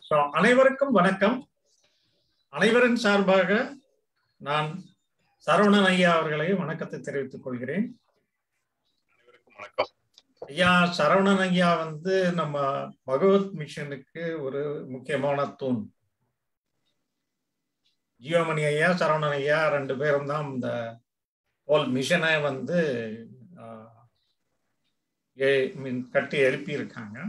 So அனைவருக்கும் வணக்கம் அனைவரின் சார்பாக நான் சரவணன் ஐயா அவர்களை வணக்கத்தை தெரிவித்துக் கொள்கிறேன் அனைவருக்கும் வணக்கம் ஐயா சரவணன் ஐயா வந்து நம்ம பகவத் மிஷனுக்கு ஒரு முக்கியமான தூண் ஜியோமணி ஐயா சரவணன் ஐயா ரெண்டு பேரும் தான் இந்த ஹோல் மிஷனை வந்து ஆஹ், ஏ- மீன் கட்டி எழுப்பியிருக்காங்க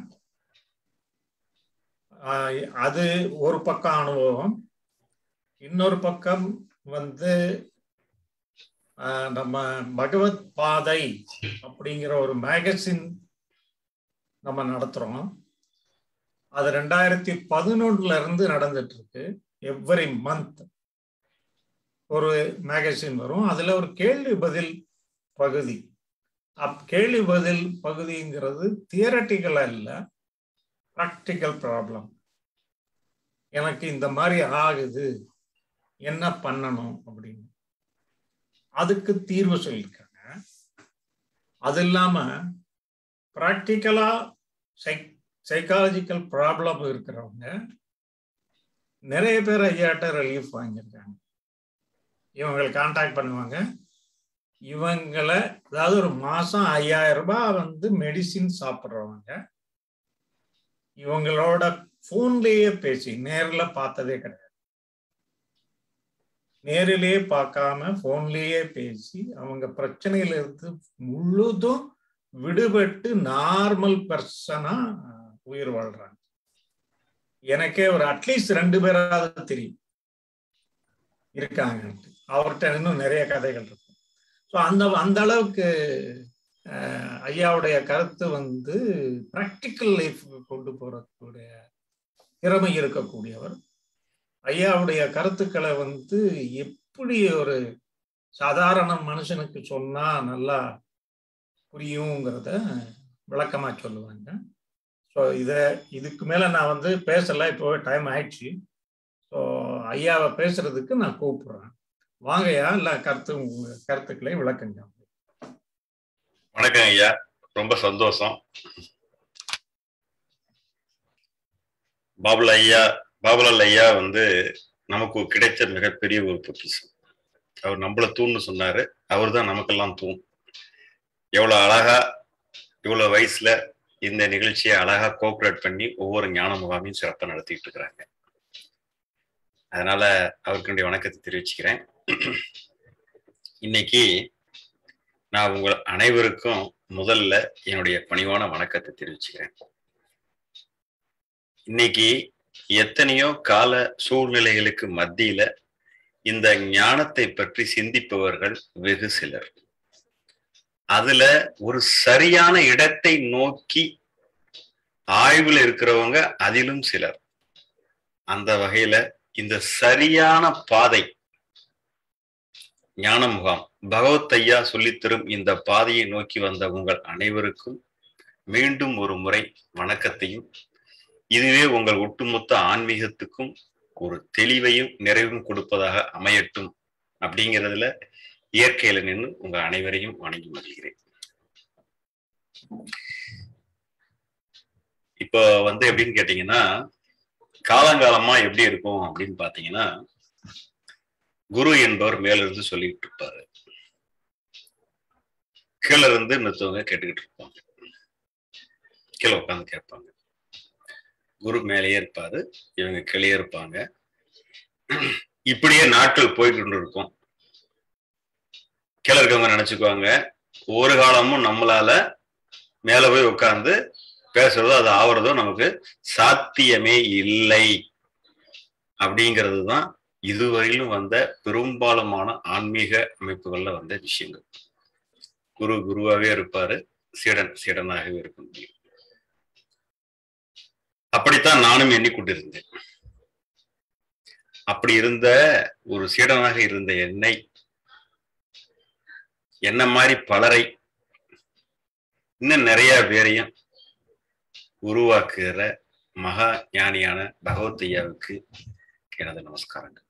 ஆஹ், அது ஒரு பக்கம் அனுபவம் இன்னொரு பக்கம் வந்து ஆஹ், நம்ம பகவத் பாதை அப்படிங்கிற ஒரு மேகசின் நம்ம நடத்துறோம் அது ரெண்டாயிரத்தி பதினொன்னுல இருந்து நடந்துட்டு இருக்கு எவ்ரி மந்த் ஒரு மேகசின் வரும் அதுல ஒரு கேள்வி பதில் பகுதி அப் கேள்வி பதில் பகுதிங்கிறது தியரட்டிக்கல் அல்ல ப்ராக்டிக்கல் ப்ராப்ளம் எனக்கு இந்த மாதிரி ஆகுது என்ன பண்ணணும் அப்படின்னு அதுக்கு தீர்வு சொல்லியிருக்காங்க அது இல்லாம ப்ராக்டிக்கலா சைக் சைக்காலஜிக்கல் ப்ராப்ளம் இருக்கிறவங்க நிறைய பேர் ஐயாட்ட ரிலீஃப் வாங்கியிருக்காங்க இவங்களை காண்டாக்ட் பண்ணுவாங்க இவங்களை அதாவது ஒரு மாசம் ஐயாயிரம் ரூபாய் வந்து மெடிசின் சாப்பிட்றவங்க இவங்களோட போன்லயே பேசி நேர்ல பார்த்ததே கிடையாது நேரிலேயே பார்க்காம போன்லயே பேசி அவங்க பிரச்சனையில இருந்து முழுதும் விடுபட்டு நார்மல் பர்சனா உயிர் வாழ்றாங்க எனக்கே ஒரு அட்லீஸ்ட் ரெண்டு பேராவது தெரியும் இருக்காங்க அவர்கிட்ட இன்னும் நிறைய கதைகள் இருக்கும் ஸோ அந்த அந்த அளவுக்கு அஹ், ஐயாவுடைய கருத்து வந்து ப்ராக்டிக்கல் லைஃபுக்கு கொண்டு போறக்கூடிய திறமை இருக்கக்கூடியவர் ஐயாவுடைய கருத்துக்களை வந்து எப்படி ஒரு சாதாரண மனுஷனுக்கு சொன்னா நல்லா புரியுங்கிறத விளக்கமா சொல்லுவாங்க ஸோ இதை இதுக்கு மேல நான் வந்து பேசல இப்போ டைம் ஆயிடுச்சு ஸோ ஐயாவை பேசுறதுக்கு நான் கூப்பிடுறேன் வாங்கய்யா இல்லை கருத்து உங்க கருத்துக்களை விளக்குங்க வணக்கம் ஐயா ரொம்ப சந்தோஷம் பாபுல ஐயா பாபுலால் ஐயா வந்து நமக்கு கிடைச்ச மிகப்பெரிய ஒரு பொக்கிஷம் அவர் நம்மள தூண்னு சொன்னாரு அவர் தான் நமக்கெல்லாம் தூண் எவ்வளவு அழகா இவ்வளவு வயசுல இந்த நிகழ்ச்சியை அழகா கோஆப்ரேட் பண்ணி ஒவ்வொரு ஞான முகாமையும் சிறப்பா நடத்திட்டு இருக்கிறாங்க அதனால அவருக்கு என்னுடைய வணக்கத்தை தெரிவிச்சுக்கிறேன் இன்னைக்கு நான் உங்கள் அனைவருக்கும் முதல்ல என்னுடைய பணிவான வணக்கத்தை தெரிவிச்சுக்கிறேன் இன்னைக்கு எத்தனையோ கால சூழ்நிலைகளுக்கு மத்தியில இந்த ஞானத்தை பற்றி சிந்திப்பவர்கள் வெகு சிலர் அதுல ஒரு சரியான இடத்தை நோக்கி ஆய்வுல இருக்கிறவங்க அதிலும் சிலர் அந்த வகையில இந்த சரியான பாதை ஞான முகாம் பகவத் ஐயா சொல்லித்தரும் இந்த பாதையை நோக்கி வந்த உங்கள் அனைவருக்கும் மீண்டும் ஒரு முறை வணக்கத்தையும் இதுவே உங்கள் ஒட்டுமொத்த ஆன்மீகத்துக்கும் ஒரு தெளிவையும் நிறைவும் கொடுப்பதாக அமையட்டும் அப்படிங்கிறதுல இயற்கையில நின்று உங்க அனைவரையும் வணங்கி மகிழ்கிறேன் இப்போ வந்து எப்படின்னு கேட்டீங்கன்னா காலங்காலமா எப்படி இருக்கும் அப்படின்னு பாத்தீங்கன்னா குரு என்பவர் மேல இருந்து சொல்லிட்டு இருப்பாரு கீழே இருந்து மத்தவங்க கேட்டுக்கிட்டு இருப்பாங்க கீழே உட்காந்து கேட்பாங்க குரு மேலேயே இருப்பாரு இவங்க கீழே இருப்பாங்க இப்படியே நாட்கள் போயிட்டு கொண்டு இருக்கும் கீழே இருக்கவங்க நினைச்சுக்குவாங்க ஒரு காலமும் நம்மளால மேல போய் உட்கார்ந்து பேசுறதோ அது ஆவறதோ நமக்கு சாத்தியமே இல்லை அப்படிங்கிறது தான் இதுவரையிலும் வந்த பெரும்பாலுமான ஆன்மீக அமைப்புகள்ல வந்த விஷயங்கள் குரு குருவாகவே இருப்பாரு சீடன் சீடனாகவே இருக்க முடியும் அப்படித்தான் நானும் எண்ணிக்கொண்டிருந்தேன் அப்படி இருந்த ஒரு சீடனாக இருந்த என்னை என்ன மாதிரி பலரை இன்னும் நிறைய பேரையும் உருவாக்குகிற மகா ஞானியான பகவத் ஐயாவுக்கு எனது நமஸ்காரங்கள்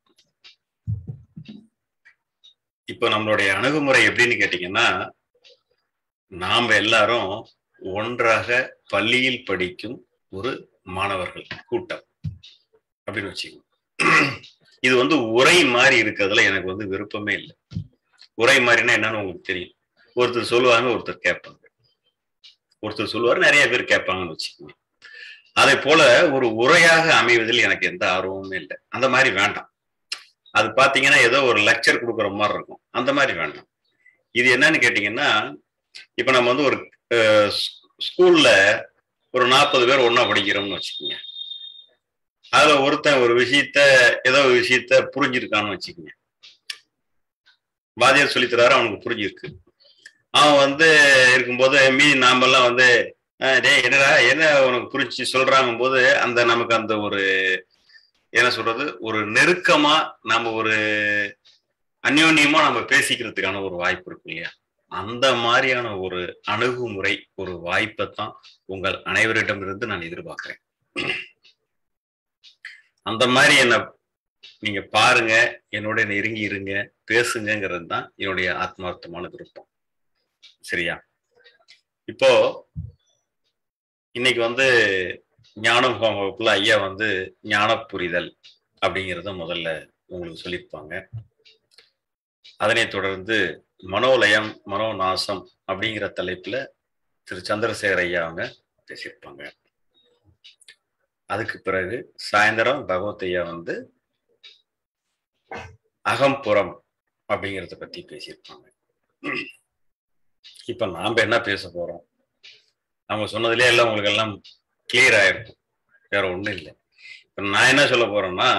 இப்போ நம்மளுடைய அணுகுமுறை எப்படின்னு கேட்டீங்கன்னா நாம எல்லாரும் ஒன்றாக பள்ளியில் படிக்கும் ஒரு மாணவர்கள் கூட்டம் அப்படின்னு வச்சுக்கோங்க இது வந்து உரை மாதிரி இருக்கிறதுல எனக்கு வந்து விருப்பமே இல்லை உரை மாதிரினா என்னன்னு உங்களுக்கு தெரியும் ஒருத்தர் சொல்லுவாங்க ஒருத்தர் கேட்பாங்க ஒருத்தர் சொல்லுவார் நிறைய பேர் கேட்பாங்கன்னு வச்சுக்கோங்க அதே போல ஒரு உரையாக அமைவதில் எனக்கு எந்த ஆர்வமுமே இல்லை அந்த மாதிரி வேண்டாம் அது பாத்தீங்கன்னா ஏதோ ஒரு லெக்சர் கொடுக்குற மாதிரி இருக்கும் அந்த மாதிரி வேண்டாம் இது என்னன்னு கேட்டீங்கன்னா இப்ப நம்ம வந்து ஒரு ஸ்கூல்ல ஒரு நாற்பது பேர் ஒன்னா படிக்கிறோம்னு வச்சுக்கோங்க அதுல ஒருத்தன் ஒரு விஷயத்த ஏதோ ஒரு விஷயத்த புரிஞ்சிருக்கான்னு வச்சுக்கோங்க வாத்தியார் சொல்லித்தராரு அவனுக்கு புரிஞ்சிருக்கு அவன் வந்து இருக்கும்போது மீதி நாமெல்லாம் வந்து டே என்னடா என்ன உனக்கு புரிஞ்சு சொல்றாங்க போது அந்த நமக்கு அந்த ஒரு என்ன சொல்றது ஒரு நெருக்கமா நம்ம ஒரு அந்யோன்யமா நம்ம பேசிக்கிறதுக்கான ஒரு வாய்ப்பு இருக்கு இல்லையா அந்த மாதிரியான ஒரு அணுகுமுறை ஒரு வாய்ப்பை தான் உங்கள் அனைவரிடமிருந்து நான் எதிர்பார்க்கிறேன் அந்த மாதிரி என்ன நீங்க பாருங்க என்னோட நெருங்கி இருங்க பேசுங்கிறது தான் என்னுடைய ஆத்மார்த்தமான விருப்பம் சரியா இப்போ இன்னைக்கு வந்து ஞானம் வகுப்புல ஐயா வந்து ஞான புரிதல் அப்படிங்கிறத முதல்ல உங்களுக்கு சொல்லியிருப்பாங்க அதனை தொடர்ந்து மனோலயம் மனோநாசம் அப்படிங்கிற தலைப்புல திரு சந்திரசேகர் ஐயா அவங்க பேசியிருப்பாங்க அதுக்கு பிறகு சாயந்தரம் பகவத் ஐயா வந்து அகம்புறம் அப்படிங்கிறத பத்தி பேசியிருப்பாங்க இப்ப நாம என்ன பேச போறோம் அவங்க சொன்னதுலேயே எல்லாம் உங்களுக்கு எல்லாம் கிளியர் ஆயிருக்கும் வேற ஒண்ணும் இல்லை இப்ப நான் என்ன சொல்ல போறேன்னா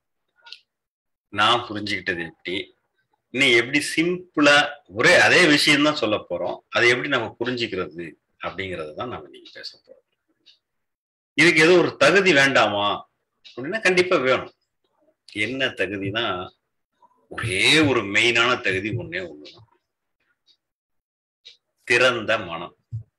நான் புரிஞ்சுக்கிட்டது எப்படி இன்னும் எப்படி சிம்பிளா ஒரே அதே விஷயம் தான் சொல்ல போறோம் அதை எப்படி நம்ம புரிஞ்சுக்கிறது அப்படிங்கறது தான் நம்ம நீங்க பேச போறோம் இதுக்கு ஏதோ ஒரு தகுதி வேண்டாமா அப்படின்னா கண்டிப்பா வேணும் என்ன தகுதினா ஒரே ஒரு மெயினான தகுதி ஒன்னே ஒண்ணுதான் திறந்த மனம்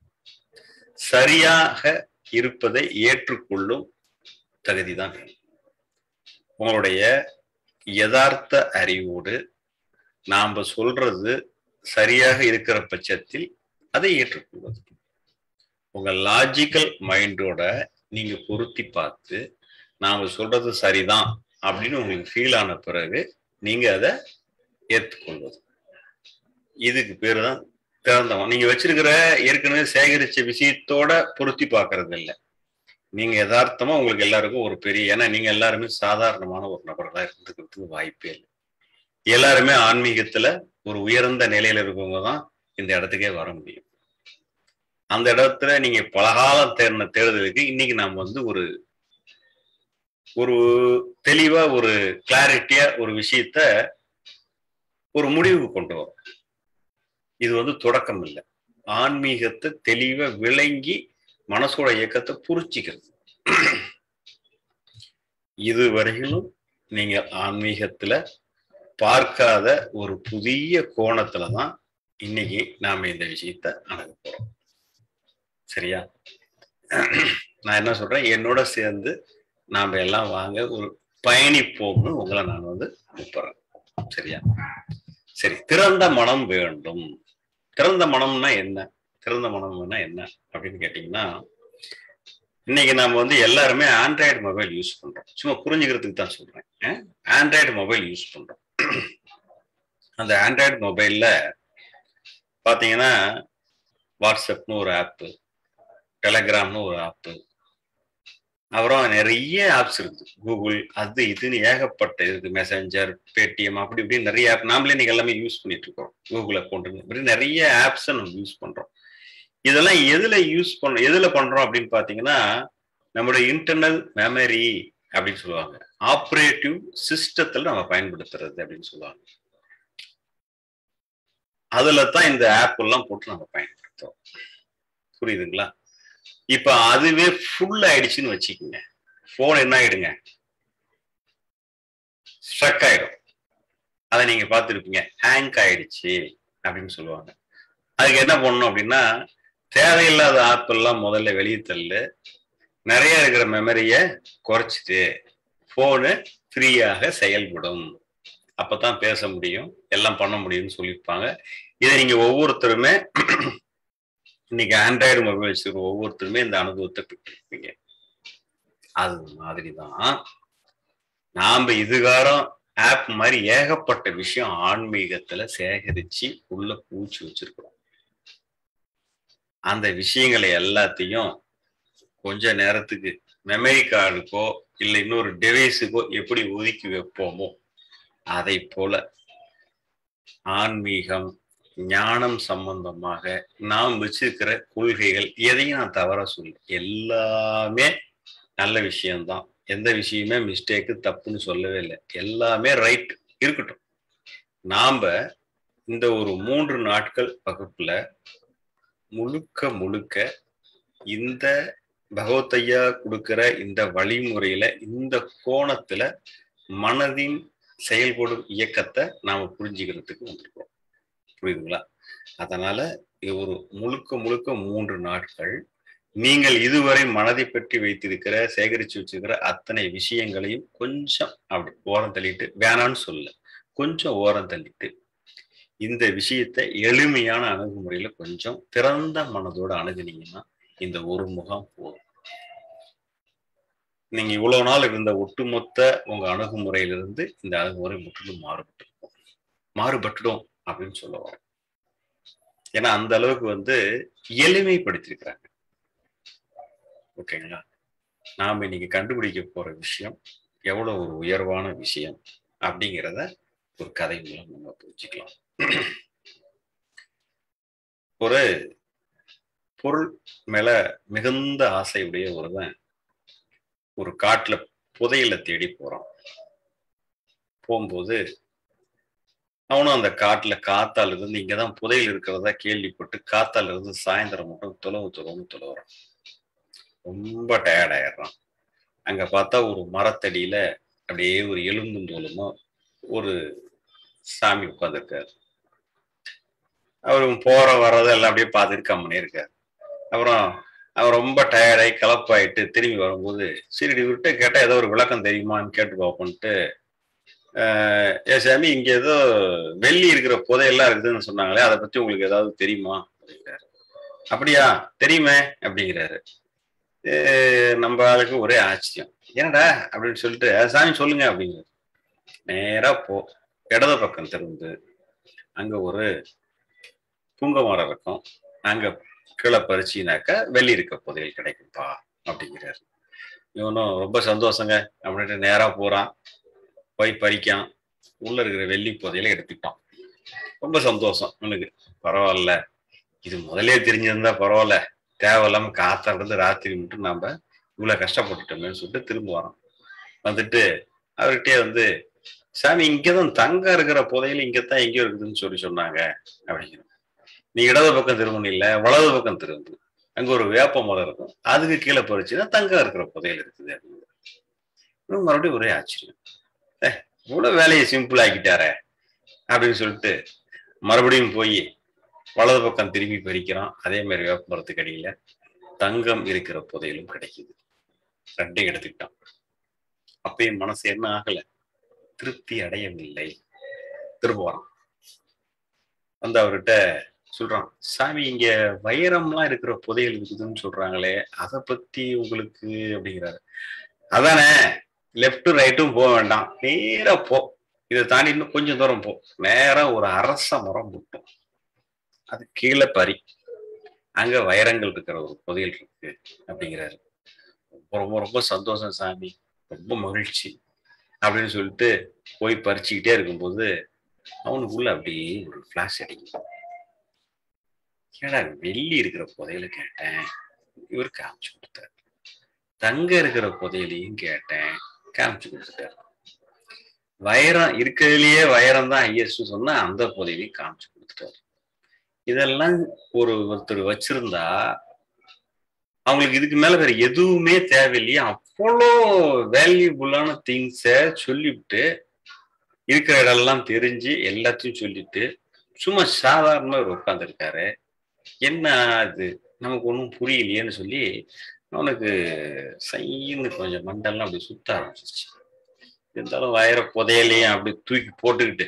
சரியாக இருப்பதை ஏற்றுக்கொள்ளும் தகுதி தான் வேணும் உங்களுடைய யதார்த்த அறிவோடு நாம சொல்றது சரியாக இருக்கிற பட்சத்தில் அதை ஏற்றுக்கொள்வது உங்க லாஜிக்கல் மைண்டோட நீங்க பொருத்தி பார்த்து நாம சொல்றது சரிதான் அப்படின்னு உங்களுக்கு ஃபீல் ஆன பிறகு நீங்க அதை ஏற்றுக்கொள்வது இதுக்கு பேரு தான் திறந்தவன் நீங்க வச்சிருக்கிற ஏற்கனவே சேகரிச்ச விஷயத்தோட பொருத்தி பார்க்கறது இல்லை நீங்க யதார்த்தமா உங்களுக்கு எல்லாருக்கும் ஒரு பெரிய ஏன்னா நீங்க எல்லாருமே சாதாரணமான ஒரு நபர்களா இருந்துக்கிறதுக்கு வாய்ப்பே இல்லை எல்லாருமே ஆன்மீகத்துல ஒரு உயர்ந்த நிலையில இருக்கவங்க தான் இந்த இடத்துக்கே வர முடியும் அந்த இடத்துல நீங்க பலகாலம் தேர்ன தேர்தலுக்கு இன்னைக்கு நாம் வந்து ஒரு ஒரு தெளிவா ஒரு கிளாரிட்டியா ஒரு விஷயத்த ஒரு முடிவுக்கு கொண்டு வரும் இது வந்து தொடக்கம் இல்லை ஆன்மீகத்தை தெளிவா விளங்கி மனசோட இயக்கத்தை புரிச்சிக்கிறது இது வரையிலும் நீங்க ஆன்மீகத்துல பார்க்காத ஒரு புதிய கோணத்துல தான் இன்னைக்கு நாம இந்த விஷயத்த அணுக போறோம் சரியா நான் என்ன சொல்றேன் என்னோட சேர்ந்து நாம எல்லாம் வாங்க ஒரு பயணிப்போம்னு உங்களை நான் வந்து கூப்பிடுறேன் சரியா சரி திறந்த மனம் வேண்டும் திறந்த மனம்னா என்ன திறந்த மனம்னா என்ன அப்படின்னு கேட்டீங்கன்னா இன்னைக்கு நாம வந்து எல்லாருமே ஆண்ட்ராய்டு மொபைல் யூஸ் பண்றோம் சும்மா புரிஞ்சுக்கிறதுக்கு தான் சொல்றேன் ஆண்ட்ராய்டு மொபைல் யூஸ் பண்றோம் அந்த ஆண்ட்ராய்டு மொபைல்ல பாத்தீங்கன்னா வாட்ஸ்அப்னு ஒரு ஆப்பு டெலகிராம்னு ஒரு ஆப்பு அப்புறம் நிறைய ஆப்ஸ் இருக்கு கூகுள் அது இதுன்னு ஏகப்பட்ட இருக்கு மெசஞ்சர் பேடிஎம் அப்படி இப்படி நிறைய ஆப் நாமளே நீங்க எல்லாமே யூஸ் பண்ணிட்டு இருக்கோம் கூகுள் அக்கௌண்ட் இப்படி நிறைய ஆப்ஸை நம்ம யூஸ் பண்றோம் இதெல்லாம் எதுல யூஸ் பண்றோம் எதுல பண்றோம் அப்படின்னு பாத்தீங்கன்னா நம்மளுடைய இன்டர்னல் மெமரி அப்படின்னு சொல்லுவாங்க ஆப்ரேட்டிவ் சிஸ்டத்துல நம்ம பயன்படுத்துறது அப்படின்னு சொல்லுவாங்க அதுல தான் இந்த ஆப் எல்லாம் போட்டு நம்ம பயன்படுத்துறோம் புரியுதுங்களா இப்ப அதுவே ஃபுல் ஆயிடுச்சுன்னு வச்சுக்கோங்க போன் என்ன ஆயிடுங்க ஸ்ட்ரக் ஆயிடும் அதை நீங்க பார்த்துருப்பீங்க ஹேங்க் ஆயிடுச்சு அப்படின்னு சொல்லுவாங்க அதுக்கு என்ன பண்ணணும் அப்படின்னா தேவையில்லாத ஆப் எல்லாம் முதல்ல வெளியே தள்ளு நிறைய இருக்கிற மெமரிய குறைச்சிட்டு போனு ஃப்ரீயாக செயல்படும் அப்பதான் பேச முடியும் எல்லாம் பண்ண முடியும்னு சொல்லியிருப்பாங்க இதை நீங்க ஒவ்வொருத்தருமே இன்னைக்கு ஆண்ட்ராய்டு மொபைல் வச்சிருக்க ஒவ்வொருத்தருமே இந்த அனுபவத்தை பெற்றிருப்பீங்க அது மாதிரி தான் நாம இதுகாரம் ஆப் மாதிரி ஏகப்பட்ட விஷயம் ஆன்மீகத்துல சேகரிச்சு உள்ள பூச்சி வச்சிருக்கிறோம் அந்த விஷயங்களை எல்லாத்தையும் கொஞ்ச நேரத்துக்கு மெமரி கார்டுக்கோ இல்லை இன்னொரு டிவைஸுக்கோ எப்படி ஒதுக்கி வைப்போமோ அதை போல ஆன்மீகம் ஞானம் சம்பந்தமாக நாம் வச்சிருக்கிற கொள்கைகள் எதையும் நான் தவற சொல்ல எல்லாமே நல்ல விஷயம்தான் எந்த விஷயமே மிஸ்டேக்கு தப்புன்னு சொல்லவே இல்லை எல்லாமே ரைட் இருக்கட்டும் நாம இந்த ஒரு மூன்று நாட்கள் வகுப்புல முழுக்க முழுக்க இந்த பகவத்தையா கொடுக்கிற இந்த வழிமுறையில இந்த கோணத்துல மனதின் செயல்படும் இயக்கத்தை நாம புரிஞ்சுக்கிறதுக்கு வந்திருக்கோம் புரியுதுங்களா அதனால இது ஒரு முழுக்க முழுக்க மூன்று நாட்கள் நீங்கள் இதுவரை மனதை பற்றி வைத்திருக்கிற சேகரிச்சு வச்சிருக்கிற அத்தனை விஷயங்களையும் கொஞ்சம் அப்படி ஓரம் தள்ளிட்டு வேணான்னு சொல்ல கொஞ்சம் ஓரம் தள்ளிட்டு இந்த விஷயத்தை எளிமையான அணுகுமுறையில கொஞ்சம் திறந்த மனதோட அணுகுனீங்கன்னா இந்த ஒரு முகம் போதும் நீங்க இவ்வளவு நாள் இருந்த ஒட்டுமொத்த உங்க அணுகுமுறையிலிருந்து இந்த அணுகுமுறை முற்றிலும் மாறுபட்டு மாறுபட்டுடும் அப்படின்னு சொல்ல வரேன் ஏன்னா அந்த அளவுக்கு வந்து எளிமைப்படுத்திருக்கிறாங்க ஓகேங்களா நாம இன்னைக்கு கண்டுபிடிக்க போற விஷயம் எவ்வளவு ஒரு உயர்வான விஷயம் அப்படிங்கிறத ஒரு கதை மூலம் நம்ம புரிஞ்சுக்கலாம் ஒரு பொருள் மேல மிகுந்த ஆசையுடைய ஒருவன் ஒரு காட்டுல புதையல தேடி போறான் போகும்போது அவனும் அந்த காட்டுல காத்தால இருந்து இங்கதான் புதையல் இருக்கிறதா கேள்விப்பட்டு காத்தால இருந்து சாயந்தரம் மட்டும் தொலைவு தொலைவு தொலைவுறான் ரொம்ப டயர்ட் ஆயிடுறான் அங்க பார்த்தா ஒரு மரத்தடியில அப்படியே ஒரு எலும்பும் தோலுமா ஒரு சாமி உட்காந்துருக்காரு அவர் போற வர்றதெல்லாம் அப்படியே பார்த்துட்டு கம்முனே இருக்காரு அப்புறம் அவன் ரொம்ப டயர்டாகி கலப்பாயிட்டு திரும்பி வரும்போது சரி இவர்கிட்ட கேட்டால் ஏதோ ஒரு விளக்கம் தெரியுமான்னு கேட்டு பார்ப்போன்ட்டு ஏ சாமி இங்க ஏதோ வெள்ளி இருக்கிற புதையெல்லாம் இருக்குதுன்னு சொன்னாங்களே அதை பத்தி உங்களுக்கு ஏதாவது தெரியுமா அப்படிங்கிறாரு அப்படியா தெரியுமே அப்படிங்கிறாரு நம்ம ஆளுக்கு ஒரே ஆச்சரியம் என்னடா அப்படின்னு சொல்லிட்டு சாமி சொல்லுங்க அப்படிங்கிறாரு நேரா போ இடது பக்கம் திறந்து அங்க ஒரு புங்க மரம் இருக்கும் அங்க கீழே பறிச்சினாக்கா வெள்ளி இருக்க புதையல் கிடைக்கும்பா அப்படிங்கிறாரு இவனும் ரொம்ப சந்தோஷங்க அப்படின்ட்டு நேரா போறான் போய் பறிக்கான் உள்ள இருக்கிற வெள்ளி புதையில எடுத்துக்கிட்டான் ரொம்ப சந்தோஷம் இவனுக்கு பரவாயில்ல இது முதலே தெரிஞ்சிருந்தா பரவாயில்ல தேவையில்லாம காத்தா இருந்து ராத்திரி மட்டும் நாம இவ்வளவு கஷ்டப்பட்டுட்டோமேன்னு சொல்லிட்டு திரும்ப வரோம் வந்துட்டு அவர்கிட்டயே வந்து சாமி இங்கதான் தங்க இருக்கிற புதையில இங்கதான் எங்கேயோ இருக்குதுன்னு சொல்லி சொன்னாங்க அப்படிங்கிற நீ இடது பக்கம் திரும்பணும் இல்ல வலது பக்கம் திரும்பு அங்க ஒரு வேப்ப மரம் இருக்கும் அதுக்கு கீழே பறிச்சுன்னா தங்கம் இருக்கிற புதையல் இருக்குது அப்படின்னு மறுபடியும் ஒரே ஆச்சரியம் இவ்வளவு வேலையை சிம்பிள் ஆக்கிட்டாரே அப்படின்னு சொல்லிட்டு மறுபடியும் போய் வலது பக்கம் திரும்பி பறிக்கிறான் அதே மாதிரி வேப்ப மரத்துக்கு அடியில தங்கம் இருக்கிற புதையலும் கிடைக்குது ரெண்டையும் எடுத்துக்கிட்டான் அப்பயும் மனசு என்ன ஆகல திருப்தி அடையவில்லை திரும்ப வரான் வந்து அவர்கிட்ட சொல்றான் சாமி இங்க வைரம்லாம் இருக்கிற புதையல் இருக்குதுன்னு சொல்றாங்களே அதை பத்தி உங்களுக்கு அப்படிங்கிறாரு அதானே லெஃப்ட்டும் ரைட்டும் போக வேண்டாம் நேரா போ இதை தாண்டி இன்னும் கொஞ்சம் தூரம் போ நேரா ஒரு அரச மரம் முட்டும் அது கீழே பறி அங்க வைரங்கள் இருக்கிற ஒரு புதையல் இருக்கு அப்படிங்கிறாரு ரொம்ப ரொம்ப ரொம்ப சந்தோஷம் சாமி ரொம்ப மகிழ்ச்சி அப்படின்னு சொல்லிட்டு போய் பறிச்சுக்கிட்டே இருக்கும்போது அவனுக்குள்ள அப்படியே ஒரு பிளாஷ் அடிக்கும் ஏடா வெள்ளி இருக்கிற புதையல கேட்டேன் இவர் காமிச்சு கொடுத்தாரு தங்க இருக்கிற புதையலையும் கேட்டேன் காமிச்சு கொடுத்துட்டாரு வைரம் இருக்கிறதுலயே வைரம் தான் ஹையஸ்ட் சொன்னா அந்த புதையலையும் காமிச்சு கொடுத்துட்டாரு இதெல்லாம் ஒரு ஒருத்தர் வச்சிருந்தா அவங்களுக்கு இதுக்கு மேல வேற எதுவுமே தேவையில்லையே அவ்வளோ வேல்யூபுல்லான திங்ஸ சொல்லிவிட்டு இருக்கிற இடம்லாம் தெரிஞ்சு எல்லாத்தையும் சொல்லிட்டு சும்மா சாதாரணமா ஒரு உட்காந்துருக்காரு என்ன அது நமக்கு ஒன்றும் புரியலையேன்னு சொல்லி அவனுக்கு சைன்னு கொஞ்சம் மண்டெல்லாம் அப்படி சுத்த ஆரம்பிச்சிருச்சு இருந்தாலும் வயிற புதையலையும் அப்படி தூக்கி போட்டுக்கிட்டு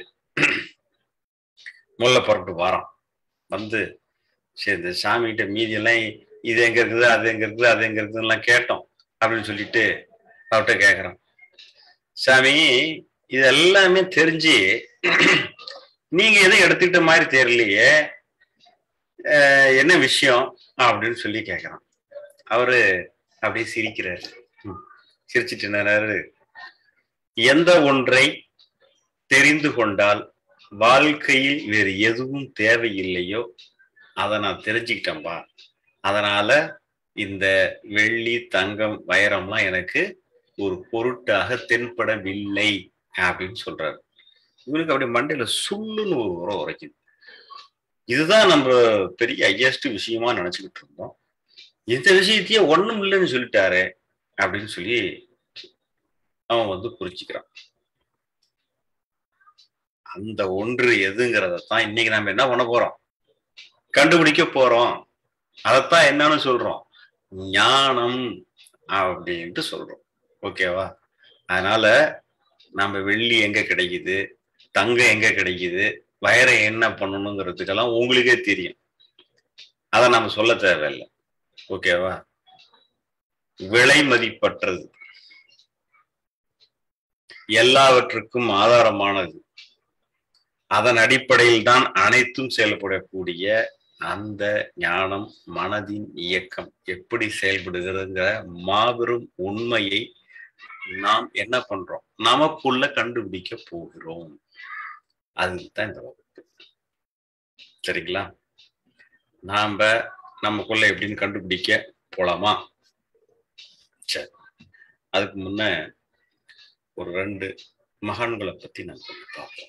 முல்லை புறப்பட்டு வரான் வந்து சரி இந்த சாமிகிட்ட மீதியெல்லாம் இது எங்க இருக்குது அது எங்க இருக்குது அது எங்க இருக்குதுலாம் கேட்டோம் அப்படின்னு சொல்லிட்டு அவர்கிட்ட கேட்குறான் சாமி இது எல்லாமே தெரிஞ்சு நீங்க எதுவும் எடுத்துக்கிட்ட மாதிரி தெரியலையே அஹ் என்ன விஷயம் அப்படின்னு சொல்லி கேக்குறான் அவரு அப்படியே சிரிக்கிறாரு ம். சிரிச்சிட்டு என்னறாரு எந்த ஒன்றை தெரிந்து கொண்டால் வாழ்க்கையில் வேறு எதுவும் தேவையில்லையோ அதை நான் தெரிஞ்சுக்கிட்டேன்பா அதனால இந்த வெள்ளி தங்கம் வைரம்லாம் எனக்கு ஒரு பொருட்டாக தென்படவில்லை அப்படின்னு சொல்றாரு இவனுக்கு அப்படி மண்டையில சுள்ளுன்னு ஒரு உரம் உரைக்குது இதுதான் நம்ம பெரிய ஹையஸ்ட் விஷயமா நினைச்சுக்கிட்டு இருந்தோம் இந்த விஷயத்தையே ஒண்ணும் இல்லைன்னு சொல்லிட்டாரு அப்படின்னு சொல்லி அவன் வந்து புரிச்சுக்கிறான் அந்த ஒன்று எதுங்கிறத தான் இன்னைக்கு நம்ம என்ன பண்ண போறோம் கண்டுபிடிக்க போறோம் அதைத்தான் என்னன்னு சொல்றோம் ஞானம் அப்படின்ட்டு சொல்றோம் ஓகேவா அதனால நம்ம வெள்ளி எங்க கிடைக்குது தங்கம் எங்க கிடைக்குது வயரை என்ன பண்ணணுங்கிறதுக்கெல்லாம் உங்களுக்கே தெரியும் அதை நம்ம சொல்ல தேவையில்லை ஓகேவா விலை மதிப்பற்றது எல்லாவற்றுக்கும் ஆதாரமானது அதன் அடிப்படையில் தான் அனைத்தும் செயல்படக்கூடிய அந்த ஞானம் மனதின் இயக்கம் எப்படி செயல்படுகிறதுங்கிற மாபெரும் உண்மையை நாம் என்ன பண்றோம் நமக்குள்ள கண்டுபிடிக்க போகிறோம் அதுதான் இந்த வகுப்பு சரிங்களா நாம நமக்குள்ள எப்படின்னு கண்டுபிடிக்க போலாமா சரி அதுக்கு முன்ன ஒரு ரெண்டு மகான்களை பத்தி நம்ம கொஞ்சம் பார்ப்போம்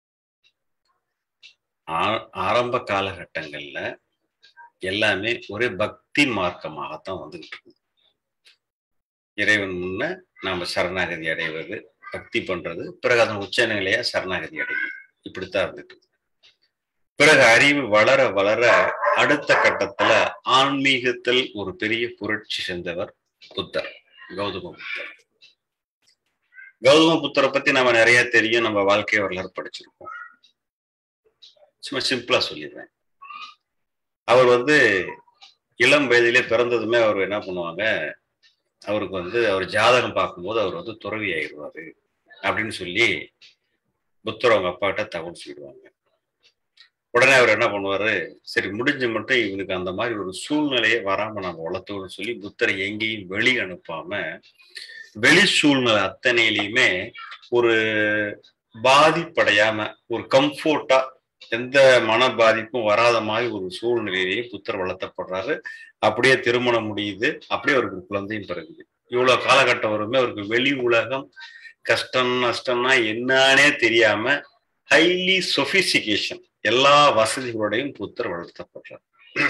ஆ- ஆரம்ப காலகட்டங்கள்ல எல்லாமே ஒரே பக்தி மார்க்கமாகத்தான் வந்துகிட்டு இருக்கு இறைவன் முன்ன நாம சரணாகதி அடைவது பக்தி பண்றது பிறகு அதன் உச்ச நிலையா சரணாகதி அடைவது இப்படித்தான் இருந்துட்டு இருக்கு. பிறகு அறிவு வளர வளர அடுத்த கட்டத்துல ஆன்மீகத்தில் ஒரு பெரிய புரட்சி செஞ்சவர் புத்தர் கௌதம புத்தர் கௌதம புத்தரை பத்தி நம்ம நிறைய தெரியும் நம்ம வாழ்க்கை வரலாறு படிச்சிருக்கோம் சும்மா சிம்பிளா சொல்லிடுறேன் அவர் வந்து இளம் வயதிலே பிறந்ததுமே அவர் என்ன பண்ணுவாங்க அவருக்கு வந்து அவர் ஜாதகம் பார்க்கும்போது அவர் வந்து துறவி ஆயிடுவாரு அப்படின்னு சொல்லி புத்தர் அவங்க அப்பாட்ட தகவல் சொல்லிடுவாங்க உடனே அவர் என்ன பண்ணுவாரு சரி முடிஞ்ச மட்டும் இவனுக்கு அந்த மாதிரி ஒரு சூழ்நிலையே வராம நம்ம வளர்த்தோம்னு சொல்லி புத்தரை எங்கேயும் வெளி அனுப்பாம வெளி சூழ்நிலை அத்தனையிலையுமே ஒரு பாதிப்படையாம ஒரு கம்ஃபோர்ட்டா எந்த மன பாதிப்பும் வராத மாதிரி ஒரு சூழ்நிலையிலேயே புத்தர் வளர்த்தப்படுறாரு அப்படியே திருமணம் முடியுது அப்படியே அவருக்கு குழந்தையும் பிறகுது இவ்வளவு காலகட்டம் வருமே அவருக்கு வெளி உலகம் கஷ்டம் நஷ்டம்னா என்னன்னே தெரியாம ஹைலி சொபிசிகேஷன் எல்லா வசதிகளோடையும் புத்தர் வளர்த்தப்படுறார்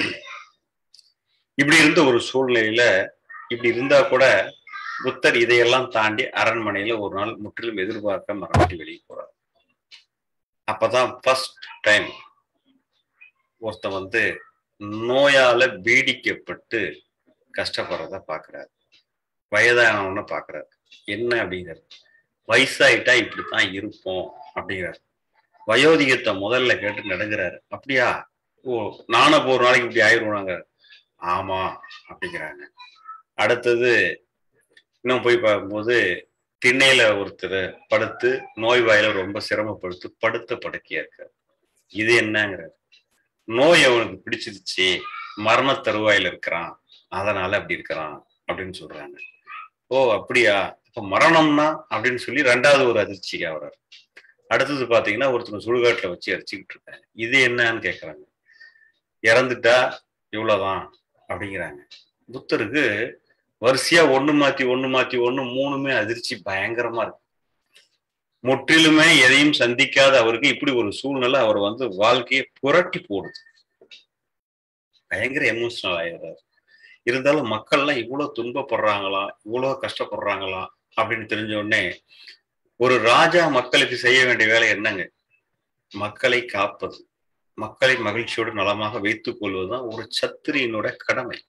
இப்படி இருந்த ஒரு சூழ்நிலையில இப்படி இருந்தா கூட புத்தர் இதையெல்லாம் தாண்டி அரண்மனையில ஒரு நாள் முற்றிலும் எதிர்பார்க்க மறந்துட்டு வெளியே போறார் அப்பதான் ஃபர்ஸ்ட் டைம் ஒருத்தன் வந்து நோயால பீடிக்கப்பட்டு கஷ்டப்படுறத பாக்குறாரு வயதானவன பாக்குறாரு என்ன அப்படிங்கிறது வயசாயிட்டா இப்படித்தான் இருப்போம் அப்படிங்கிறாரு வயோதிகத்தை முதல்ல கேட்டு நடுங்கிறாரு அப்படியா ஓ நானும் இப்போ ஒரு நாளைக்கு இப்படி ஆயிடுவாங்க ஆமா அப்படிங்கிறாங்க அடுத்தது இன்னும் போய் பார்க்கும்போது திண்ணையில ஒருத்தர் படுத்து நோய் வாயில ரொம்ப சிரமப்படுத்து படுத்த படுக்கையா இருக்காரு இது என்னங்கிறாரு நோய் அவனுக்கு பிடிச்சிருச்சு மரண தருவாயில இருக்கிறான் அதனால அப்படி இருக்கிறான் அப்படின்னு சொல்றாங்க ஓ அப்படியா இப்ப மரணம்னா அப்படின்னு சொல்லி ரெண்டாவது ஒரு அதிர்ச்சிக்கு ஆகுறாரு அடுத்தது பாத்தீங்கன்னா ஒருத்தர் சுடுகாட்டுல வச்சு அடிச்சுக்கிட்டு இருக்காங்க இது என்னன்னு கேக்குறாங்க இறந்துட்டா இவ்வளவுதான் அப்படிங்கிறாங்க புத்தருக்கு வரிசையா ஒண்ணு மாத்தி ஒண்ணு மாத்தி ஒண்ணு மூணுமே அதிர்ச்சி பயங்கரமா இருக்கு முற்றிலுமே எதையும் சந்திக்காத அவருக்கு இப்படி ஒரு சூழ்நிலை அவர் வந்து வாழ்க்கையை புரட்டி போடுது பயங்கர எமோஷனல் ஆயிடுறாரு இருந்தாலும் மக்கள்லாம் இவ்வளவு துன்பப்படுறாங்களா இவ்வளவு கஷ்டப்படுறாங்களா அப்படின்னு தெரிஞ்ச உடனே ஒரு ராஜா மக்களுக்கு செய்ய வேண்டிய வேலை என்னங்க மக்களை காப்பது மக்களை மகிழ்ச்சியோடு நலமாக வைத்துக் கொள்வதுதான் ஒரு சத்திரியனோட கடமை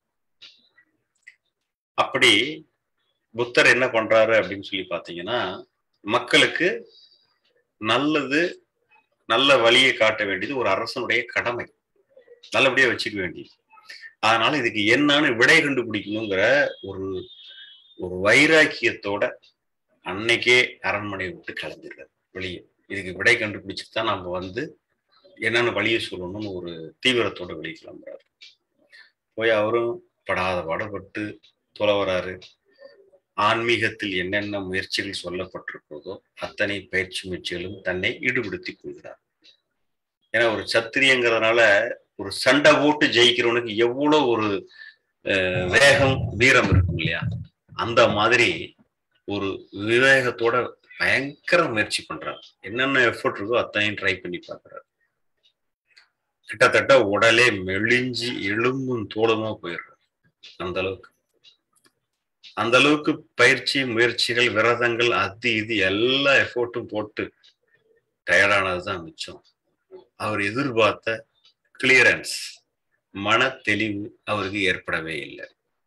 அப்படி புத்தர் என்ன பண்றாரு அப்படின்னு சொல்லி பாத்தீங்கன்னா மக்களுக்கு நல்லது நல்ல வழியை காட்ட வேண்டியது ஒரு அரசனுடைய கடமை நல்லபடியா வச்சுக்க வேண்டியது அதனால இதுக்கு என்னன்னு விடை கண்டுபிடிக்கணுங்கிற ஒரு ஒரு வைராக்கியத்தோட அன்னைக்கே அரண்மனையை விட்டு கிளம்பிடுறாரு வெளியே இதுக்கு விடை கண்டுபிடிச்சிட்டு தான் நம்ம வந்து என்னென்ன வழியை சொல்லணும்னு ஒரு தீவிரத்தோட வெளியே கிளம்புறாரு போய் அவரும் படாத பாடுபட்டு தொலை வராரு ஆன்மீகத்தில் என்னென்ன முயற்சிகள் சொல்லப்பட்டிருக்கிறதோ அத்தனை பயிற்சி முயற்சிகளும் தன்னை ஈடுபடுத்திக் கொள்கிறார் ஏன்னா ஒரு சத்திரியங்கிறதுனால ஒரு சண்டை போட்டு ஜெயிக்கிறவனுக்கு எவ்வளவு ஒரு வேகம் வீரம் இருக்கும் இல்லையா அந்த மாதிரி ஒரு விவேகத்தோட பயங்கர முயற்சி பண்றாரு என்னென்ன எஃபர்ட் இருக்கோ அத்தனையும் ட்ரை பண்ணி பார்க்கறாரு கிட்டத்தட்ட உடலே மெலிஞ்சு எலும்பும் தோளுமா போயிடுறாரு அந்த அளவுக்கு அந்த அளவுக்கு பயிற்சி முயற்சிகள் விரதங்கள் அது இது எல்லா எஃபோர்ட்டும் போட்டு டயர்டானதுதான் மிச்சம் அவர் எதிர்பார்த்த கிளியரன்ஸ் மன தெளிவு அவருக்கு ஏற்படவே இல்லை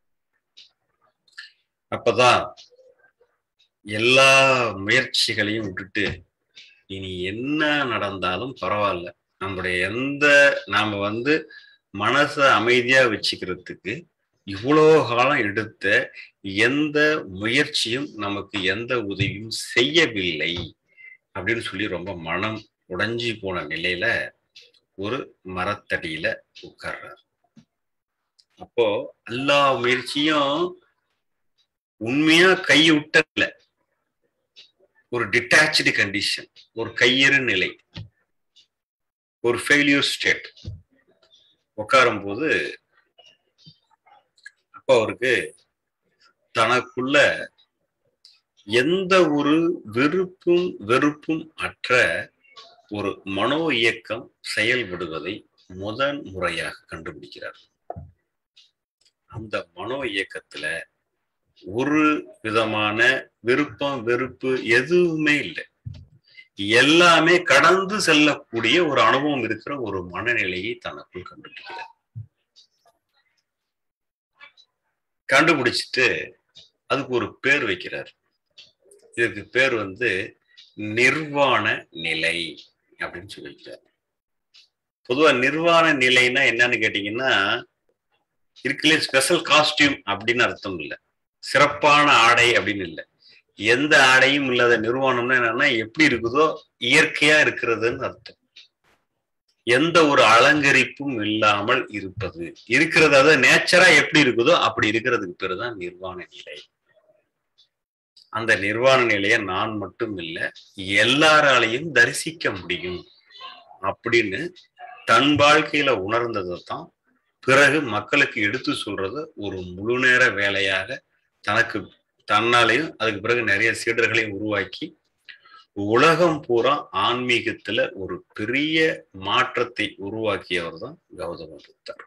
அப்பதான் எல்லா முயற்சிகளையும் விட்டுட்டு இனி என்ன நடந்தாலும் பரவாயில்ல நம்முடைய எந்த நாம வந்து மனசை அமைதியா வச்சுக்கிறதுக்கு இவ்வளோ காலம் எடுத்த எந்த முயற்சியும் நமக்கு எந்த உதவியும் செய்யவில்லை அப்படின்னு சொல்லி ரொம்ப மனம் உடைஞ்சி போன நிலையில ஒரு மரத்தடியில உட்கார்றாரு அப்போ எல்லா முயற்சியும் உண்மையா கை விட்டல ஒரு டிட்டாச்சு கண்டிஷன் ஒரு கையறு நிலை ஒரு ஃபெயிலியர் ஸ்டேட் உட்காரும் போது அப்போ அவருக்கு தனக்குள்ள எந்த ஒரு விருப்பும் வெறுப்பும் அற்ற ஒரு மனோ இயக்கம் செயல்படுவதை முதன் முறையாக கண்டுபிடிக்கிறார் அந்த மனோ இயக்கத்துல ஒரு விதமான விருப்பம் வெறுப்பு எதுவுமே இல்லை எல்லாமே கடந்து செல்லக்கூடிய ஒரு அனுபவம் இருக்கிற ஒரு மனநிலையை தனக்குள் கண்டுபிடிக்கிறார் கண்டுபிடிச்சிட்டு அதுக்கு ஒரு பேர் வைக்கிறார் இதுக்கு பேர் வந்து நிர்வாண நிலை அப்படின்னு சொல்லி வைக்கிறார் பொதுவா நிர்வாண நிலைன்னா என்னன்னு கேட்டீங்கன்னா இருக்குல்ல ஸ்பெஷல் காஸ்டியூம் அப்படின்னு அர்த்தம் இல்லை சிறப்பான ஆடை அப்படின்னு இல்லை எந்த ஆடையும் இல்லாத நிர்வாணம்னா என்னன்னா எப்படி இருக்குதோ இயற்கையா இருக்கிறதுன்னு அர்த்தம் எந்த ஒரு அலங்கரிப்பும் இல்லாமல் இருப்பது இருக்கிறது அதாவது நேச்சரா எப்படி இருக்குதோ அப்படி இருக்கிறதுக்கு பேரு தான் நிர்வாண நிலை அந்த நிர்வாண நிலையை நான் மட்டும் இல்லை எல்லாராலையும் தரிசிக்க முடியும் அப்படின்னு தன் வாழ்க்கையில உணர்ந்ததை தான் பிறகு மக்களுக்கு எடுத்து சொல்றத ஒரு முழு நேர வேலையாக தனக்கு தன்னாலையும் அதுக்கு பிறகு நிறைய சீடர்களையும் உருவாக்கி உலகம் பூரா ஆன்மீகத்துல ஒரு பெரிய மாற்றத்தை உருவாக்கியவர் தான் கௌதம புத்தர்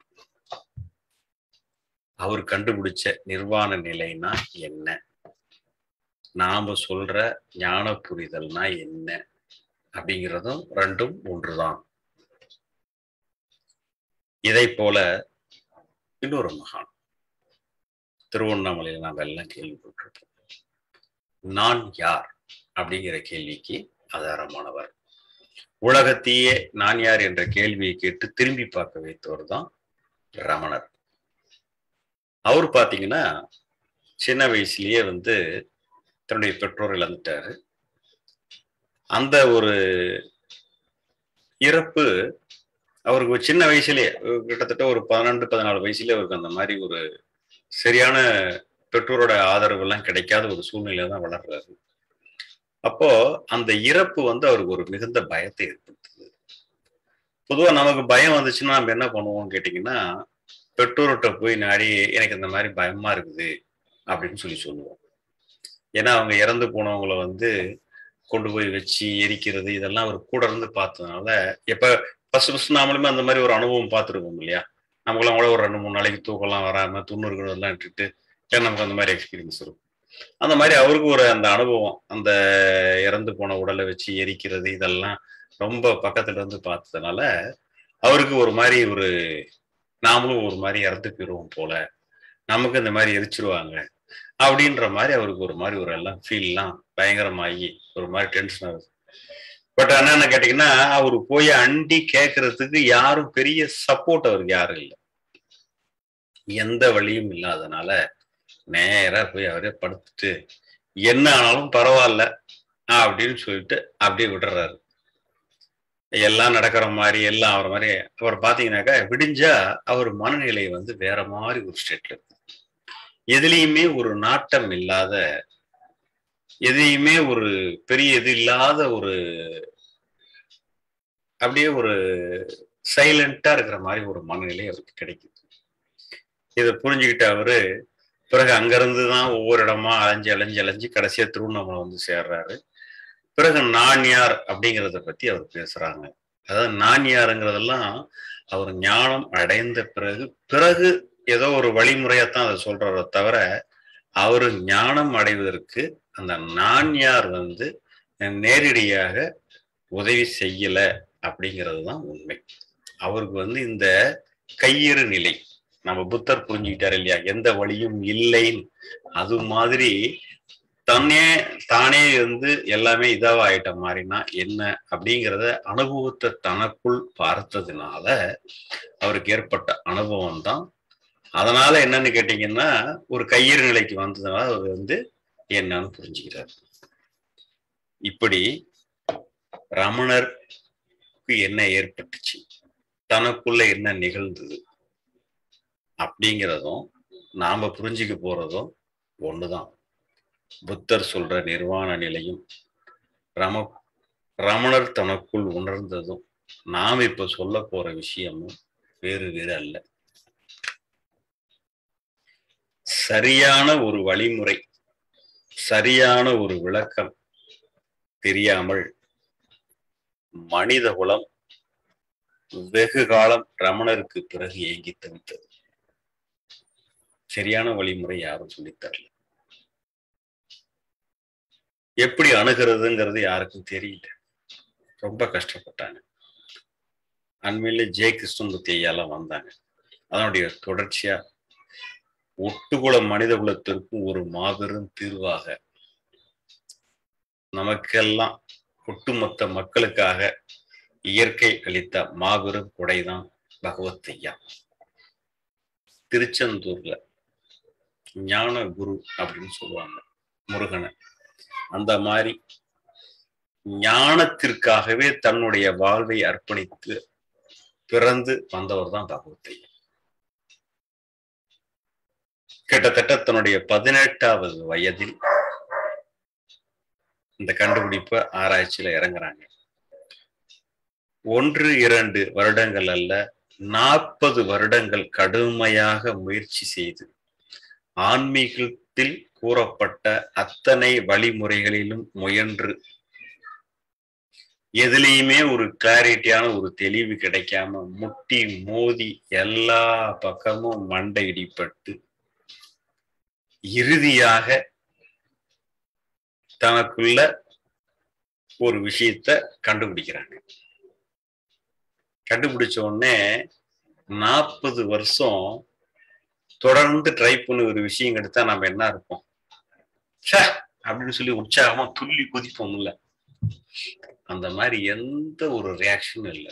அவர் கண்டுபிடிச்ச நிர்வாண நிலைனா என்ன நாம சொல்ற ஞான புரிதல்னா என்ன அப்படிங்கிறதும் ரெண்டும் ஒன்றுதான் இதை போல இன்னொரு மகான் திருவண்ணாமலையில் நாம் எல்லாம் கேள்விப்பட்டிருப்போம் நான் யார் அப்படிங்கிற கேள்விக்கு ஆதாரமானவர் உலகத்தையே நான் யார் என்ற கேள்வியை கேட்டு திரும்பி பார்க்க வைத்தவர் தான் ரமணர் அவர் பார்த்தீங்கன்னா சின்ன வயசுலயே வந்து தன்னுடைய பெற்றோர் இழந்துட்டாரு அந்த ஒரு இறப்பு அவருக்கு ஒரு சின்ன வயசுலயே கிட்டத்தட்ட ஒரு பன்னெண்டு பதினாலு வயசுலயே அவருக்கு அந்த மாதிரி ஒரு சரியான பெற்றோரோட ஆதரவு எல்லாம் கிடைக்காத ஒரு சூழ்நிலையில தான் வளர்றாரு அப்போ அந்த இறப்பு வந்து அவருக்கு ஒரு மிகுந்த பயத்தை ஏற்படுத்துது பொதுவா நமக்கு பயம் வந்துச்சுன்னா நம்ம என்ன பண்ணுவோம் கேட்டீங்கன்னா பெற்றோர்கிட்ட போய் நாடி எனக்கு இந்த மாதிரி பயமா இருக்குது அப்படின்னு சொல்லி சொல்லுவோம் ஏன்னா அவங்க இறந்து போனவங்கள வந்து கொண்டு போய் வச்சு எரிக்கிறது இதெல்லாம் அவர் கூட இருந்து பார்த்ததுனால எப்ப ஃபர்ஸ்ட் ஃபர்ஸ்ட் நாமளுமே அந்த மாதிரி ஒரு அனுபவம் பார்த்துருக்கோம் இல்லையா நமக்குலாம் கூட ஒரு ரெண்டு மூணு நாளைக்கு தூக்கம்லாம் வராம துண்ணூறுகள் எல்லாம் இட்டுட்டு நமக்கு அந்த மாதிரி எக்ஸ்பீரியன்ஸ் இருக்கும் அந்த மாதிரி அவருக்கு ஒரு அந்த அனுபவம் அந்த இறந்து போன உடலை வச்சு எரிக்கிறது இதெல்லாம் ரொம்ப பக்கத்துல இருந்து பார்த்ததுனால அவருக்கு ஒரு மாதிரி ஒரு நாமளும் ஒரு மாதிரி இறந்து போயிடுவோம் போல நமக்கு இந்த மாதிரி எரிச்சிருவாங்க அப்படின்ற மாதிரி அவருக்கு ஒரு மாதிரி ஒரு எல்லாம் ஃபீல்லாம் பயங்கரமாகி ஒரு மாதிரி டென்ஷன் ஆகுது பட் ஆனா என்ன கேட்டீங்கன்னா அவரு போய் அண்டி கேட்கறதுக்கு யாரும் பெரிய சப்போர்ட் அவருக்கு யாரும் இல்லை எந்த வழியும் இல்லாதனால நேரா போய் அவரே படுத்துட்டு என்ன ஆனாலும் பரவாயில்ல அப்படின்னு சொல்லிட்டு அப்படியே விடுறாரு எல்லாம் நடக்கிற மாதிரி எல்லாம் அவர் மாதிரி அவர் பாத்தீங்கன்னாக்கா விடிஞ்சா அவர் மனநிலை வந்து வேற மாதிரி ஒரு ஸ்டேட்ல இருக்கு எதுலேயுமே ஒரு நாட்டம் இல்லாத எதையுமே ஒரு பெரிய இது இல்லாத ஒரு அப்படியே ஒரு சைலண்டா இருக்கிற மாதிரி ஒரு மனநிலை அவருக்கு கிடைக்குது இதை புரிஞ்சுக்கிட்ட அவரு பிறகு அங்கிருந்து தான் ஒவ்வொரு இடமா அலைஞ்சு அலைஞ்சு அலைஞ்சு கடைசியா திருவண்ணாமலை வந்து சேர்றாரு பிறகு நான் யார் அப்படிங்கிறத பத்தி அவர் பேசுறாங்க அதாவது நான் யாருங்கிறதெல்லாம் அவர் ஞானம் அடைந்த பிறகு பிறகு ஏதோ ஒரு வழிமுறையத்தான் அதை சொல்றாரோ தவிர அவர் ஞானம் அடைவதற்கு அந்த நான் யார் வந்து நேரடியாக உதவி செய்யல அப்படிங்கிறது தான் உண்மை அவருக்கு வந்து இந்த கையிறு நிலை நம்ம புத்தர் புரிஞ்சுக்கிட்டாரு இல்லையா எந்த வழியும் இல்லைன்னு அது மாதிரி தன்னே தானே வந்து எல்லாமே இதாவ ஆயிட்ட மாதிரினா என்ன அப்படிங்கிறத அனுபவத்தை தனக்குள் பார்த்ததுனால அவருக்கு ஏற்பட்ட அனுபவம் தான் அதனால என்னன்னு கேட்டீங்கன்னா ஒரு கையிறு நிலைக்கு வந்ததுனால அவர் வந்து என்னன்னு புரிஞ்சுக்கிறார் இப்படி ரமணருக்கு என்ன ஏற்பட்டுச்சு தனக்குள்ள என்ன நிகழ்ந்தது அப்படிங்கிறதும் நாம புரிஞ்சுக்க போறதும் ஒண்ணுதான் புத்தர் சொல்ற நிர்வாண நிலையும் ரம ரமணர் தனக்குள் உணர்ந்ததும் நாம் இப்ப சொல்ல போற விஷயமும் வேறு வேறு அல்ல சரியான ஒரு வழிமுறை சரியான ஒரு விளக்கம் தெரியாமல் மனித குலம் வெகு காலம் ரமணருக்கு பிறகு ஏங்கி தவித்தது சரியான வழிமுறை யாரும் சொல்லித்தரல எப்படி அணுகிறதுங்கிறது யாருக்கும் தெரியல ரொம்ப கஷ்டப்பட்டாங்க அண்மையில ஜெய கிருஷ்ணமூர்த்தி ஐயாலாம் வந்தாங்க அதனுடைய தொடர்ச்சியா ஒட்டுகுல மனித குலத்திற்கும் ஒரு மாபெரும் தீர்வாக நமக்கெல்லாம் ஒட்டுமொத்த மக்களுக்காக இயற்கை அளித்த மாபெரும் கொடைதான் பகவத் ஐயா திருச்செந்தூர்ல ஞான குரு அப்படின்னு சொல்லுவாங்க முருகனை அந்த மாதிரி ஞானத்திற்காகவே தன்னுடைய வாழ்வை அர்ப்பணித்து பிறந்து வந்தவர் தான் பகவத் ஐயா கிட்டத்தட்ட தன்னுடைய பதினெட்டாவது வயதில் இந்த கண்டுபிடிப்ப ஆராய்ச்சியில இறங்குறாங்க ஒன்று இரண்டு வருடங்கள் அல்ல நாற்பது வருடங்கள் கடுமையாக முயற்சி செய்து ஆன்மீகத்தில் கூறப்பட்ட அத்தனை வழிமுறைகளிலும் முயன்று எதுலேயுமே ஒரு கிளாரிட்டியான ஒரு தெளிவு கிடைக்காம முட்டி மோதி எல்லா பக்கமும் மண்டை இடிப்பட்டு இறுதியாக தனக்குள்ள ஒரு விஷயத்த கண்டுபிடிக்கிறாங்க கண்டுபிடிச்ச உடனே நாற்பது வருஷம் தொடர்ந்து ட்ரை பண்ணி ஒரு விஷயம் எடுத்தா நம்ம என்ன இருப்போம் அப்படின்னு சொல்லி உற்சாகமா துள்ளி குதிப்போம்ல அந்த மாதிரி எந்த ஒரு ரியாக்ஷனும் இல்லை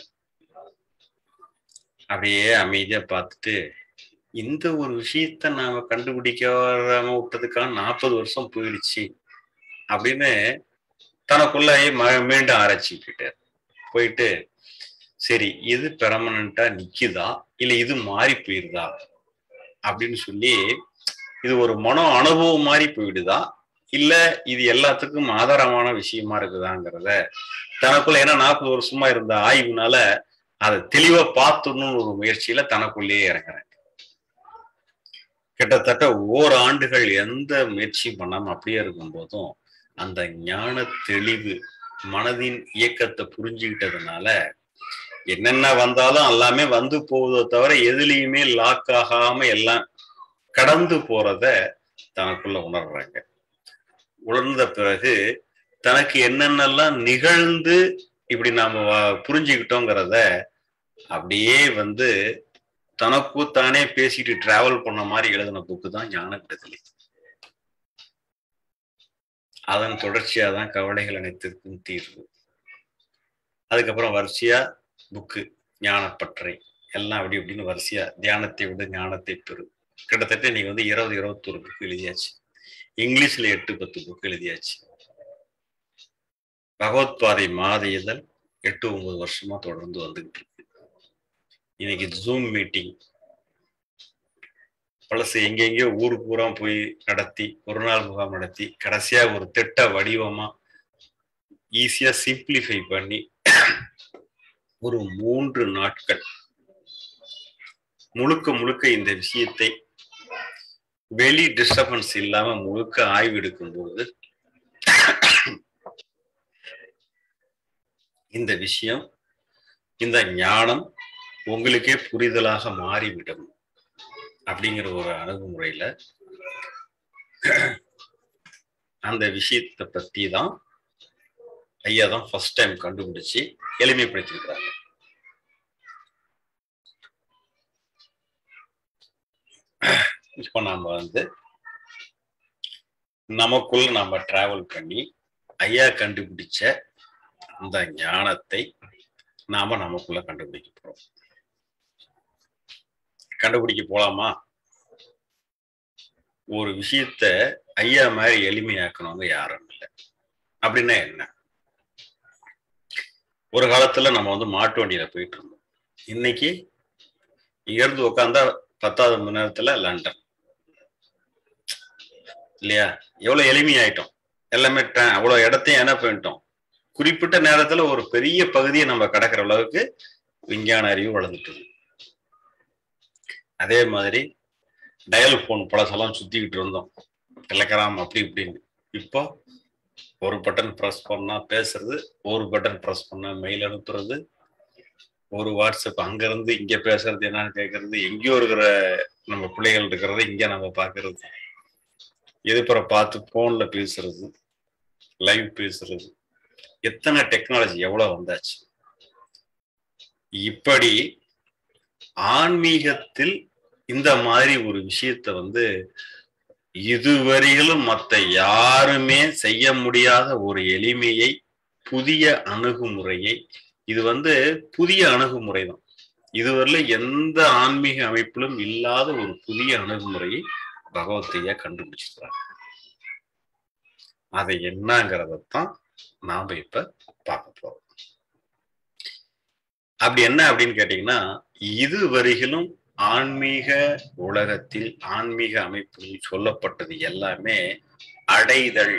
அப்படியே அமைதியா பார்த்துட்டு இந்த ஒரு விஷயத்த நாம கண்டுபிடிக்க வராம விட்டதுக்காக நாற்பது வருஷம் போயிடுச்சு அப்படின்னு தனக்குள்ளேயே மீண்டும் ஆராய்ச்சி போயிட்டார் போயிட்டு சரி இது பெர்மனண்டா நிக்குதா இல்ல இது மாறி போயிருதா அப்படின்னு சொல்லி இது ஒரு மன அனுபவம் மாதிரி போயிடுதா இல்ல இது எல்லாத்துக்கும் ஆதாரமான விஷயமா இருக்குதாங்கிறத தனக்குள்ள ஏன்னா நாற்பது வருஷமா இருந்த ஆய்வுனால அதை தெளிவா பார்த்துடணும்னு ஒரு முயற்சியில தனக்குள்ளேயே இறங்குறாங்க கிட்டத்தட்ட ஓர் ஆண்டுகள் எந்த முயற்சியும் பண்ணாம அப்படியே இருக்கும் போதும் அந்த ஞான தெளிவு மனதின் இயக்கத்தை புரிஞ்சுக்கிட்டதுனால என்னென்ன வந்தாலும் எல்லாமே வந்து போவதோ தவிர எதுலேயுமே லாக் ஆகாம எல்லாம் கடந்து போறத தனக்குள்ள உணர்றாங்க உணர்ந்த பிறகு தனக்கு என்னென்னலாம் நிகழ்ந்து இப்படி நாம புரிஞ்சுக்கிட்டோங்கிறத அப்படியே வந்து தனக்கு தானே பேசிட்டு டிராவல் பண்ண மாதிரி எழுதின புக்கு தான் ஞான விடுதலை அதன் தொடர்ச்சியா தான் கவலைகள் அனைத்திற்கும் தீர்வு அதுக்கப்புறம் வரிசையா புக்கு ஞானப்பற்றை எல்லாம் அப்படி இப்படின்னு வரிசையா தியானத்தை விட ஞானத்தை பெறு கிட்டத்தட்ட நீங்க வந்து இருபது இருபத்தொரு புக்கு எழுதியாச்சு இங்கிலீஷ்ல எட்டு பத்து புக் எழுதியாச்சு பகவத் பாதை மாத இதழ் எட்டு ஒன்பது வருஷமா தொடர்ந்து வந்துகிட்டு இருக்கு இன்னைக்கு ஜூம் மீட்டிங் பழசு எங்கெங்கயோ ஊருக்கு பூரா போய் நடத்தி ஒரு நாள் முகாம் நடத்தி கடைசியா ஒரு திட்ட வடிவமா ஈஸியா சிம்பிளிஃபை பண்ணி ஒரு மூன்று நாட்கள் முழுக்க முழுக்க இந்த விஷயத்தை வெளி டிஸ்டர்பன்ஸ் இல்லாம முழுக்க ஆய்வு எடுக்கும்போது இந்த விஷயம் இந்த ஞானம் உங்களுக்கே புரிதலாக மாறிவிடும் அப்படிங்கிற ஒரு அணுகுமுறையில அந்த விஷயத்தை பத்தி தான் ஐயா தான் ஃபர்ஸ்ட் டைம் கண்டுபிடிச்சு எளிமைப்படுத்திருக்கிறாங்க இப்போ நாம வந்து நமக்குள்ள நாம டிராவல் பண்ணி ஐயா கண்டுபிடிச்ச அந்த ஞானத்தை நாம நமக்குள்ள கண்டுபிடிக்க போறோம் கண்டுபிடிக்க போலாமா ஒரு விஷயத்த ஐயா மாதிரி எளிமையாக்கணுங்க யாரும் இல்லை அப்படின்னா என்ன ஒரு காலத்துல நம்ம வந்து மாட்டு வண்டியில போயிட்டு இருந்தோம் இன்னைக்கு இங்க இருந்து உட்காந்தா பத்தாவது மணி நேரத்துல லண்டன் இல்லையா எவ்வளவு எளிமையாயிட்டோம் எல்லாமே அவ்வளவு இடத்தையும் என்ன பண்ணிட்டோம் குறிப்பிட்ட நேரத்துல ஒரு பெரிய பகுதியை நம்ம கடக்கிற அளவுக்கு விஞ்ஞான அறிவு வளர்ந்துட்டு அதே மாதிரி டயல் போன் பழசெல்லாம் சுத்திக்கிட்டு இருந்தோம் டெலகிராம் அப்படி இப்படின்னு இப்போ ஒரு பட்டன் ப்ரெஸ் பண்ணா பேசுறது ஒரு பட்டன் ப்ரெஸ் பண்ணா மெயில் அனுப்புறது ஒரு வாட்ஸ்அப் அங்கிருந்து இங்க பேசுறது என்னன்னு கேட்கறது எங்கேயோ இருக்கிற நம்ம பிள்ளைகள் இருக்கிறத இங்க நம்ம பாக்குறது எதுப்புற பார்த்து போன்ல பேசுறது லைவ் பேசுறது எத்தனை டெக்னாலஜி எவ்வளவு வந்தாச்சு இப்படி ஆன்மீகத்தில் இந்த மாதிரி ஒரு விஷயத்த வந்து இதுவரையிலும் மற்ற யாருமே செய்ய முடியாத ஒரு எளிமையை புதிய அணுகுமுறையை இது வந்து புதிய அணுகுமுறை தான் இதுவரையில எந்த ஆன்மீக அமைப்பிலும் இல்லாத ஒரு புதிய அணுகுமுறையை பகவத்தையா கண்டுபிடிச்சிருக்காங்க அது என்னங்கிறதான் நாம இப்ப பார்க்க போறோம் அப்படி என்ன அப்படின்னு கேட்டீங்கன்னா இதுவரையிலும் ஆன்மீக உலகத்தில் ஆன்மீக அமைப்பில் சொல்லப்பட்டது எல்லாமே அடைதல்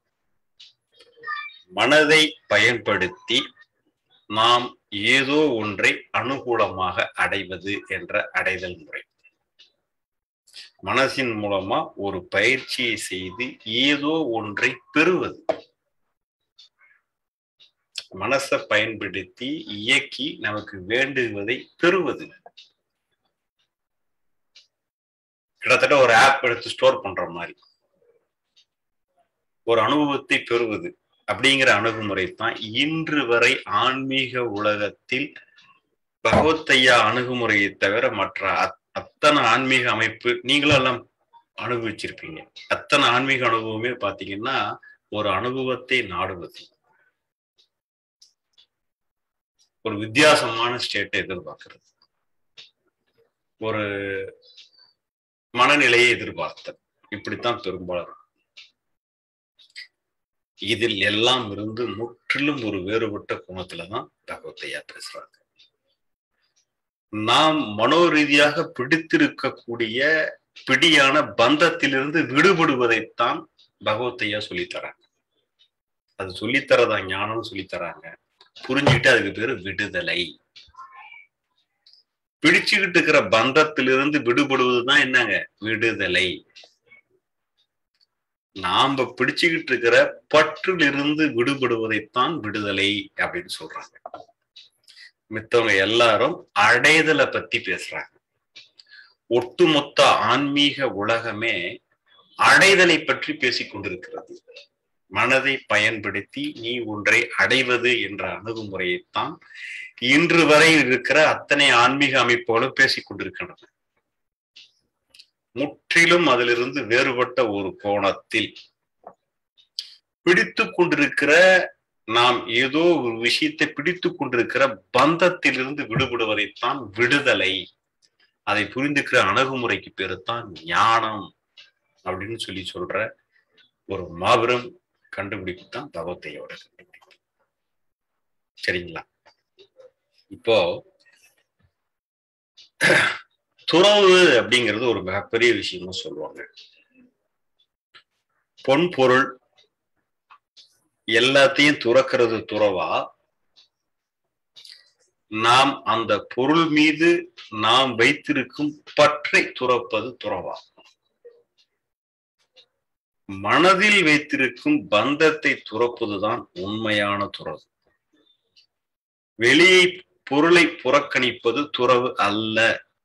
மனதை பயன்படுத்தி நாம் ஏதோ ஒன்றை அனுகூலமாக அடைவது என்ற அடைதல் முறை மனசின் மூலமா ஒரு பயிற்சியை செய்து ஏதோ ஒன்றை பெறுவது மனசை பயன்படுத்தி இயக்கி நமக்கு வேண்டுவதை பெறுவது கிட்டத்தட்ட ஒரு ஆப் எடுத்து ஸ்டோர் பண்ற மாதிரி ஒரு அனுபவத்தை பெறுவது அப்படிங்கிற அணுகுமுறை தான் இன்று வரை ஆன்மீக உலகத்தில் பகவத்தையா அணுகுமுறையை தவிர மற்ற அத்தனை ஆன்மீக அமைப்பு நீங்களும் எல்லாம் அனுபவிச்சிருப்பீங்க அத்தனை ஆன்மீக அனுபவமே பாத்தீங்கன்னா ஒரு அனுபவத்தை நாடுவது ஒரு வித்தியாசமான ஸ்டேட்டை எதிர்பார்க்கிறது ஒரு மனநிலையை எதிர்பார்த்தல் இப்படித்தான் பெரும்பாலும் இதில் எல்லாம் இருந்து முற்றிலும் ஒரு வேறுபட்ட கோணத்துலதான் பகவத்தையா பேசுறாங்க நாம் மனோரீதியாக பிடித்திருக்கக்கூடிய பிடியான பந்தத்திலிருந்து விடுபடுவதைத்தான் பகவத்தையா சொல்லித்தராங்க அது சொல்லித்தரதா ஞானம் சொல்லித்தராங்க புரிஞ்சுக்கிட்டு அதுக்கு பேரு விடுதலை பிடிச்சுக்கிட்டு இருக்கிற பந்தத்திலிருந்து விடுபடுவதுதான் என்னங்க விடுதலை நாம பிடிச்சுக்கிட்டு இருக்கிற பற்றிலிருந்து விடுபடுவதைத்தான் விடுதலை அப்படின்னு சொல்றாங்க மித்தவங்க எல்லாரும் அடைதலை பத்தி பேசுறாங்க ஒட்டுமொத்த ஆன்மீக உலகமே அடைதலை பற்றி பேசிக் கொண்டிருக்கிறது மனதை பயன்படுத்தி நீ ஒன்றை அடைவது என்ற அணுகுமுறையைத்தான் இன்று வரை இருக்கிற அத்தனை ஆன்மீக அமைப்புகளும் பேசிக் கொண்டிருக்கின்றன முற்றிலும் அதிலிருந்து வேறுபட்ட ஒரு கோணத்தில் பிடித்து கொண்டிருக்கிற நாம் ஏதோ ஒரு விஷயத்தை பிடித்து கொண்டிருக்கிற பந்தத்திலிருந்து விடுபடுவதைத்தான் விடுதலை அதை புரிந்துக்கிற அணுகுமுறைக்கு பேரு தான் ஞானம் அப்படின்னு சொல்லி சொல்ற ஒரு மாபெரும் கண்டுபிடிப்பு தான் பகவத்தையோட கண்டுபிடிப்பு சரிங்களா இப்போ துறவு அப்படிங்கிறது ஒரு மிகப்பெரிய விஷயமா சொல்லுவாங்க பொன் பொருள் எல்லாத்தையும் துறக்கிறது துறவா நாம் அந்த பொருள் மீது நாம் வைத்திருக்கும் பற்றை துறப்பது துறவா மனதில் வைத்திருக்கும் பந்தத்தை துறப்பதுதான் உண்மையான துறவு வெளியை பொருளை புறக்கணிப்பது துறவு அல்ல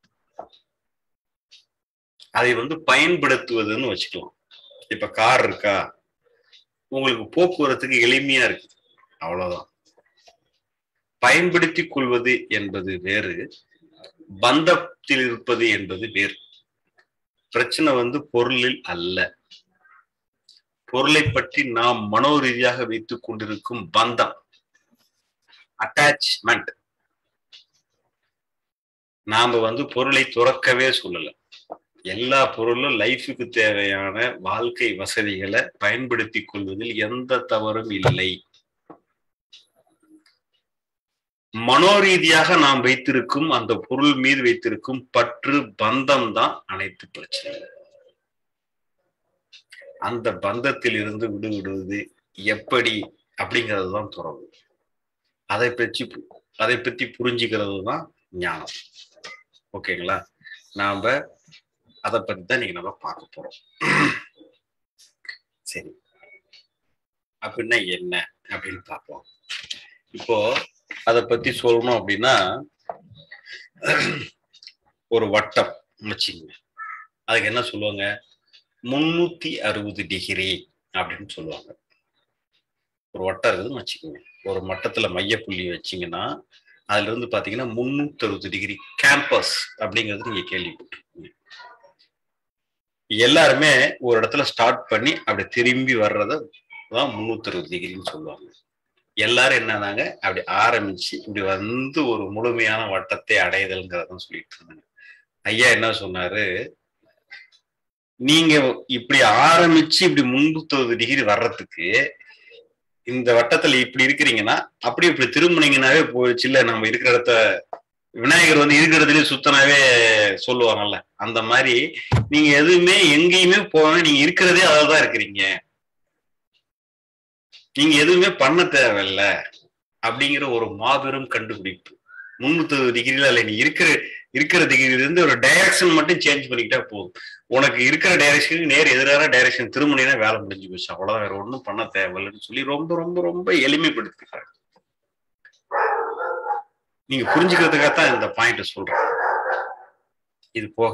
அதை வந்து பயன்படுத்துவதுன்னு வச்சுக்கலாம் இப்ப கார் இருக்கா உங்களுக்கு போக்குவரத்துக்கு எளிமையா இருக்கு அவ்வளவுதான் பயன்படுத்தி கொள்வது என்பது வேறு பந்தத்தில் இருப்பது என்பது வேறு பிரச்சனை வந்து பொருளில் அல்ல பொருளை பற்றி நாம் மனோ ரீதியாக வைத்துக் கொண்டிருக்கும் பந்தம் அட்டாச்மெண்ட் நாம வந்து பொருளை துறக்கவே சொல்லல எல்லா பொருளும் லைஃபுக்கு தேவையான வாழ்க்கை வசதிகளை பயன்படுத்தி கொள்வதில் எந்த தவறும் இல்லை மனோரீதியாக நாம் வைத்திருக்கும் அந்த பொருள் மீது வைத்திருக்கும் பற்று பந்தம் தான் அனைத்து பிரச்சனைகள் அந்த பந்தத்தில் இருந்து விடுவிடுவது எப்படி அப்படிங்கிறது தான் துறவு அதை பற்றி அதை பற்றி புரிஞ்சுக்கிறது தான் ஞானம் ஓகேங்களா நாம அதை பத்தி தான் நீங்க நம்ம பார்க்க போறோம் சரி அப்படின்னா என்ன அப்படின்னு பார்ப்போம் இப்போ அதை பத்தி சொல்லணும் அப்படின்னா ஒரு வட்டம் வச்சுங்க அதுக்கு என்ன சொல்லுவாங்க முன்னூத்தி அறுபது டிகிரி அப்படின்னு சொல்லுவாங்க ஒரு வட்டம் இருக்குதுன்னு வச்சுக்கோங்க ஒரு மட்டத்துல மையப்புள்ளி வச்சீங்கன்னா அதுல இருந்து பாத்தீங்கன்னா முன்னூத்தி அறுபது டிகிரி கேம்பஸ் அப்படிங்கிறது நீங்க கேள்விப்பட்டிருக்கீங்க எல்லாருமே ஒரு இடத்துல ஸ்டார்ட் பண்ணி அப்படி திரும்பி வர்றத தான் முன்னூத்தி அறுபது டிகிரின்னு சொல்லுவாங்க எல்லாரும் என்னதாங்க அப்படி ஆரம்பிச்சு இப்படி வந்து ஒரு முழுமையான வட்டத்தை அடைதல்ங்கிறதான் சொல்லிட்டு இருந்தாங்க ஐயா என்ன சொன்னாரு நீங்க இப்படி ஆரம்பிச்சு இப்படி முன்னூத்தி டிகிரி வர்றதுக்கு இந்த வட்டத்துல இப்படி இருக்கிறீங்கன்னா அப்படி இப்படி திரும்பினீங்கன்னாவே போயிடுச்சு இல்ல நம்ம இருக்கிற இடத்த விநாயகர் வந்து இருக்கிறதுலயே சுத்தனாவே சொல்லுவாங்கல்ல அந்த மாதிரி நீங்க எதுவுமே எங்கேயுமே போகாம நீங்க இருக்கிறதே அதான் இருக்கிறீங்க நீங்க எதுவுமே பண்ண தேவையில்ல அப்படிங்கிற ஒரு மாபெரும் கண்டுபிடிப்பு முன்னூத்தி டிகிரில இல்ல நீ இருக்கிற இருக்கிற டிகிரில இருந்து ஒரு டைரக்ஷன் மட்டும் சேஞ்ச் பண்ணிக்கிட்டா போதும் உனக்கு இருக்கிற டைரக்ஷனுக்கு நேர் எதிரான டைரக்ஷன் திரும்பினா வேலை முடிஞ்சு போச்சு அவ்வளவுதான் வேற ஒன்றும் பண்ண தேவையில்லைன்னு சொல்லி ரொம்ப ரொம்ப ரொம்ப எளிமைப்படுத்திக்கிறாங்க நீங்க புரிஞ்சுக்கிறதுக்காக தான் இந்த பாயிண்ட் சொல்றேன் இது போக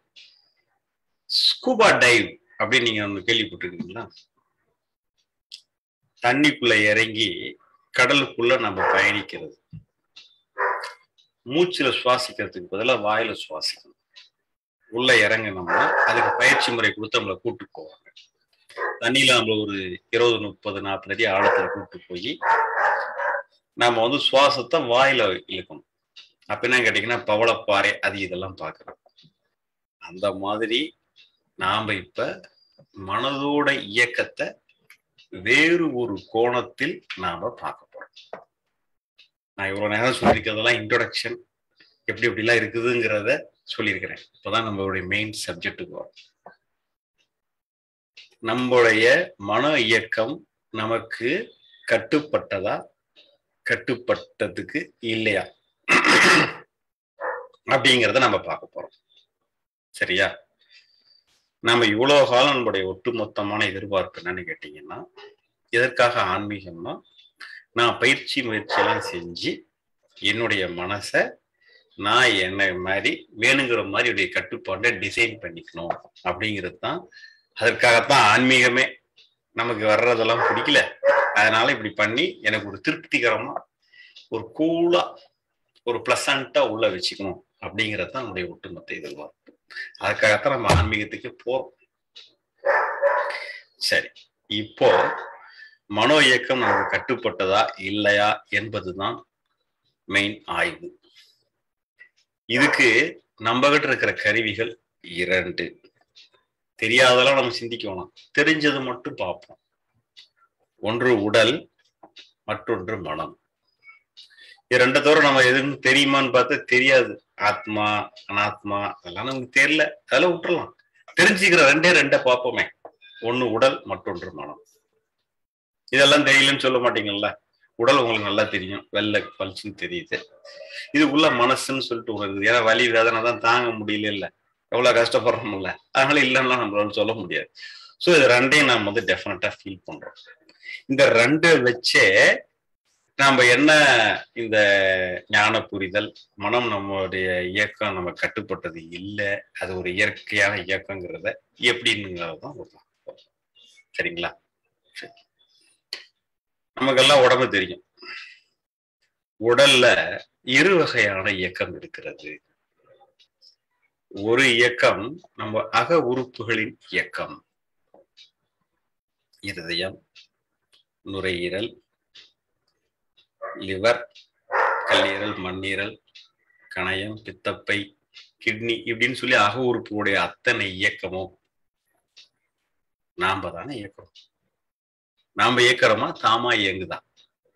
ஸ்கூபா டைவ் அப்படின்னு நீங்க ஒன்று கேள்விப்பட்டிருக்கீங்களா தண்ணிக்குள்ள இறங்கி கடலுக்குள்ள நம்ம பயணிக்கிறது மூச்சுல சுவாசிக்கிறதுக்கு பதிலாக வாயில சுவாசிக்கணும் உள்ள இறங்கினோம்னா அதுக்கு பயிற்சி முறை கொடுத்து நம்மளை கூட்டு போவாங்க தண்ணியில நம்மள ஒரு இருபது முப்பது நாற்பது அடி ஆழத்துல கூட்டு போய் நாம வந்து சுவாசத்தை வாயில இழுக்கணும் அப்ப என்ன கேட்டீங்கன்னா பவளப்பாறை அது இதெல்லாம் பார்க்கறோம் அந்த மாதிரி நாம இப்ப மனதோட இயக்கத்தை வேறு ஒரு கோணத்தில் நாம பார்க்க போறோம் நான் இவ்வளவு நேரம் சொல்லியிருக்கிறதெல்லாம் இன்ட்ரோடக்ஷன் எப்படி எப்படிலாம் இருக்குதுங்கிறத சொல்லியிருக்கிறேன் இப்பதான் நம்மளுடைய மெயின் சப்ஜெக்டுக்கு வரும் நம்மளுடைய மன இயக்கம் நமக்கு கட்டுப்பட்டதா கட்டுப்பட்டதுக்கு இல்லையா அப்படிங்கிறத நம்ம பார்க்க போறோம் சரியா நம்ம இவ்வளவு காலம் நம்முடைய ஒட்டுமொத்தமான எதிர்பார்ப்பு என்னன்னு கேட்டீங்கன்னா எதற்காக ஆன்மீகம்னா நான் பயிற்சி முயற்சியெல்லாம் செஞ்சு என்னுடைய மனசை நான் என்ன மாதிரி வேணுங்கிற மாதிரி உடைய கட்டுப்பாட்டை டிசைன் பண்ணிக்கணும் அப்படிங்கிறது தான் அதற்காகத்தான் ஆன்மீகமே நமக்கு வர்றதெல்லாம் பிடிக்கல அதனால இப்படி பண்ணி எனக்கு ஒரு திருப்திகரமா ஒரு கூலா ஒரு பிளசண்டா உள்ள வச்சுக்கணும் அப்படிங்கிறது தான் நம்முடைய ஒட்டுமொத்த எதிர்பார்ப்பு அதுக்காகத்தான் நம்ம ஆன்மீகத்துக்கு போறோம் சரி இப்போ மனோ இயக்கம் நமக்கு கட்டுப்பட்டதா இல்லையா என்பதுதான் மெயின் ஆய்வு இதுக்கு நம்ம கிட்ட இருக்கிற கருவிகள் இரண்டு தெரியாதெல்லாம் நம்ம சிந்திக்க வேணாம் தெரிஞ்சது மட்டும் பார்ப்போம் ஒன்று உடல் மற்றொன்று மனம் இது ரெண்டு தவிர நம்ம எதுவும் தெரியுமான்னு பார்த்தா தெரியாது ஆத்மா அனாத்மா அதெல்லாம் நமக்கு தெரியல அதெல்லாம் விட்டுறலாம் தெரிஞ்சுக்கிற ரெண்டே ரெண்டை பார்ப்போமே ஒண்ணு உடல் மற்றொன்று மனம் இதெல்லாம் தெரியலன்னு சொல்ல மாட்டீங்கல்ல உடல் உங்களுக்கு நல்லா தெரியும் வெள்ளை பளிச்சுன்னு தெரியுது இதுக்குள்ள மனசுன்னு சொல்லிட்டு உணருது ஏன்னா வலி வேதனை தான் தாங்க முடியல இல்ல எவ்வளவு கஷ்டப்படுறோம்ல அதனால இல்லைன்னா நம்மளால சொல்ல முடியாது ஸோ இது ரெண்டையும் நம்ம வந்து டெஃபினட்டா ஃபீல் பண்றோம் இந்த ரெண்டு வச்சே நாம என்ன இந்த ஞான புரிதல் மனம் நம்மளுடைய இயக்கம் நம்ம கட்டுப்பட்டது இல்லை அது ஒரு இயற்கையான இயக்கங்கிறத எப்படிங்கிறது தான் ஒரு சரிங்களா சரி நமக்கெல்லாம் உடம்பு தெரியும் உடல்ல இரு வகையான இயக்கம் இருக்கிறது ஒரு இயக்கம் நம்ம அக உறுப்புகளின் இயக்கம் இருதயம் நுரையீரல் லிவர் கல்லீரல் மண்ணீரல் கணையம் பித்தப்பை கிட்னி இப்படின்னு சொல்லி அக உறுப்புடைய அத்தனை இயக்கமும் நாம தானே இயக்கிறோம் நாம இயக்கிறோமா தாமா இயங்குதான்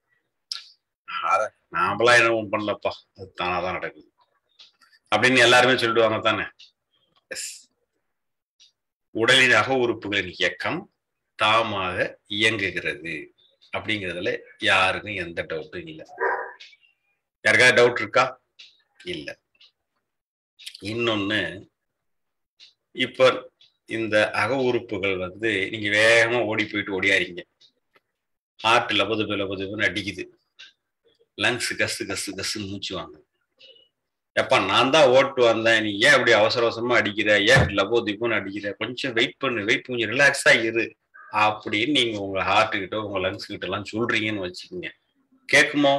நாமளா என்ன பண்ணலப்பா அது தானாதான் நடக்குது அப்படின்னு எல்லாருமே சொல்லிடுவாங்க தானே எஸ் உடலின் அக உறுப்புகளின் இயக்கம் தாமாக இயங்குகிறது அப்படிங்கிறதுல யாருக்கும் எந்த டவுட்டும் இல்லை யாருக்காவது டவுட் இருக்கா இல்லை இன்னொன்னு இப்ப இந்த அக உறுப்புகள் வந்து நீங்க வேகமா ஓடி போயிட்டு ஓடியாரீங்க ஹார்ட் லபதுபு லபதுபுன்னு அடிக்குது லங்ஸ் கசு கசு கசுன்னு மூச்சு வாங்க எப்பா நான் தான் ஓட்டு வந்தேன் நீ ஏன் இப்படி அவசர அவசரமா அடிக்கிற ஏன் லபோ திப்புன்னு அடிக்கிற கொஞ்சம் வெயிட் பண்ணு வெயிட் கொஞ்சம் ரிலாக்ஸா இரு அப்படின்னு நீங்க உங்க ஹார்ட் கிட்ட உங்க லங்ஸ் கிட்ட எல்லாம் சொல்றீங்கன்னு வச்சுக்கோங்க கேக்குமோ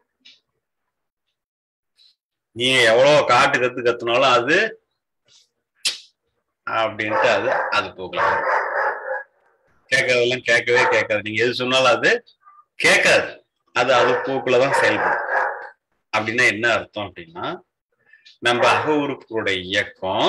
நீங்க எவ்வளவு காட்டு கத்து கத்துனாலும் அது அப்படின்ட்டு அது அது போகலாம் கேட்கறதெல்லாம் கேட்கவே கேட்காது நீங்க எது சொன்னாலும் அது கேட்காது அது அது போக்குலதான் செயல்படும் அப்படின்னா என்ன அர்த்தம் அப்படின்னா நம்ம அக உறுப்புடைய இயக்கம்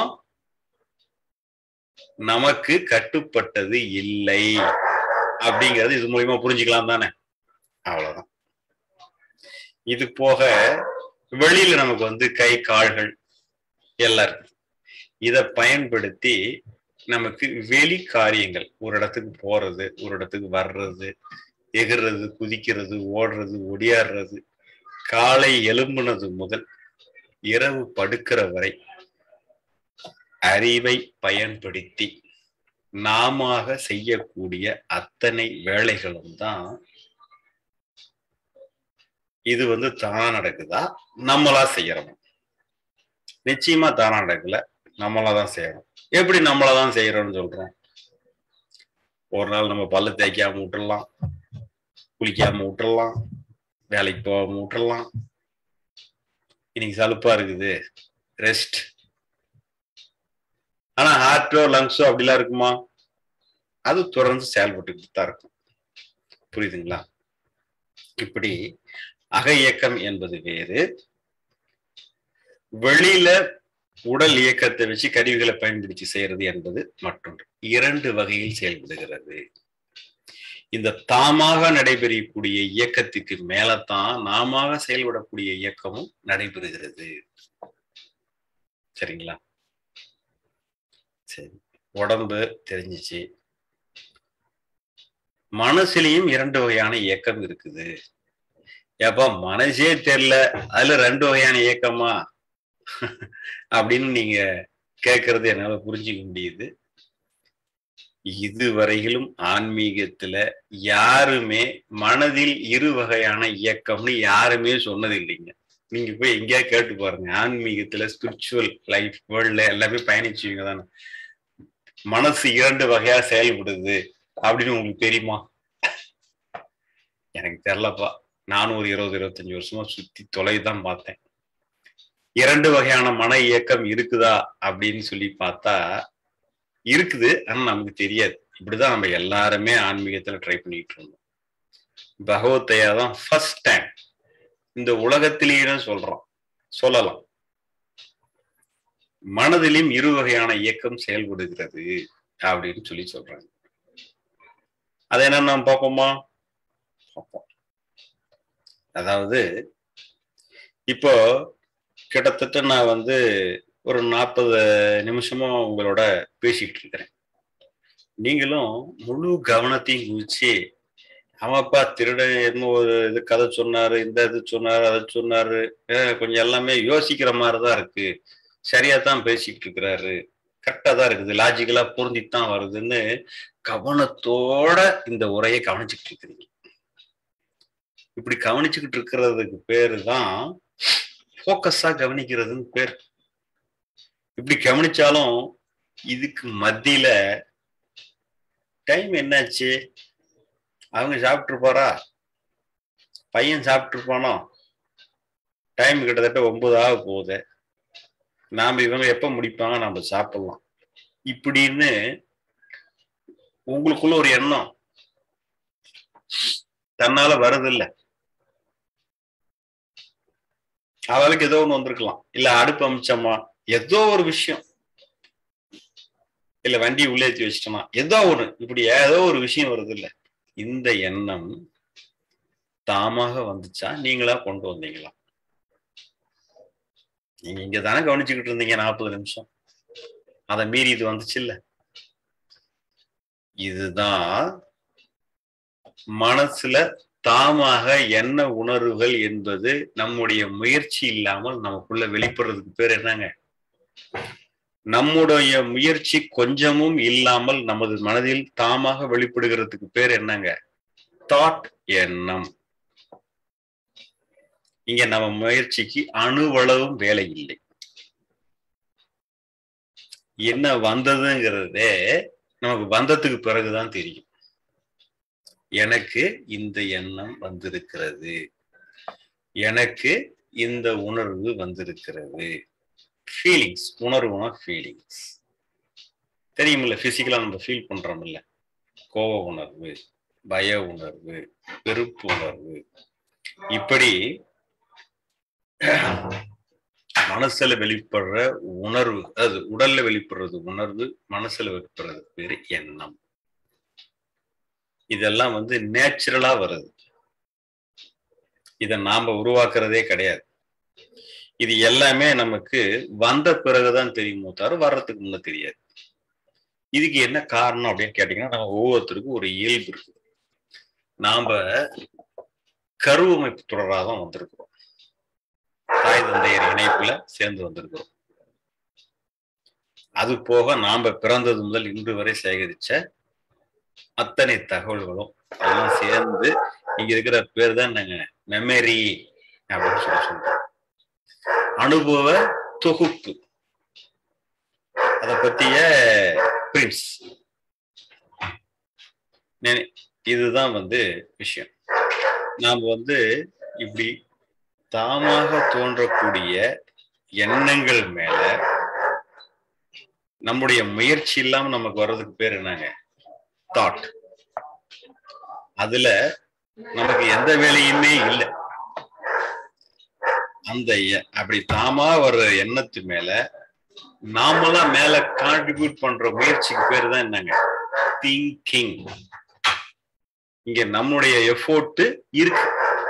நமக்கு கட்டுப்பட்டது இல்லை அப்படிங்கிறது இது மூலியமா புரிஞ்சுக்கலாம் தானே அவ்வளவுதான் இது போக வெளியில நமக்கு வந்து கை கால்கள் எல்லாம் இருக்கு இத பயன்படுத்தி நமக்கு வெளி காரியங்கள் ஒரு இடத்துக்கு போறது ஒரு இடத்துக்கு வர்றது எகிறது குதிக்கிறது ஓடுறது ஒடியாடுறது காலை எலும்புனது முதல் இரவு படுக்கிற வரை அறிவை பயன்படுத்தி நாம செய்யக்கூடிய அத்தனை வேலைகளும் தான் இது வந்து தானா நடக்குதா நம்மளா செய்யறோம் நிச்சயமா தானா நடக்கல நம்மளா தான் செய்யறோம் எப்படி நம்மளா தான் செய்யறோம்னு சொல்றோம் ஒரு நாள் நம்ம பல்லு தேய்க்காம விட்டுறலாம் குளிக்காம விட்டுறலாம் வேலைக்கு போகாம விட்டுறலாம் இன்னைக்கு சலுப்பா இருக்குது ரெஸ்ட் ஆனா ஹார்ட்டோ லங்ஸோ அப்படிலாம் இருக்குமா அது தொடர்ந்து செயல்பட்டு தான் இருக்கும் புரியுதுங்களா இப்படி அக இயக்கம் என்பது வேறு வெளியில உடல் இயக்கத்தை வச்சு கருவிகளை பயன்படுத்தி செய்யறது என்பது மற்றொன்று இரண்டு வகையில் செயல்படுகிறது இந்த தாமாக நடைபெறக்கூடிய இயக்கத்துக்கு மேலத்தான் நாம செயல்படக்கூடிய இயக்கமும் நடைபெறுகிறது சரிங்களா சரி உடம்பு தெரிஞ்சிச்சு மனசுலயும் இரண்டு வகையான இயக்கம் இருக்குது ஏப்பா மனசே தெரியல அதுல ரெண்டு வகையான இயக்கமா அப்படின்னு நீங்க கேட்கறது என்னால புரிஞ்சுக்க முடியுது இதுவரையிலும் ஆன்மீகத்துல யாருமே மனதில் இரு வகையான இயக்கம்னு யாருமே சொன்னது இல்லைங்க நீங்க போய் எங்கேயா கேட்டு பாருங்க ஆன்மீகத்துல ஸ்பிரிச்சுவல் லைஃப் வேர்ல்ட்ல எல்லாமே பயணிச்சுவீங்க தானே மனசு இரண்டு வகையா செயல்படுது அப்படின்னு உங்களுக்கு தெரியுமா எனக்கு தெரியலப்பா நானும் ஒரு இருபது இருபத்தஞ்சு வருஷமா சுத்தி தொலைதான் பார்த்தேன் இரண்டு வகையான மன இயக்கம் இருக்குதா அப்படின்னு சொல்லி பார்த்தா இருக்குது ஆனா நமக்கு தெரியாது இப்படிதான் நம்ம எல்லாருமே ஆன்மீகத்துல ட்ரை பண்ணிட்டு இருந்தோம் பகவத்தையா தான் ஃபர்ஸ்ட் டைம் இந்த உலகத்திலேயே சொல்றோம் சொல்லலாம் மனதிலும் இரு வகையான இயக்கம் செயல்படுகிறது அப்படின்னு சொல்லி சொல்றாங்க அது என்ன நம்ம பார்ப்போமா பார்ப்போம் அதாவது இப்போ கிட்டத்தட்ட நான் வந்து ஒரு நாற்பது நிமிஷமா உங்களோட பேசிக்கிட்டு இருக்கிறேன் நீங்களும் முழு கவனத்தையும் குவிச்சு அவன்ப்பா திருடன் என்ன ஒரு இது கதை சொன்னாரு இந்த இது சொன்னாரு அதை சொன்னாரு அஹ் கொஞ்சம் எல்லாமே யோசிக்கிற மாதிரிதான் இருக்கு சரியா தான் பேசிக்கிட்டு இருக்கிறாரு கரெக்டா தான் இருக்குது லாஜிக்கலா பொருந்தித்தான் வருதுன்னு கவனத்தோட இந்த உரையை கவனிச்சுக்கிட்டு இருக்கிறீங்க இப்படி கவனிச்சுக்கிட்டு இருக்கிறதுக்கு பேரு தான் ஃபோக்கஸா கவனிக்கிறதுன்னு பேர் இப்படி கவனிச்சாலும் இதுக்கு மத்தியில டைம் என்னாச்சு அவங்க சாப்பிட்டுருப்பாரா பையன் சாப்பிட்டுருப்பானோ டைம் கிட்டத்தட்ட ஒன்பது ஆக போகுது நாம இவங்க எப்ப முடிப்பாங்க நம்ம சாப்பிடலாம் இப்படின்னு உங்களுக்குள்ள ஒரு எண்ணம் தன்னால வருதில்ல அவளுக்கு ஏதோ ஒண்ணு வந்திருக்கலாம் இல்ல அடுப்பு அமைச்சோமா ஏதோ ஒரு விஷயம் இல்ல வண்டி உள்ளேத்தி வச்சிட்டோமா ஏதோ ஒண்ணு இப்படி ஏதோ ஒரு விஷயம் வருது இல்ல இந்த எண்ணம் தாமாக வந்துச்சா நீங்களா கொண்டு வந்தீங்களா நீங்க இங்க தானே கவனிச்சுக்கிட்டு இருந்தீங்க நாற்பது நிமிஷம் அதை மீறி இது வந்துச்சு இல்ல இதுதான் மனசுல தாமாக என்ன உணர்வுகள் என்பது நம்முடைய முயற்சி இல்லாமல் நமக்குள்ள வெளிப்படுறதுக்கு பேர் என்னங்க நம்முடைய முயற்சி கொஞ்சமும் இல்லாமல் நமது மனதில் தாமாக வெளிப்படுகிறதுக்கு பேர் என்னங்க தாட் எண்ணம் இங்க நம்ம முயற்சிக்கு அணுவளவும் வேலை இல்லை என்ன வந்ததுங்கிறதே நமக்கு வந்ததுக்கு பிறகுதான் தெரியும் எனக்கு இந்த எண்ணம் வந்திருக்கிறது எனக்கு இந்த உணர்வு வந்திருக்கிறது ஃபீலிங்ஸ் உணர்வுனா ஃபீலிங்ஸ் தெரியுமில்ல பிசிக்கலா நம்ம ஃபீல் பண்றோம்ல கோப உணர்வு பய உணர்வு வெறுப்பு உணர்வு இப்படி மனசுல வெளிப்படுற உணர்வு அது உடல்ல வெளிப்படுறது உணர்வு மனசுல வெளிப்படுறது பேரு எண்ணம் இதெல்லாம் வந்து நேச்சுரலா வருது இதை நாம உருவாக்குறதே கிடையாது இது எல்லாமே நமக்கு வந்த பிறகுதான் தெரியுமோ தவிர வர்றதுக்கு முன்ன தெரியாது இதுக்கு என்ன காரணம் அப்படின்னு கேட்டீங்கன்னா நம்ம ஒவ்வொருத்தருக்கும் ஒரு இயல்பு இருக்கு நாம கருவமைப்பு தொடராதான் வந்திருக்கிறோம் தாய் தந்தையர் இணைப்புல சேர்ந்து வந்திருக்கிறோம் அது போக நாம பிறந்தது முதல் இன்று வரை சேகரிச்ச அத்தனை தகவல்களும் எல்லாம் சேர்ந்து இங்க இருக்கிற பேர் தான் நாங்க மெமரி அப்படின்னு சொல்லி சொல்றோம் அனுபவ தொகுப்பு அத பத்திய பிரின்ஸ் இதுதான் வந்து விஷயம் நாம் வந்து இப்படி தாமாக தோன்றக்கூடிய எண்ணங்கள் மேல நம்முடைய முயற்சி இல்லாம நமக்கு வர்றதுக்கு பேர் என்னங்க தாட் அதுல நமக்கு எந்த வேலையுமே இல்லை அந்த அப்படி தாமா வர்ற எண்ணத்து மேல நாமளா மேல கான்ட்ரிபியூட் பண்ற முயற்சிக்கு பேர் தான் என்னங்க திங்கிங் இங்க நம்முடைய எஃபோர்ட் இருக்கு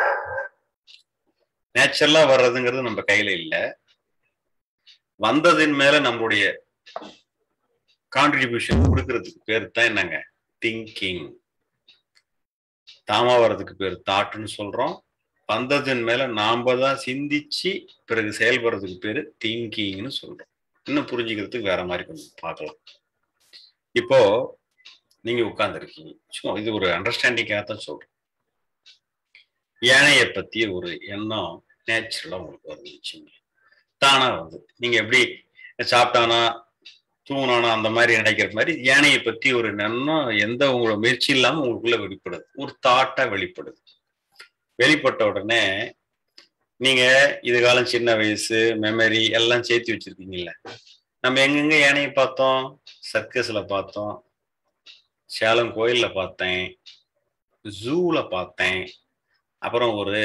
நேச்சுரலா வர்றதுங்கிறது நம்ம கையில இல்ல வந்ததின் மேல நம்மளுடைய கான்ட்ரிபியூஷன் கொடுக்கறதுக்கு பேர் தான் என்னங்க திங்கிங் தாமா வர்றதுக்கு பேர் தாட்டுன்னு சொல்றோம் வந்ததின் மேல நாம தான் சிந்திச்சு பிறகு செயல்படுறதுக்கு பேரு திங்கிங்னு சொல்றோம் இன்னும் புரிஞ்சுக்கிறதுக்கு வேற மாதிரி கொஞ்சம் பார்க்கலாம் இப்போ நீங்க உட்கார்ந்துருக்கீங்க சும்மா இது ஒரு அண்டர்ஸ்டாண்டிங்காக தான் சொல்றேன் யானையை பத்தி ஒரு எண்ணம் நேச்சுரலா உங்களுக்கு வந்துச்சுங்க தானா வந்து நீங்க எப்படி சாப்பிட்டானா தூங்கினானா அந்த மாதிரி நினைக்கிற மாதிரி யானையை பத்தி ஒரு எண்ணம் எந்த உங்களோட முயற்சி இல்லாம உங்களுக்குள்ள வெளிப்படுது ஒரு தாட்டா வெளிப்படுது வெளிப்பட்ட உடனே நீங்க இது காலம் சின்ன வயசு மெமரி எல்லாம் சேர்த்து வச்சிருக்கீங்கல்ல நம்ம எங்கெங்க யானையை பார்த்தோம் சர்க்கஸ்ல பார்த்தோம் சேலம் கோயில்ல பார்த்தேன் ஜூல பார்த்தேன் அப்புறம் ஒரு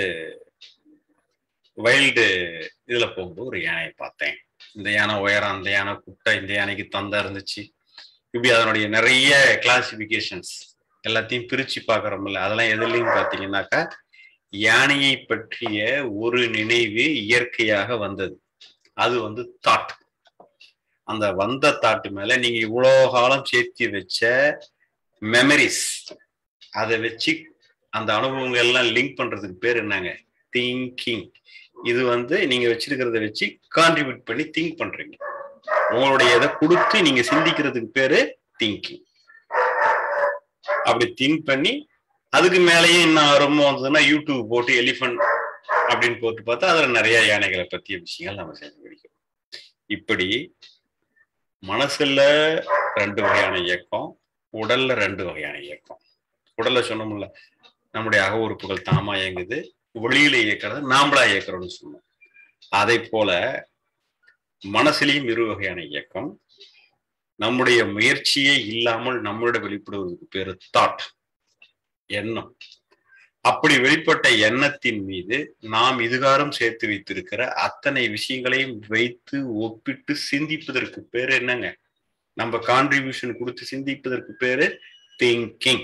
வைல்டு இதுல போகும்போது ஒரு யானையை பார்த்தேன் இந்த யானை உயரம் அந்த யானை குட்டை இந்த யானைக்கு தந்தா இருந்துச்சு இப்படி அதனுடைய நிறைய கிளாசிபிகேஷன்ஸ் எல்லாத்தையும் பிரிச்சு பார்க்கறோம்ல அதெல்லாம் எதுலையும் பார்த்தீங்கன்னாக்கா யானையை பற்றிய ஒரு நினைவு இயற்கையாக வந்தது அது வந்து தாட் அந்த வந்த தாட்டு மேல நீங்க இவ்வளோ காலம் சேர்த்தி வச்ச மெமரிஸ் அதை வச்சு அந்த அனுபவங்கள் எல்லாம் லிங்க் பண்றதுக்கு பேர் என்னங்க திங்கிங் இது வந்து நீங்க வச்சிருக்கிறத வச்சு கான்ட்ரிபியூட் பண்ணி திங்க் பண்றீங்க உங்களுடைய இதை கொடுத்து நீங்க சிந்திக்கிறதுக்கு பேரு திங்கிங் அப்படி திங்க் பண்ணி அதுக்கு மேலேயும் இன்னும் ரொம்ப வந்ததுன்னா யூடியூப் போட்டு எலிஃபண்ட் அப்படின்னு போட்டு பார்த்தா அதுல நிறைய யானைகளை பத்திய விஷயங்கள் நம்ம சேர்ந்து படிக்கிறோம் இப்படி மனசுல ரெண்டு வகையான இயக்கம் உடல்ல ரெண்டு வகையான இயக்கம் உடல்ல சொன்னோம்ல நம்முடைய அக உறுப்புகள் தாமா இயங்குது வெளியில இயக்கிறது நாமளா இயக்கிறோம்னு சொன்னோம் அதை போல மனசுலயும் இரு வகையான இயக்கம் நம்முடைய முயற்சியே இல்லாமல் நம்மளோட வெளிப்படுவதற்கு பேரு தாட் எண்ணம் அப்படி வெளிப்பட்ட எண்ணத்தின் மீது நாம் இதுகாரம் சேர்த்து வைத்திருக்கிற அத்தனை விஷயங்களையும் வைத்து ஒப்பிட்டு சிந்திப்பதற்கு பேரு என்னங்க நம்ம கான்ட்ரிபியூஷன் கொடுத்து சிந்திப்பதற்கு பேரு திங்கிங்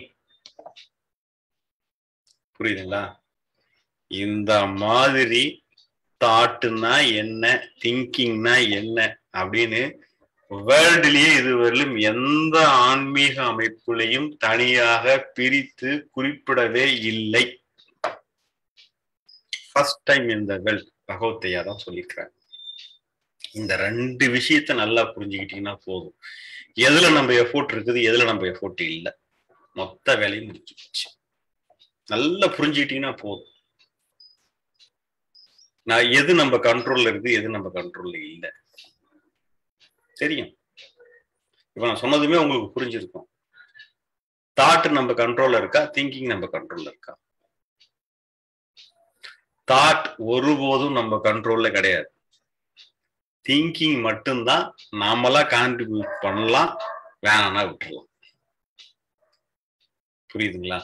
புரியுதுங்களா இந்த மாதிரி தாட்டுனா என்ன திங்கிங்னா என்ன அப்படின்னு வேர்ல்டுலயே இதுவரையிலும் எந்த ஆன்மீக அமைப்புலையும் தனியாக பிரித்து குறிப்பிடவே இல்லை ஃபர்ஸ்ட் டைம் இந்த வேர்ல்ட் பகவத்தையா தான் சொல்லியிருக்கிறாங்க இந்த ரெண்டு விஷயத்த நல்லா புரிஞ்சுக்கிட்டீங்கன்னா போதும் எதுல நம்ம எஃபோர்ட் இருக்குது எதுல நம்ம எஃபோர்ட் இல்லை மொத்த வேலையும் முடிஞ்சு போச்சு நல்லா புரிஞ்சுக்கிட்டீங்கன்னா போதும் நான் எது நம்ம கண்ட்ரோல்ல இருக்குது எது நம்ம கண்ட்ரோல்ல இல்லை தெரியும் இப்ப நான் சொன்னதுமே உங்களுக்கு புரிஞ்சிருக்கும் தாட் நம்ம கண்ட்ரோல்ல இருக்கா திங்கிங் நம்ம கண்ட்ரோல்ல இருக்கா தாட் ஒருபோதும் நம்ம கண்ட்ரோல்ல கிடையாது திங்கிங் மட்டும்தான் நாமளா கான்ட்ரிபியூட் பண்ணலாம் வேணாம்னா விட்டுறலாம் புரியுதுங்களா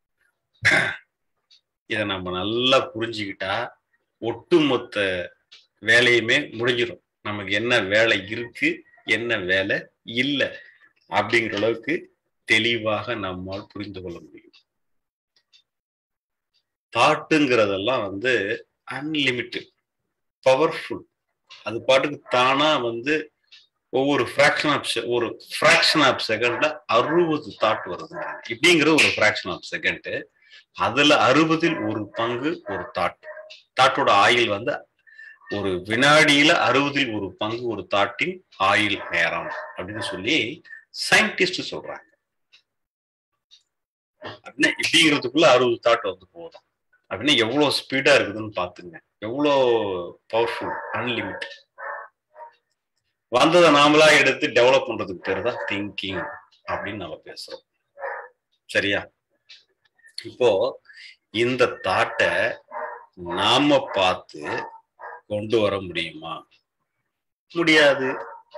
இதை நம்ம நல்லா புரிஞ்சுக்கிட்டா ஒட்டுமொத்த வேலையுமே முடிஞ்சிடும் நமக்கு என்ன வேலை இருக்கு என்ன வேலை இல்லை அப்படிங்கிற அளவுக்கு தெளிவாக நம்மால் புரிந்து கொள்ள முடியும் தாட்டுங்கிறதெல்லாம் வந்து அன்லிமிட்டெட் பவர்ஃபுல் அது பாட்டுக்கு தானா வந்து ஒவ்வொரு ஃப்ராக்ஷன் ஆஃப் ஒரு ஃப்ராக்ஷன் ஆஃப் செகண்ட்ல அறுபது தாட் வருது இப்படிங்கிற ஒரு ஃப்ராக்ஷன் ஆஃப் செகண்ட் அதுல அறுபதில் ஒரு பங்கு ஒரு தாட் தாட்டோட ஆயில் வந்து ஒரு வினாடியில அறுபதில் ஒரு பங்கு ஒரு தாட்டின் ஆயில் நேரம் அப்படின்னு சொல்லி சயின்டிஸ்ட் சொல்றாங்க அப்படின்னா இப்படிங்கிறதுக்குள்ள அறுபது தாட் வந்து போதும் அப்படின்னா எவ்வளவு ஸ்பீடா இருக்குதுன்னு பாத்துங்க எவ்வளோ பவர்ஃபுல் அன்லிமிட் வந்ததை நாமளா எடுத்து டெவலப் பண்றதுக்கு பேர் தான் திங்கிங் அப்படின்னு நம்ம பேசுறோம் சரியா இப்போ இந்த தாட்டை நாம பார்த்து கொண்டு வர முடியுமா முடியாது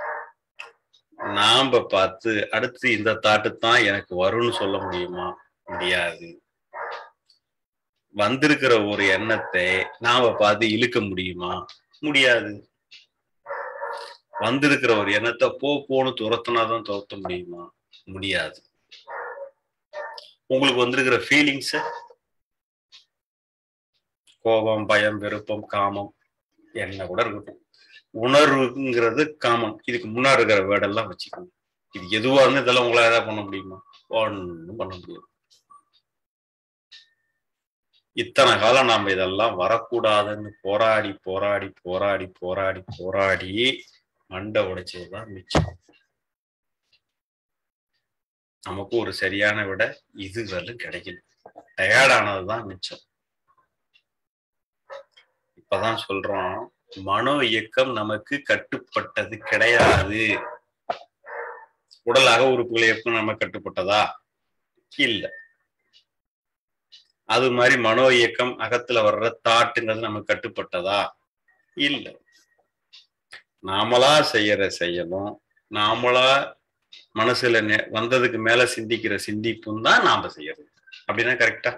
நாம பார்த்து அடுத்து இந்த தாட்டு தான் எனக்கு வரும்னு சொல்ல முடியுமா முடியாது வந்திருக்கிற ஒரு எண்ணத்தை நாம பார்த்து இழுக்க முடியுமா முடியாது வந்திருக்கிற ஒரு எண்ணத்தை போ போன்னு துரத்தினாதான் துரத்த முடியுமா முடியாது உங்களுக்கு வந்திருக்கிற ஃபீலிங்ஸ கோபம் பயம் விருப்பம் காமம் என்ன கூட இருக்கட்டும் உணர்வுங்கிறது காமன் இதுக்கு முன்னாடி இருக்கிற வேர்டெல்லாம் வச்சுக்கணும் இது எதுவா இருந்து இதெல்லாம் உங்களால ஏதாவது பண்ண முடியுமா ஒன்றும் பண்ண முடியாது இத்தனை காலம் நாம இதெல்லாம் வரக்கூடாதுன்னு போராடி போராடி போராடி போராடி போராடி மண்டை உடைச்சதுதான் மிச்சம் நமக்கு ஒரு சரியான விட இதுவரையும் கிடைக்கல டயர்டானதுதான் மிச்சம் இப்பதான் சொல்றோம் மனோ இயக்கம் நமக்கு கட்டுப்பட்டது கிடையாது உடல் அக உறுப்புகள் இயக்கம் நம்ம கட்டுப்பட்டதா இல்ல அது மாதிரி மனோ இயக்கம் அகத்துல வர்ற தாட்டுங்கிறது நமக்கு கட்டுப்பட்டதா இல்ல நாமளா செய்யற செய்யணும் நாமளா மனசுல வந்ததுக்கு மேல சிந்திக்கிற சிந்திப்பும் தான் நாம செய்யறது அப்படின்னா கரெக்டா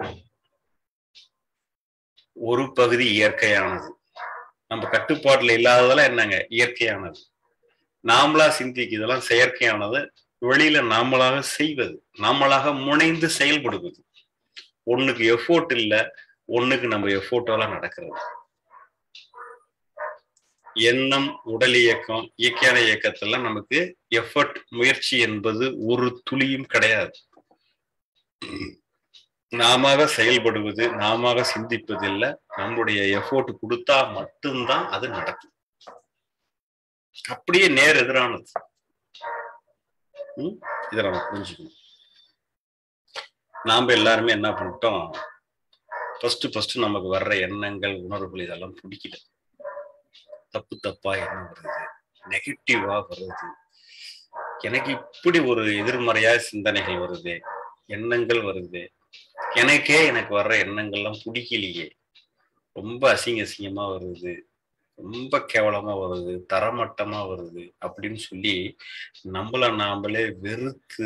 ஒரு பகுதி இயற்கையானது நம்ம கட்டுப்பாட்டுல இல்லாததெல்லாம் என்னங்க இயற்கையானது நாமளா சிந்திக்கு இதெல்லாம் செயற்கையானது வெளியில நாமளாக செய்வது நாமளாக முனைந்து செயல்படுவது ஒண்ணுக்கு எஃபோர்ட் இல்ல ஒண்ணுக்கு நம்ம எஃபோர்ட்டால நடக்கிறது எண்ணம் உடல் இயக்கம் இயற்கையான இயக்கத்துல நமக்கு எஃபர்ட் முயற்சி என்பது ஒரு துளியும் கிடையாது நாம செயல்படுவது நாம சிந்திப்பது இல்ல நம்மளுடைய எஃபோர்ட் கொடுத்தா மட்டும்தான் அது நடக்கும் அப்படியே நேர் எதிரானது ம்? இதை நம்ம புரிஞ்சுக்கணும் நாம எல்லாருமே என்ன பண்ணிட்டோம் ஃபர்ஸ்ட் ஃபர்ஸ்ட் நமக்கு வர்ற எண்ணங்கள் உணர்வுகள் இதெல்லாம் பிடிக்கல தப்பு தப்பா எண்ணம் வருது நெகட்டிவா வருது எனக்கு இப்படி ஒரு எதிர்மறையா சிந்தனைகள் வருது எண்ணங்கள் வருது எனக்கே எனக்கு வர்ற எண்ணங்கள்லாம் பிடிக்கலையே ரொம்ப அசிங்க அசிங்கமா வருது ரொம்ப கேவலமா வருது தரமட்டமா வருது அப்படின்னு சொல்லி நம்மள நாமளே வெறுத்து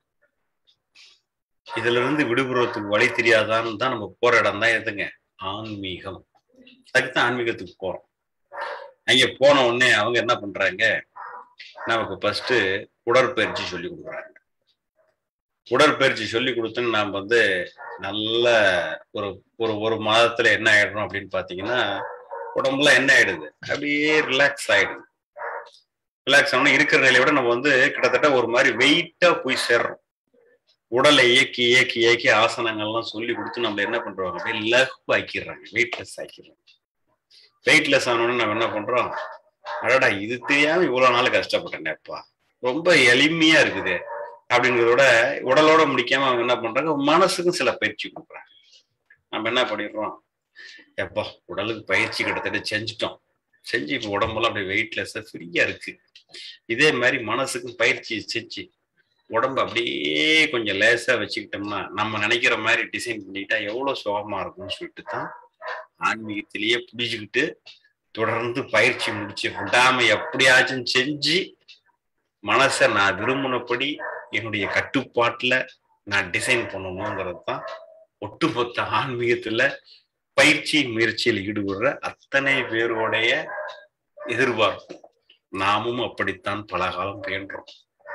இதுல இருந்து விடுபடுறதுக்கு வழி தெரியாதான்னு தான் நம்ம போற இடம் தான் எதுங்க ஆன்மீகம் அதுக்குதான் ஆன்மீகத்துக்கு போறோம் அங்க போன உடனே அவங்க என்ன பண்றாங்க நமக்கு ஃபர்ஸ்ட் உடற்பயிற்சி சொல்லி கொடுக்குறாங்க உடற்பயிற்சி சொல்லி கொடுத்துன்னு நாம் வந்து நல்ல ஒரு ஒரு ஒரு மாதத்துல என்ன ஆயிடுறோம் அப்படின்னு பாத்தீங்கன்னா உடம்புலாம் என்ன ஆயிடுது அப்படியே ரிலாக்ஸ் ஆயிடுது ரிலாக்ஸ் ஆகணும் இருக்கிற நிலையை விட நம்ம வந்து கிட்டத்தட்ட ஒரு மாதிரி வெயிட்டா போய் சேர்றோம் உடலை இயக்கி இயக்கி இயக்கி ஆசனங்கள்லாம் சொல்லி கொடுத்து நம்ம என்ன பண்றோம் அப்படியே லகு ஆக்கிடுறாங்க வெயிட்லெஸ் ஆக்கிடுறாங்க வெயிட்லெஸ் ஆனோன்னு நம்ம என்ன பண்றோம் அடடா இது தெரியாம இவ்வளவு நாள் கஷ்டப்பட்டேனேப்பா ரொம்ப எளிமையா இருக்குது அப்படிங்கிறதோட உடலோட முடிக்காம அவங்க என்ன பண்றாங்க மனசுக்கும் சில பயிற்சி கொடுக்குறாங்க நம்ம என்ன பண்ணிடுறோம் எப்பா உடலுக்கு பயிற்சி கிட்டத்தட்ட செஞ்சுட்டோம் செஞ்சு இப்போ உடம்பெல்லாம் அப்படியே வெயிட்லெஸ்ஸா ஃப்ரீயா இருக்கு இதே மாதிரி மனசுக்கும் பயிற்சி செஞ்சு உடம்பு அப்படியே கொஞ்சம் லேசா வச்சுக்கிட்டோம்னா நம்ம நினைக்கிற மாதிரி டிசைன் பண்ணிக்கிட்டா எவ்வளவு சுகமா இருக்கும்னு சொல்லிட்டு தான் ஆன்மீகத்திலேயே பிடிச்சுக்கிட்டு தொடர்ந்து பயிற்சி முடிச்சு விடாம எப்படியாச்சும் செஞ்சு மனசை நான் விரும்பினபடி என்னுடைய கட்டுப்பாட்டுல நான் டிசைன் பண்ணணுங்கிறது தான் ஒட்டுமொத்த ஆன்மீகத்துல பயிற்சி முயற்சியில் ஈடுபடுற அத்தனை பேருடைய எதிர்பார்ப்பு நாமும் அப்படித்தான் பல காலம் பயின்றோம்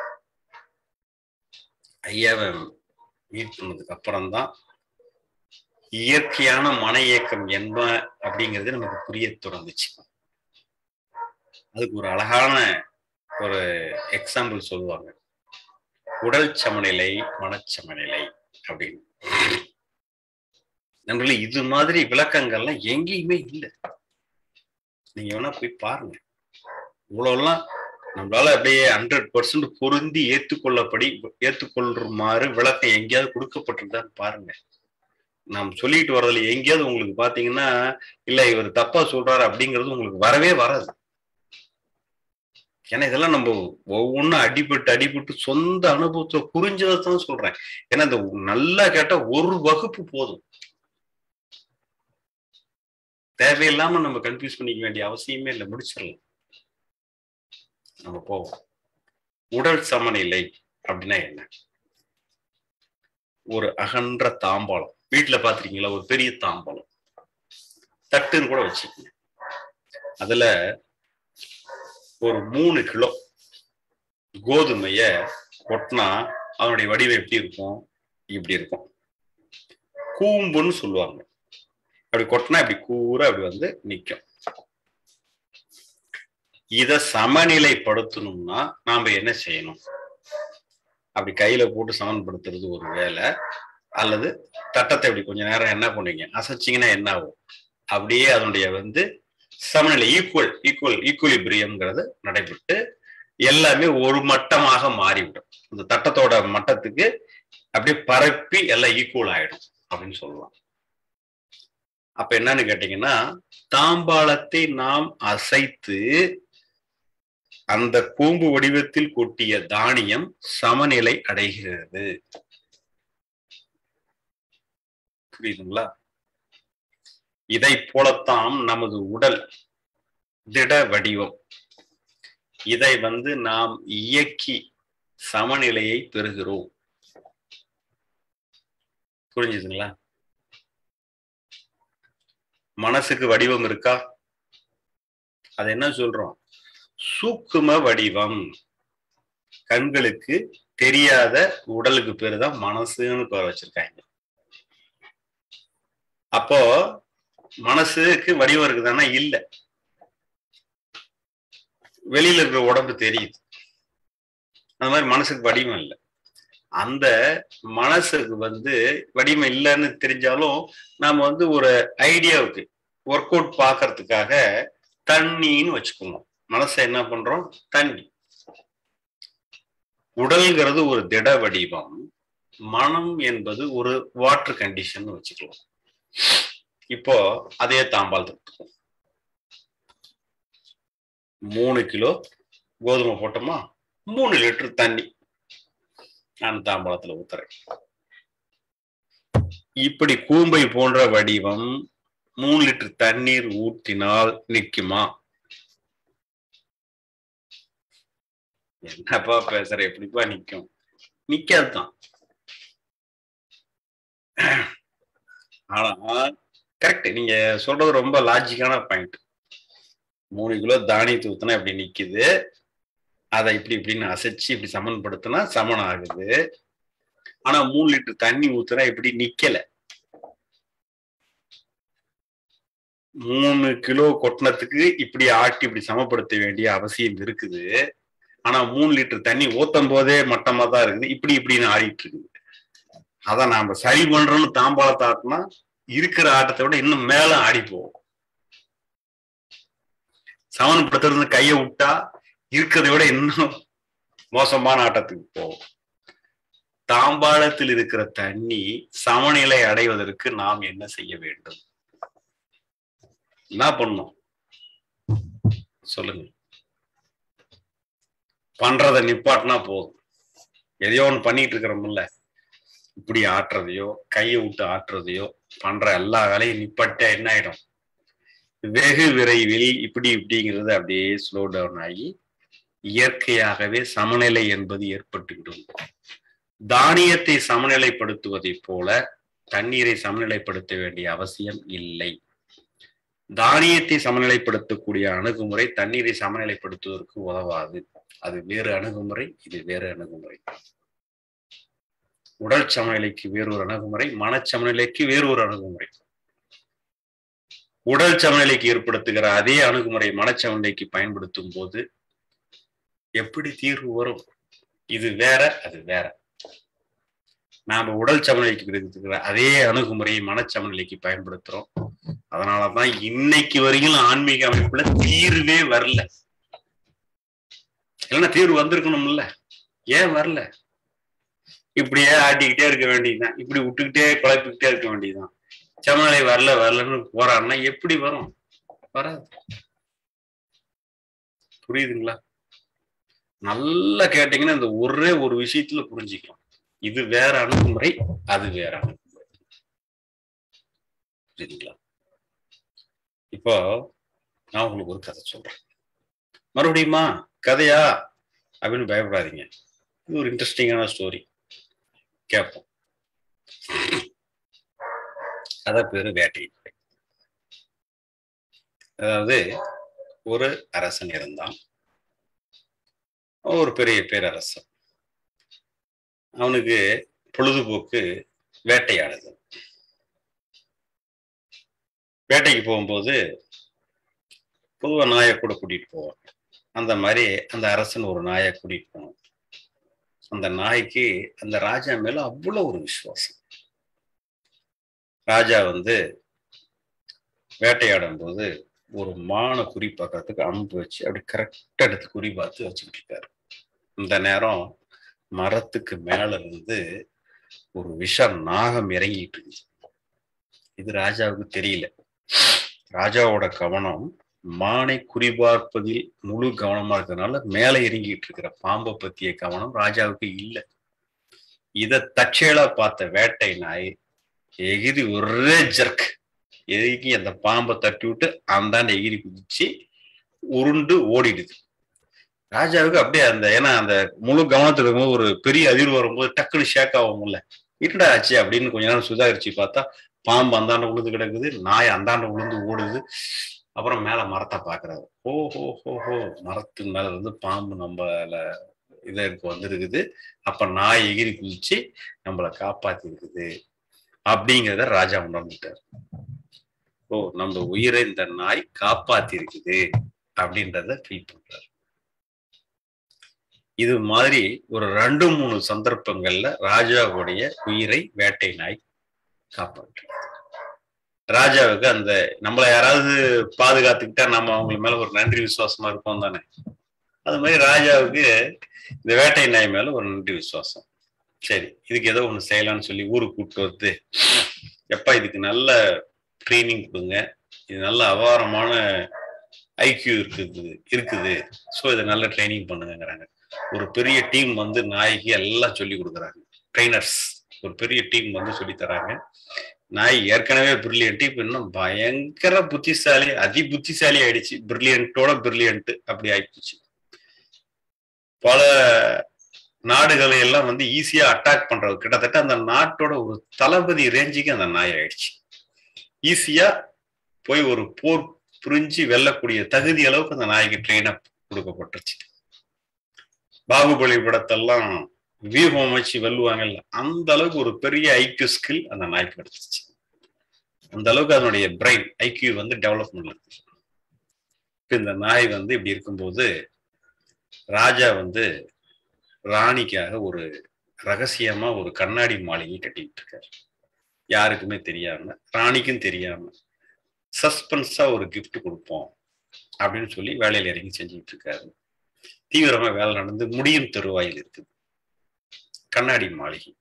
ஐயாவை மீட் பண்ணதுக்கு அப்புறம்தான் இயற்கையான மன இயக்கம் என்ன அப்படிங்கிறது நமக்கு புரிய தொடர்ந்துச்சு அதுக்கு ஒரு அழகான ஒரு எக்ஸாம்பிள் சொல்லுவாங்க உடல் சமநிலை மனச்சமநிலை அப்படின்னு நண்பர்களே இது மாதிரி விளக்கங்கள்லாம் எங்கேயுமே இல்லை நீங்க வேணா போய் பாருங்க இவ்வளவுலாம் நம்மளால அப்படியே ஹண்ட்ரட் பர்சன்ட் பொருந்தி ஏத்துக்கொள்ளப்படி ஏத்துக்கொள்ளுமாறு விளக்கம் எங்கேயாவது கொடுக்கப்பட்டிருந்தான்னு பாருங்க நாம் சொல்லிட்டு வர்றதுல எங்கேயாவது உங்களுக்கு பாத்தீங்கன்னா இல்ல இவர் தப்பா சொல்றாரு அப்படிங்கிறது உங்களுக்கு வரவே வராது ஏன்னா இதெல்லாம் நம்ம ஒவ்வொன்றும் அடிபட்டு அடிபட்டு சொந்த அனுபவத்தை புரிஞ்சதை தான் சொல்றேன் ஏன்னா இந்த நல்லா கேட்டா ஒரு வகுப்பு போதும் தேவையில்லாம நம்ம கன்ஃபியூஸ் பண்ணிக்க வேண்டிய அவசியமே இல்லை முடிச்சிடலாம் நம்ம போவோம் உடல் சமநிலை அப்படின்னா என்ன ஒரு அகன்ற தாம்பாளம் வீட்டுல பாத்திருக்கீங்களா ஒரு பெரிய தாம்பாளம் தட்டுன்னு கூட வச்சுக்கோங்க அதுல ஒரு மூணு கிலோ கோதுமைய கொட்டினா அதனுடைய வடிவம் எப்படி இருக்கும் இப்படி இருக்கும் கூம்புன்னு சொல்லுவாங்க அப்படி கொட்டினா இப்படி கூற அப்படி வந்து நிற்கும் இத சமநிலைப்படுத்தணும்னா நாம என்ன செய்யணும் அப்படி கையில போட்டு சமன்படுத்துறது ஒரு வேலை அல்லது தட்டத்தை இப்படி கொஞ்ச நேரம் என்ன பண்ணுவீங்க அசைச்சிங்கன்னா என்ன ஆகும் அப்படியே அதனுடைய வந்து சமநிலை ஈக்குவல் ஈக்குவல் ஈக்குவலிபிரியம்ங்கிறது நடைபெற்று எல்லாமே ஒரு மட்டமாக மாறிவிடும் இந்த தட்டத்தோட மட்டத்துக்கு அப்படியே பரப்பி எல்லாம் ஈக்குவல் ஆயிடும் அப்படின்னு சொல்லலாம் அப்ப என்னன்னு கேட்டீங்கன்னா தாம்பாளத்தை நாம் அசைத்து அந்த கூம்பு வடிவத்தில் கொட்டிய தானியம் சமநிலை அடைகிறது புரியுதுங்களா இதை போலத்தான் நமது உடல் திட வடிவம் இதை வந்து நாம் இயக்கி சமநிலையை பெறுகிறோம் புரிஞ்சுதுங்களா மனசுக்கு வடிவம் இருக்கா அது என்ன சொல்றோம் சூக்கும வடிவம் கண்களுக்கு தெரியாத உடலுக்கு பேரு தான் மனசுன்னு பேர் வச்சிருக்காங்க அப்போ மனசுக்கு வடிவம் இருக்குதானா இல்ல வெளியில இருக்கிற உடம்பு தெரியுது அந்த மாதிரி மனசுக்கு வடிவம் இல்லை அந்த மனசுக்கு வந்து வடிவம் இல்லைன்னு தெரிஞ்சாலும் நாம வந்து ஒரு ஐடியாவுக்கு ஒர்க் அவுட் பார்க்கறதுக்காக தண்ணின்னு வச்சுக்கணும் மனசை என்ன பண்றோம் தண்ணி உடல்ங்கிறது ஒரு திட வடிவம் மனம் என்பது ஒரு வாட்டர் கண்டிஷன் வச்சுக்கலாம் இப்போ அதே தாம்பால் எடுத்துக்கோம் மூணு கிலோ கோதுமை போட்டோமா மூணு லிட்டர் தண்ணி நான் தாம்பாளத்துல ஊத்துறேன் இப்படி கூம்பை போன்ற வடிவம் மூணு லிட்டர் தண்ணீர் ஊற்றினால் நிக்குமா என்னப்பா பேசுற எப்படிப்பா நிக்கும் நிக்காதுதான் ஆனா கரெக்ட் நீங்க சொல்றது ரொம்ப லாஜிக்கான பாயிண்ட் மூணு கிலோ தானியத்தை ஊத்துனா இப்படி நிக்குது அதை இப்படி இப்படின்னு அசைச்சு இப்படி சமன்படுத்தினா சமன் ஆகுது ஆனா மூணு லிட்டர் தண்ணி ஊத்துனா இப்படி நிக்கல மூணு கிலோ கொட்டினத்துக்கு இப்படி ஆட்டி இப்படி சமப்படுத்த வேண்டிய அவசியம் இருக்குது ஆனா மூணு லிட்டர் தண்ணி ஊத்தும் போதே மட்டமா தான் இருக்குது இப்படி இப்படின்னு ஆடிட்டு இருக்குது அத நாம சரி பண்றோம்னு தாம்பாளத்தை ஆட்டினா இருக்கிற ஆட்டத்தை விட இன்னும் மேல ஆடி போகும் சமன்படுத்துறது கையை விட்டா இருக்கிறத விட இன்னும் மோசமான ஆட்டத்துக்கு போகும் தாம்பாளத்தில் இருக்கிற தண்ணி சமநிலை அடைவதற்கு நாம் என்ன செய்ய வேண்டும் என்ன பண்ணும் சொல்லுங்க பண்றத நிப்பாட்டினா போதும் எதையோ ஒண்ணு பண்ணிட்டு இருக்கிறோம்ல இப்படி ஆட்டுறதையோ கையை விட்டு ஆட்டுறதையோ பண்ற எல்லா வேலையும் நிப்பாட்டா என்ன ஆயிடும் வெகு விரைவில் இப்படி இப்படிங்கிறது அப்படியே ஸ்லோ டவுன் ஆகி இயற்கையாகவே சமநிலை என்பது ஏற்பட்டுவிடும் தானியத்தை சமநிலைப்படுத்துவதை போல தண்ணீரை சமநிலைப்படுத்த வேண்டிய அவசியம் இல்லை தானியத்தை சமநிலைப்படுத்தக்கூடிய அணுகுமுறை தண்ணீரை சமநிலைப்படுத்துவதற்கு உதவாது அது வேறு அணுகுமுறை இது வேறு அணுகுமுறை உடல் சமநிலைக்கு வேறு ஒரு அணுகுமுறை மனச்சமநிலைக்கு வேறு ஒரு அணுகுமுறை உடல் சமநிலைக்கு ஏற்படுத்துகிற அதே அணுகுமுறை மனச்சமநிலைக்கு பயன்படுத்தும் போது எப்படி தீர்வு வரும் இது வேற அது வேற நாம உடல் சமநிலைக்கு இருக்கிற அதே அணுகுமுறையை மனச்சமநிலைக்கு பயன்படுத்துறோம் அதனாலதான் இன்னைக்கு வரையும் ஆன்மீக அமைப்புல தீர்வே வரல இல்லைன்னா தீர்வு வந்திருக்கணும்ல ஏன் வரல இப்படியே ஆட்டிக்கிட்டே இருக்க வேண்டியதுதான் இப்படி விட்டுக்கிட்டே குழப்பிக்கிட்டே இருக்க வேண்டியதுதான் சமநிலை வரல வரலன்னு போறான்னா எப்படி வரும் வராது புரியுதுங்களா நல்லா கேட்டீங்கன்னா இந்த ஒரே ஒரு விஷயத்துல புரிஞ்சுக்கலாம் இது வேற அணுகுமுறை அது வேற அணுகுமுறை புரியுதுங்களா இப்போ நான் உங்களுக்கு ஒரு கதை சொல்றேன் மறுபடியுமா கதையா அப்படின்னு பயப்படாதீங்க இது ஒரு இன்ட்ரெஸ்டிங்கான ஸ்டோரி கேட்போம் கதை பேரு வேட்டை அதாவது ஒரு அரசன் இருந்தான் ஒரு பெரிய பேரரசன் அவனுக்கு பொழுதுபோக்கு வேட்டையாடுது வேட்டைக்கு போகும்போது பொதுவா நாயை கூட கூட்டிட்டு போவான் அந்த மாதிரி அந்த அரசன் ஒரு நாயை கூட்டிட்டு போனான் அந்த நாய்க்கு அந்த ராஜா மேல அவ்வளவு ஒரு விசுவாசம் ராஜா வந்து வேட்டையாடும் போது ஒரு மான குறி பார்க்கறதுக்கு அம்பு வச்சு அப்படி கரெக்டா எடுத்து குறி பார்த்து வச்சுக்கிட்டு இருக்காரு இந்த நேரம் மரத்துக்கு மேல இருந்து ஒரு விஷ நாகம் இறங்கிட்டு இருந்துச்சு இது ராஜாவுக்கு தெரியல ராஜாவோட கவனம் மானை குறிபார்ப்பதில் முழு கவனமா இருக்கிறதுனால மேலே இறங்கிட்டு இருக்கிற பாம்பை பத்திய கவனம் ராஜாவுக்கு இல்லை இத தற்செயலா பார்த்த வேட்டை நாய் எகிரி ஒரே ஜர்க் எதுக்கி அந்த பாம்பை தட்டி விட்டு அந்தாண்ட எகிரி குதிச்சு உருண்டு ஓடிடுது ராஜாவுக்கு அப்படியே அந்த ஏன்னா அந்த முழு கவனத்துல இருக்கும்போது ஒரு பெரிய அதிர்வு வரும்போது டக்குன்னு ஷேக் ஆகும்ல என்னடா ஆச்சு அப்படின்னு கொஞ்ச நேரம் சுதாகரிச்சு பார்த்தா பாம்பு அந்தாண்ட உழுந்து கிடக்குது நாய் அந்தாண்ட உளுந்து ஓடுது அப்புறம் மேல மரத்தை பாக்குறாரு ஓ ஹோ ஹோ ஹோ மரத்து மேல இருந்து பாம்பு நம்மள இதற்கு வந்திருக்குது அப்ப நாய் எகிரி குதிச்சு நம்மளை காப்பாத்தி இருக்குது அப்படிங்கிறத ராஜா உணர்ந்துட்டார் ஓ நம்ம உயிரை இந்த நாய் காப்பாத்தி இருக்குது அப்படின்றத ஃபீல் பண்றாரு இது மாதிரி ஒரு ரெண்டு மூணு சந்தர்ப்பங்கள்ல ராஜாவுடைய உயிரை வேட்டை நாய் காப்பாற்று ராஜாவுக்கு அந்த நம்மளை யாராவது பாதுகாத்துக்கிட்டா நம்ம அவங்க மேல ஒரு நன்றி விசுவாசமா இருப்போம் தானே அது மாதிரி ராஜாவுக்கு இந்த வேட்டை நாய் மேல ஒரு நன்றி விசுவாசம் சரி இதுக்கு ஏதோ ஒண்ணு செய்யலாம்னு சொல்லி ஊருக்கு கூப்பிட்டு வந்து எப்பா இதுக்கு நல்ல ட்ரைனிங் கொடுங்க இது நல்ல அபாரமான ஐக்கியூ இருக்குது இருக்குது ஸோ இதை நல்ல ட்ரைனிங் பண்ணுங்கிறாங்க ஒரு பெரிய டீம் வந்து நாய்க்கு எல்லாம் சொல்லி கொடுக்குறாங்க ட்ரைனர்ஸ் ஒரு பெரிய டீம் வந்து சொல்லி தராங்க நாய் ஏற்கனவே பிரில்லியன்ட் இப்ப இன்னும் பயங்கர புத்திசாலி அதி புத்திசாலி ஆயிடுச்சு பிரில்லியன்ட்டோட பிரில்லியன்ட் அப்படி ஆயிடுச்சு பல நாடுகளை எல்லாம் வந்து ஈஸியா அட்டாக் பண்றது கிட்டத்தட்ட அந்த நாட்டோட ஒரு தளபதி ரேஞ்சுக்கு அந்த நாய் ஆயிடுச்சு ஈஸியா போய் ஒரு போர் புரிஞ்சு வெல்லக்கூடிய தகுதி அளவுக்கு அந்த நாய்க்கு ட்ரெயின் அப் கொடுக்கப்பட்டுருச்சு பாகுபலி படத்தெல்லாம் வியூகம் வச்சு வெல்லுவாங்கல்ல அந்த அளவுக்கு ஒரு பெரிய ஐக்கியூ ஸ்கில் அந்த நாய்க்கு கிடைச்சிச்சு அந்த அளவுக்கு அதனுடைய பிரெயின் ஐக்கியூ வந்து டெவலப்மெண்ட் இருக்கு இந்த நாய் வந்து இப்படி இருக்கும்போது ராஜா வந்து ராணிக்காக ஒரு ரகசியமா ஒரு கண்ணாடி மாளிகை கட்டிட்டு இருக்காரு யாருக்குமே தெரியாம ராணிக்கும் தெரியாம சஸ்பென்ஸா ஒரு gift கொடுப்போம் அப்படின்னு சொல்லி வேலையில இறங்கி செஞ்சுட்டு இருக்காரு தீவிரமா வேலை நடந்து முடியும் தருவாயில் இருக்குது கண்ணாடி மாளிகை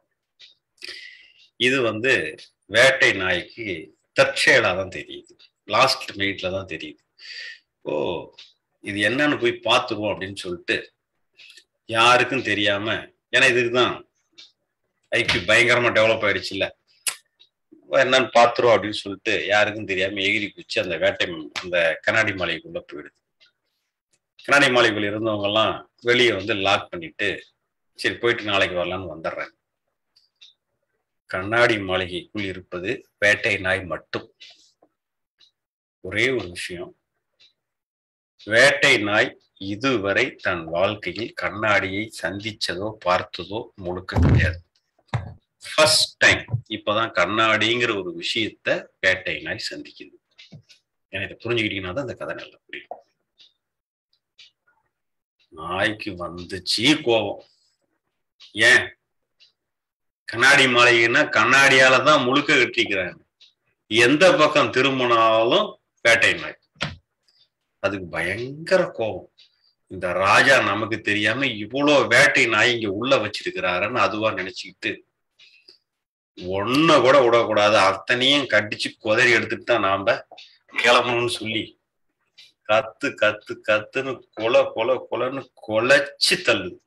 இது வந்து வேட்டை நாய்க்கு தற்செயலா தான் தெரியுது லாஸ்ட் மினிட்ல தான் தெரியுது ஓ இது என்னன்னு போய் பார்த்துருவோம் அப்படின்னு சொல்லிட்டு யாருக்கும் தெரியாம ஏன்னா இதுக்கு தான் ஐக்கியூ பயங்கரமா டெவலப் ஆயிடுச்சு இல்ல என்னன்னு பார்த்துருவோம் அப்படின்னு சொல்லிட்டு யாருக்கும் தெரியாம எகிரி குச்சி அந்த வேட்டை அந்த கண்ணாடி மாளிகைக்குள்ள போயிடுது கண்ணாடி மாளிகைக்குள்ள இருந்தவங்க எல்லாம் வெளியே வந்து லாக் பண்ணிட்டு சரி போயிட்டு நாளைக்கு வரலான்னு வந்துடுறாங்க கண்ணாடி மாளிகைக்குள் இருப்பது வேட்டை நாய் மட்டும் ஒரே ஒரு விஷயம் வேட்டை நாய் இதுவரை தன் வாழ்க்கையில் கண்ணாடியை சந்திச்சதோ பார்த்ததோ முழுக்க கிடையாது ஃபர்ஸ்ட் டைம் இப்பதான் கண்ணாடிங்கிற ஒரு விஷயத்த வேட்டை நாய் சந்திக்குது ஏன்னா இதை புரிஞ்சுக்கிட்டீங்கன்னா தான் இந்த கதை நல்லா புரியும் நாய்க்கு வந்துச்சு கோபம் ஏன் கண்ணாடி மாளிகைன்னா கண்ணாடியால தான் முழுக்க கட்டிக்கிறாங்க எந்த பக்கம் திரும்பினாலும் வேட்டை நாய் அதுக்கு பயங்கர கோபம் இந்த ராஜா நமக்கு தெரியாம இவ்வளவு வேட்டை நாய் இங்க உள்ள வச்சிருக்கிறாருன்னு அதுவா நினைச்சுக்கிட்டு ஒன்ன கூட விடக்கூடாது அத்தனையும் கடிச்சு குதறி எடுத்துட்டு தான் நாம கிளம்பணும்னு சொல்லி கத்து கத்து கத்துன்னு கொலை கொலை கொலைன்னு கொலைச்சு தள்ளுது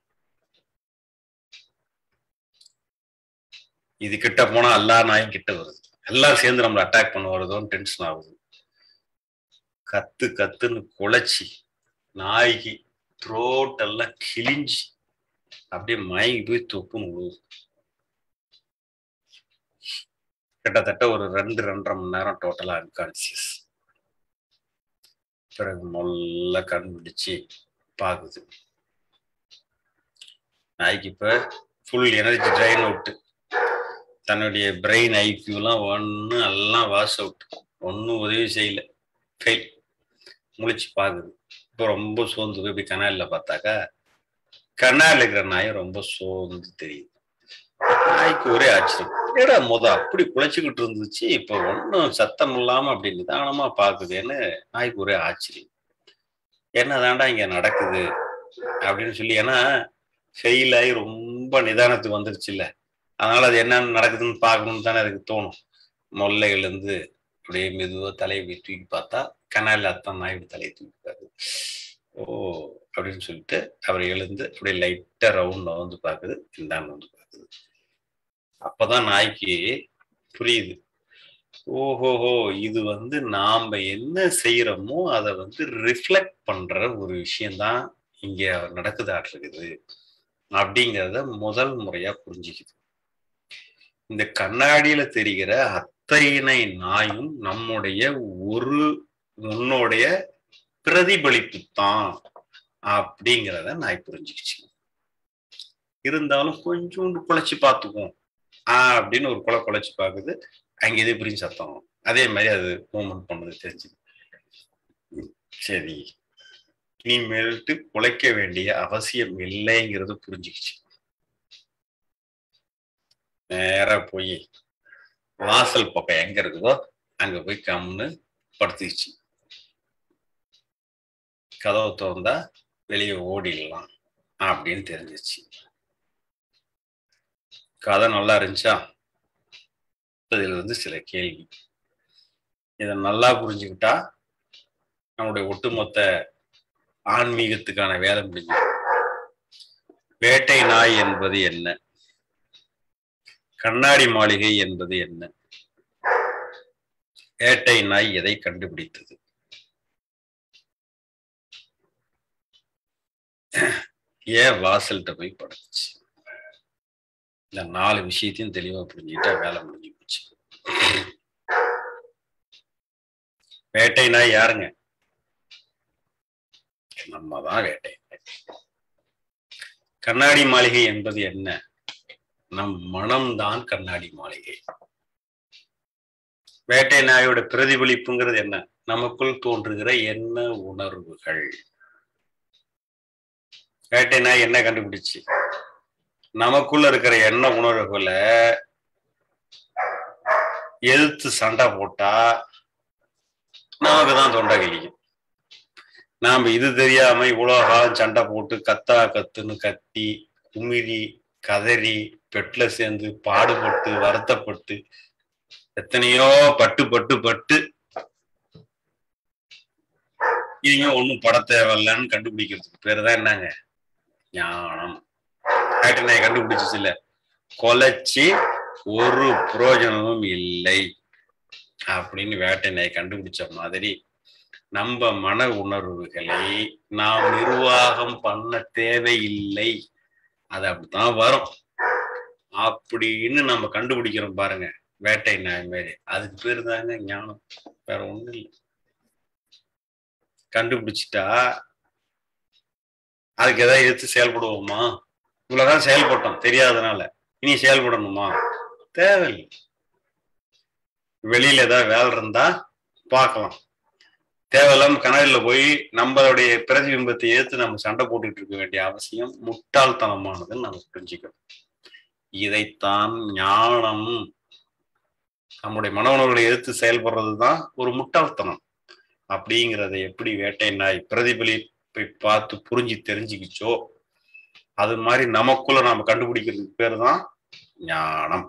இது கிட்ட போனா எல்லா நாயும் கிட்ட வருது எல்லாரும் சேர்ந்து நம்மளை அட்டாக் பண்ண வருதோன்னு டென்ஷன் ஆகுது கத்து கத்துன்னு குலைச்சி நாய்க்கு த்ரோட் எல்லாம் கிழிஞ்சு அப்படியே மயங்கி போய் தொப்புன்னு விழுவுது கிட்டத்தட்ட ஒரு ரெண்டு ரெண்டரை மணி நேரம் டோட்டலா அன்கான்சியஸ் பிறகு மொல்ல கண் பிடிச்சு பாக்குது நாய்க்கு இப்ப ஃபுல் எனர்ஜி ட்ரைன் அவுட் தன்னுடைய பிரெயின் ஐக்கியூலாம் ஒன்று எல்லாம் வாஷ் அவுட் ஒன்றும் உதவி செய்யல ஃபெயில் முழிச்சு பார்க்குது இப்போ ரொம்ப சோர்ந்து போய் இப்படி கனாலில் பார்த்தாக்கா கனாலில் இருக்கிற நாய் ரொம்ப சோர்ந்து தெரியுது நாய்க்கு ஒரே ஆச்சரியம் ஏடா முத அப்படி குழைச்சிக்கிட்டு இருந்துச்சு இப்போ ஒன்றும் சத்தம் இல்லாமல் அப்படி நிதானமா பார்க்குதுன்னு நாய்க்கு ஒரே ஆச்சரியம் என்னதாண்டா இங்க நடக்குது அப்படின்னு சொல்லி ஏன்னா ஃபெயில் ஆகி ரொம்ப நிதானத்துக்கு வந்துருச்சு இல்ல அதனால அது என்னன்னு நடக்குதுன்னு பார்க்கணும்னு தானே அதுக்கு தோணும் மொல்லையிலேருந்து அப்படியே மெதுவாக தலையை இப்படி தூக்கி பார்த்தா கனாலில் அத்தான் நாய் இப்படி தலையை தூக்கிப்பாரு ஓ அப்படின்னு சொல்லிட்டு அவர் எழுந்து அப்படியே லைட்டாக ரவுண்ட் வந்து பார்க்குது இந்தாண்டு வந்து பார்க்குது அப்பதான் நாய்க்கு புரியுது ஓஹோஹோ இது வந்து நாம என்ன செய்யறோமோ அதை வந்து ரிஃப்ளெக்ட் பண்ற ஒரு விஷயம்தான் இங்க நடக்குதாட்டு இருக்குது அப்படிங்கிறத முதல் முறையா புரிஞ்சுக்குது இந்த கண்ணாடியில தெரிகிற அத்தனை நாயும் நம்முடைய ஒரு உன்னுடைய பிரதிபலிப்பு தான் அப்படிங்கிறத நாய் புரிஞ்சுக்கிச்சு இருந்தாலும் கொஞ்சோண்டு குழைச்சி பார்த்துக்குவோம் ஆஹ் அப்படின்னு ஒரு குலை குழைச்சி பார்க்குது அங்க இது பிரிஞ்சு சத்தம் வரும். அதே மாதிரி அது மூமெண்ட் பண்ணது தெரிஞ்சுது சரி இனிமேல்ட்டு குலைக்க வேண்டிய அவசியம் இல்லைங்கிறது புரிஞ்சுக்கிச்சு நேரா போய் வாசல் பக்கம் எங்க இருக்குதோ அங்க போய் கம்னு படுத்துக்கிச்சு கதவை திறந்தா வெளியே ஓடிடலாம் அப்படின்னு தெரிஞ்சிச்சு கதை நல்லா இருந்துச்சா இதுல இருந்து சில கேள்வி இதை நல்லா புரிஞ்சுக்கிட்டா நம்முடைய ஒட்டுமொத்த ஆன்மீகத்துக்கான வேலை முடிஞ்சு வேட்டை நாய் என்பது என்ன கண்ணாடி மாளிகை என்பது என்ன வேட்டை நாய் எதை கண்டுபிடித்தது ஏன் வாசல்கிட்ட போய் படுத்துச்சு இந்த நாலு விஷயத்தையும் தெளிவா புரிஞ்சுக்கிட்டா வேலை முடிஞ்சு போச்சு வேட்டை நாய் யாருங்க நம்ம தான் வேட்டை நாய். கண்ணாடி மாளிகை என்பது என்ன நம் மனம்தான் கண்ணாடி மாளிகை வேட்டை நாயோட பிரதிபலிப்புங்கிறது என்ன நமக்குள் தோன்றுகிற என்ன உணர்வுகள் வேட்டை நாய் என்ன கண்டுபிடிச்சு நமக்குள்ள இருக்கிற எண்ண உணர்வுகளை எதிர்த்து சண்டை போட்டா நமக்கு தான் தொண்டை கிளிக்கும் நாம இது தெரியாம இவ்வளவு காலம் சண்டை போட்டு கத்தா கத்துன்னு கத்தி குமிரி கதறி பெட்ல சேர்ந்து பாடுபட்டு வருத்தப்பட்டு எத்தனையோ பட்டு பட்டு பட்டு இவங்க ஒண்ணும் பட தேவையில்லன்னு கண்டுபிடிக்கிறதுக்கு பேரு தான் என்னங்க ஞானம் நாயை கண்டுபிடிச்சிச்சு இல்ல கொலைச்சி ஒரு பிரயோஜனமும் இல்லை அப்படின்னு வேட்டை நாய் கண்டுபிடிச்ச மாதிரி நம்ம மன உணர்வுகளை நாம் நிர்வாகம் பண்ண தேவையில்லை அது அப்படித்தான் வரும் அப்படின்னு நம்ம கண்டுபிடிக்கிறோம் பாருங்க வேட்டை நாய் மாதிரி அதுக்கு பேர் தாங்க ஞானம் வேற ஒண்ணும் இல்லை கண்டுபிடிச்சிட்டா அதுக்கு ஏதாவது எடுத்து செயல்படுவோமா இவ்வளவுதான் செயல்பட்டோம் தெரியாதனால இனி செயல்படணுமா தேவையில்லை வெளியில ஏதாவது வேலை இருந்தா பார்க்கலாம் தேவையில்லாம கனவுல போய் நம்மளுடைய பிரதிபிம்பத்தை ஏத்து நம்ம சண்டை போட்டுட்டு இருக்க வேண்டிய அவசியம் முட்டாள்தனமானதுன்னு நம்ம புரிஞ்சுக்கணும் இதைத்தான் ஞானம் நம்முடைய மன உணர்வுகளை எதிர்த்து செயல்படுறது தான் ஒரு முட்டாள்தனம் அப்படிங்கிறத எப்படி வேட்டை நாய் பிரதிபலிப்பை பார்த்து புரிஞ்சு தெரிஞ்சுக்கிச்சோ அது மாதிரி நமக்குள்ள நாம கண்டுபிடிக்கிறதுக்கு பேர் தான் ஞானம்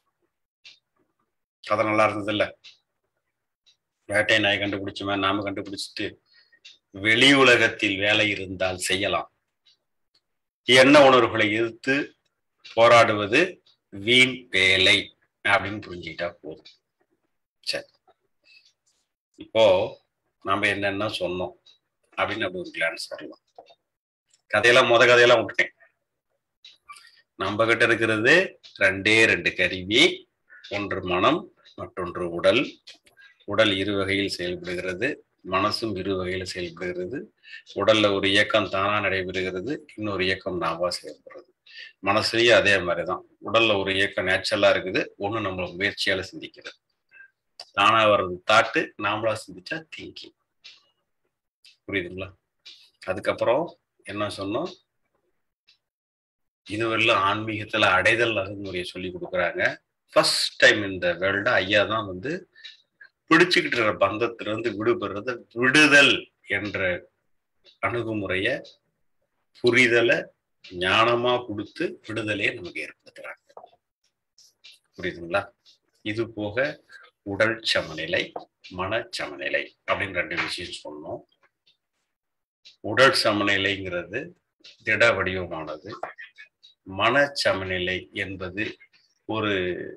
கதை நல்லா இருந்தது இல்ல வேட்டை நாய் கண்டுபிடிச்சோமே நாம கண்டுபிடிச்சிட்டு வெளி உலகத்தில் வேலை இருந்தால் செய்யலாம் என்ன உணர்வுகளை எதிர்த்து போராடுவது வீண் வேலை அப்படின்னு புரிஞ்சுக்கிட்டா போதும் சரி இப்போ நாம என்னென்ன சொன்னோம் அப்படின்னு அப்படி ஒரு கிளான்ஸ் வரலாம் கதையெல்லாம் முத கதையெல்லாம் விட்டுட்டேன் நம்ம கிட்ட இருக்கிறது ரெண்டே ரெண்டு கருவி ஒன்று மனம் மற்றொன்று உடல் உடல் இரு வகையில் செயல்படுகிறது மனசும் இரு வகையில் செயல்படுகிறது உடல்ல ஒரு இயக்கம் தானா நடைபெறுகிறது இன்னொரு இயக்கம் நாவா செயல்படுறது மனசுலயும் அதே மாதிரிதான் உடல்ல ஒரு இயக்கம் நேச்சுரலா இருக்குது ஒண்ணு நம்மள முயற்சியால சிந்திக்கிறது தானா வர்றது தாட்டு நாமளா சிந்திச்சா திங்கிங் புரியுதுங்களா அதுக்கப்புறம் என்ன சொன்னோம் இதுவரையிலும் ஆன்மீகத்துல அடைதல் அணுகுமுறையை சொல்லி கொடுக்குறாங்க ஃபர்ஸ்ட் டைம் இந்த வேர்ல்டு ஐயா தான் வந்து பிடிச்சுக்கிட்டு இருக்கிற பந்தத்திலிருந்து விடுபடுறத விடுதல் என்ற அணுகுமுறைய புரிதலை ஞானமா கொடுத்து விடுதலையை நமக்கு ஏற்படுத்துறாங்க புரியுதுங்களா இது போக உடல் சமநிலை மன சமநிலை அப்படின்னு ரெண்டு விஷயம் சொன்னோம் உடல் சமநிலைங்கிறது திட வடிவமானது மன சமநிலை என்பது ஒரு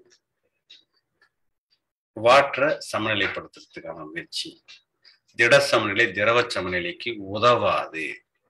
வாற்ற சமநிலைப்படுத்துறதுக்கான முயற்சி திட சமநிலை திரவ சமநிலைக்கு உதவாது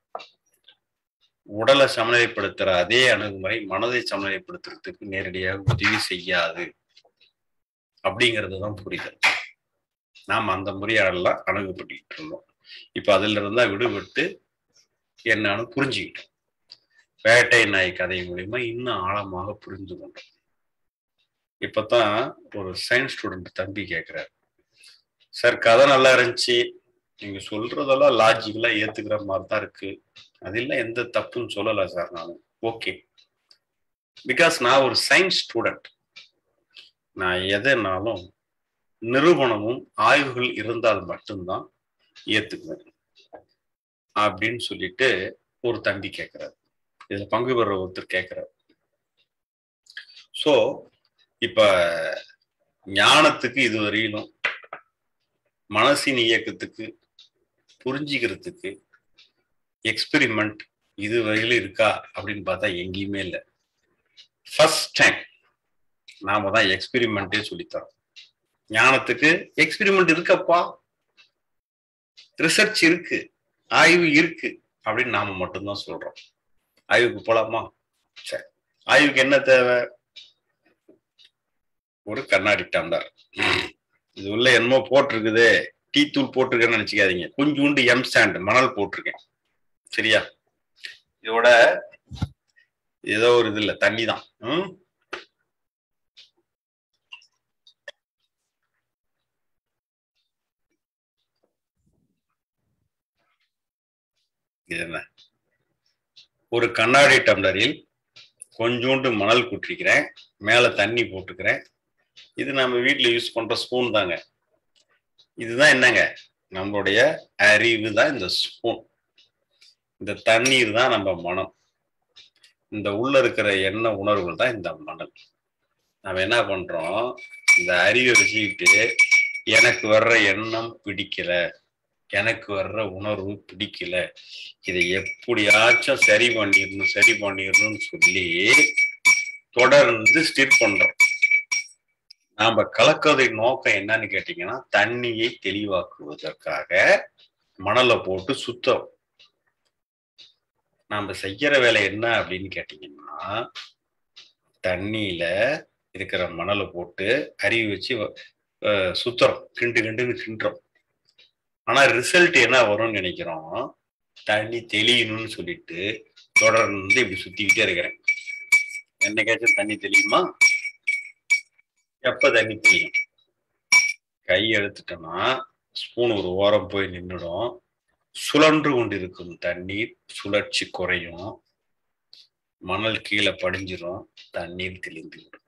உடலை சமநிலைப்படுத்துற அதே அணுகுமுறை மனதை சமநிலைப்படுத்துறதுக்கு நேரடியாக உதவி செய்யாது அப்படிங்கிறது தான் புரிதல் நாம் அந்த முறையாடெல்லாம் அணுகுபட்டுக்கிட்டு இருந்தோம் இப்ப அதுல இருந்தா விடுபட்டு என்னன்னு புரிஞ்சுக்கிட்டோம் வேட்டை நாய் கதை மூலியமா இன்னும் ஆழமாக புரிந்து கொண்டோம் இப்பதான் ஒரு சயின்ஸ் ஸ்டூடெண்ட் தம்பி கேட்கிறாரு சார் கதை நல்லா இருந்துச்சு நீங்க சொல்றதெல்லாம் லாஜிக்கலா ஏத்துக்கிற மாதிரி தான் இருக்கு அதெல்லாம் எந்த தப்புன்னு சொல்லல சார் நான் ஓகே பிகாஸ் நான் ஒரு சயின்ஸ் ஸ்டூடெண்ட் நான் எதைனாலும் நிரூபணமும் ஆய்வுகள் இருந்தால் மட்டும்தான் ஏத்துக்குவேன் அப்படின்னு சொல்லிட்டு ஒரு தம்பி கேட்கிறாரு இதுல பங்கு பெற ஒருத்தர் கேட்கிறாரு சோ இப்ப ஞானத்துக்கு இது வரையிலும் மனசின் இயக்கத்துக்கு புரிஞ்சுக்கிறதுக்கு எக்ஸ்பெரிமெண்ட் இது வரையிலும் இருக்கா அப்படின்னு பார்த்தா எங்கேயுமே இல்லை ஃபர்ஸ்ட் டைம் நாம தான் எக்ஸ்பெரிமெண்ட்டே சொல்லித்தரோம் ஞானத்துக்கு எக்ஸ்பெரிமெண்ட் இருக்கப்பா ரிசர்ச் இருக்கு ஆய்வு இருக்கு அப்படின்னு நாம மட்டும்தான் சொல்றோம் ஆய்வுக்கு போலாமா சரி ஆய்வுக்கு என்ன தேவை ஒரு கண்ணாடி டம்ளர் இது உள்ள என்னமோ போட்டிருக்குது டீ தூள் போட்டிருக்கேன்னு நினைச்சுக்காதீங்க கொஞ்சோண்டு எம் சாண்ட் மணல் போட்டிருக்கேன் சரியா இதோட ஏதோ ஒரு இது இல்ல தண்ணி தான் ம் இது என்ன ஒரு கண்ணாடி டம்ளரில் கொஞ்சோண்டு மணல் குட்டிருக்கிறேன் மேல தண்ணி போட்டுக்கிறேன் இது நம்ம வீட்டில் யூஸ் பண்ற ஸ்பூன் தாங்க இதுதான் என்னங்க நம்மளுடைய அறிவு தான் இந்த ஸ்பூன் இந்த தண்ணீர் தான் நம்ம மனம் இந்த உள்ள இருக்கிற எண்ண உணர்வுகள் தான் இந்த மணல் நம்ம என்ன பண்றோம் இந்த அறிவை வச்சுக்கிட்டு எனக்கு வர்ற எண்ணம் பிடிக்கல எனக்கு வர்ற உணர்வு பிடிக்கல இதை எப்படியாச்சும் சரி பண்ணிடணும் சரி பண்ணிடணும்னு சொல்லி தொடர்ந்து ஸ்டிர் பண்றோம் நாம கலக்கிறதுக்கு நோக்கம் என்னன்னு கேட்டீங்கன்னா தண்ணியை தெளிவாக்குவதற்காக மணலை போட்டு சுத்தம் நாம செய்யற வேலை என்ன அப்படின்னு கேட்டீங்கன்னா தண்ணியில இருக்கிற மணலை போட்டு அறிவு வச்சு சுத்துறோம் கிண்டு கிண்டுன்னு கிண்டுறோம் ஆனா ரிசல்ட் என்ன வரும்னு நினைக்கிறோம் தண்ணி தெளியணும்னு சொல்லிட்டு தொடர்ந்து இப்படி சுத்திக்கிட்டே இருக்கிறேன் என்னைக்காச்சும் தண்ணி தெளியுமா எப்ப தண்ணி தெளியும் கை எடுத்துட்டோம்னா ஸ்பூன் ஒரு ஓரம் போய் நின்றுடும் சுழன்று கொண்டிருக்கும் தண்ணீர் சுழற்சி குறையும் மணல் கீழே படிஞ்சிரும் தண்ணீர் தெளிந்து விடும்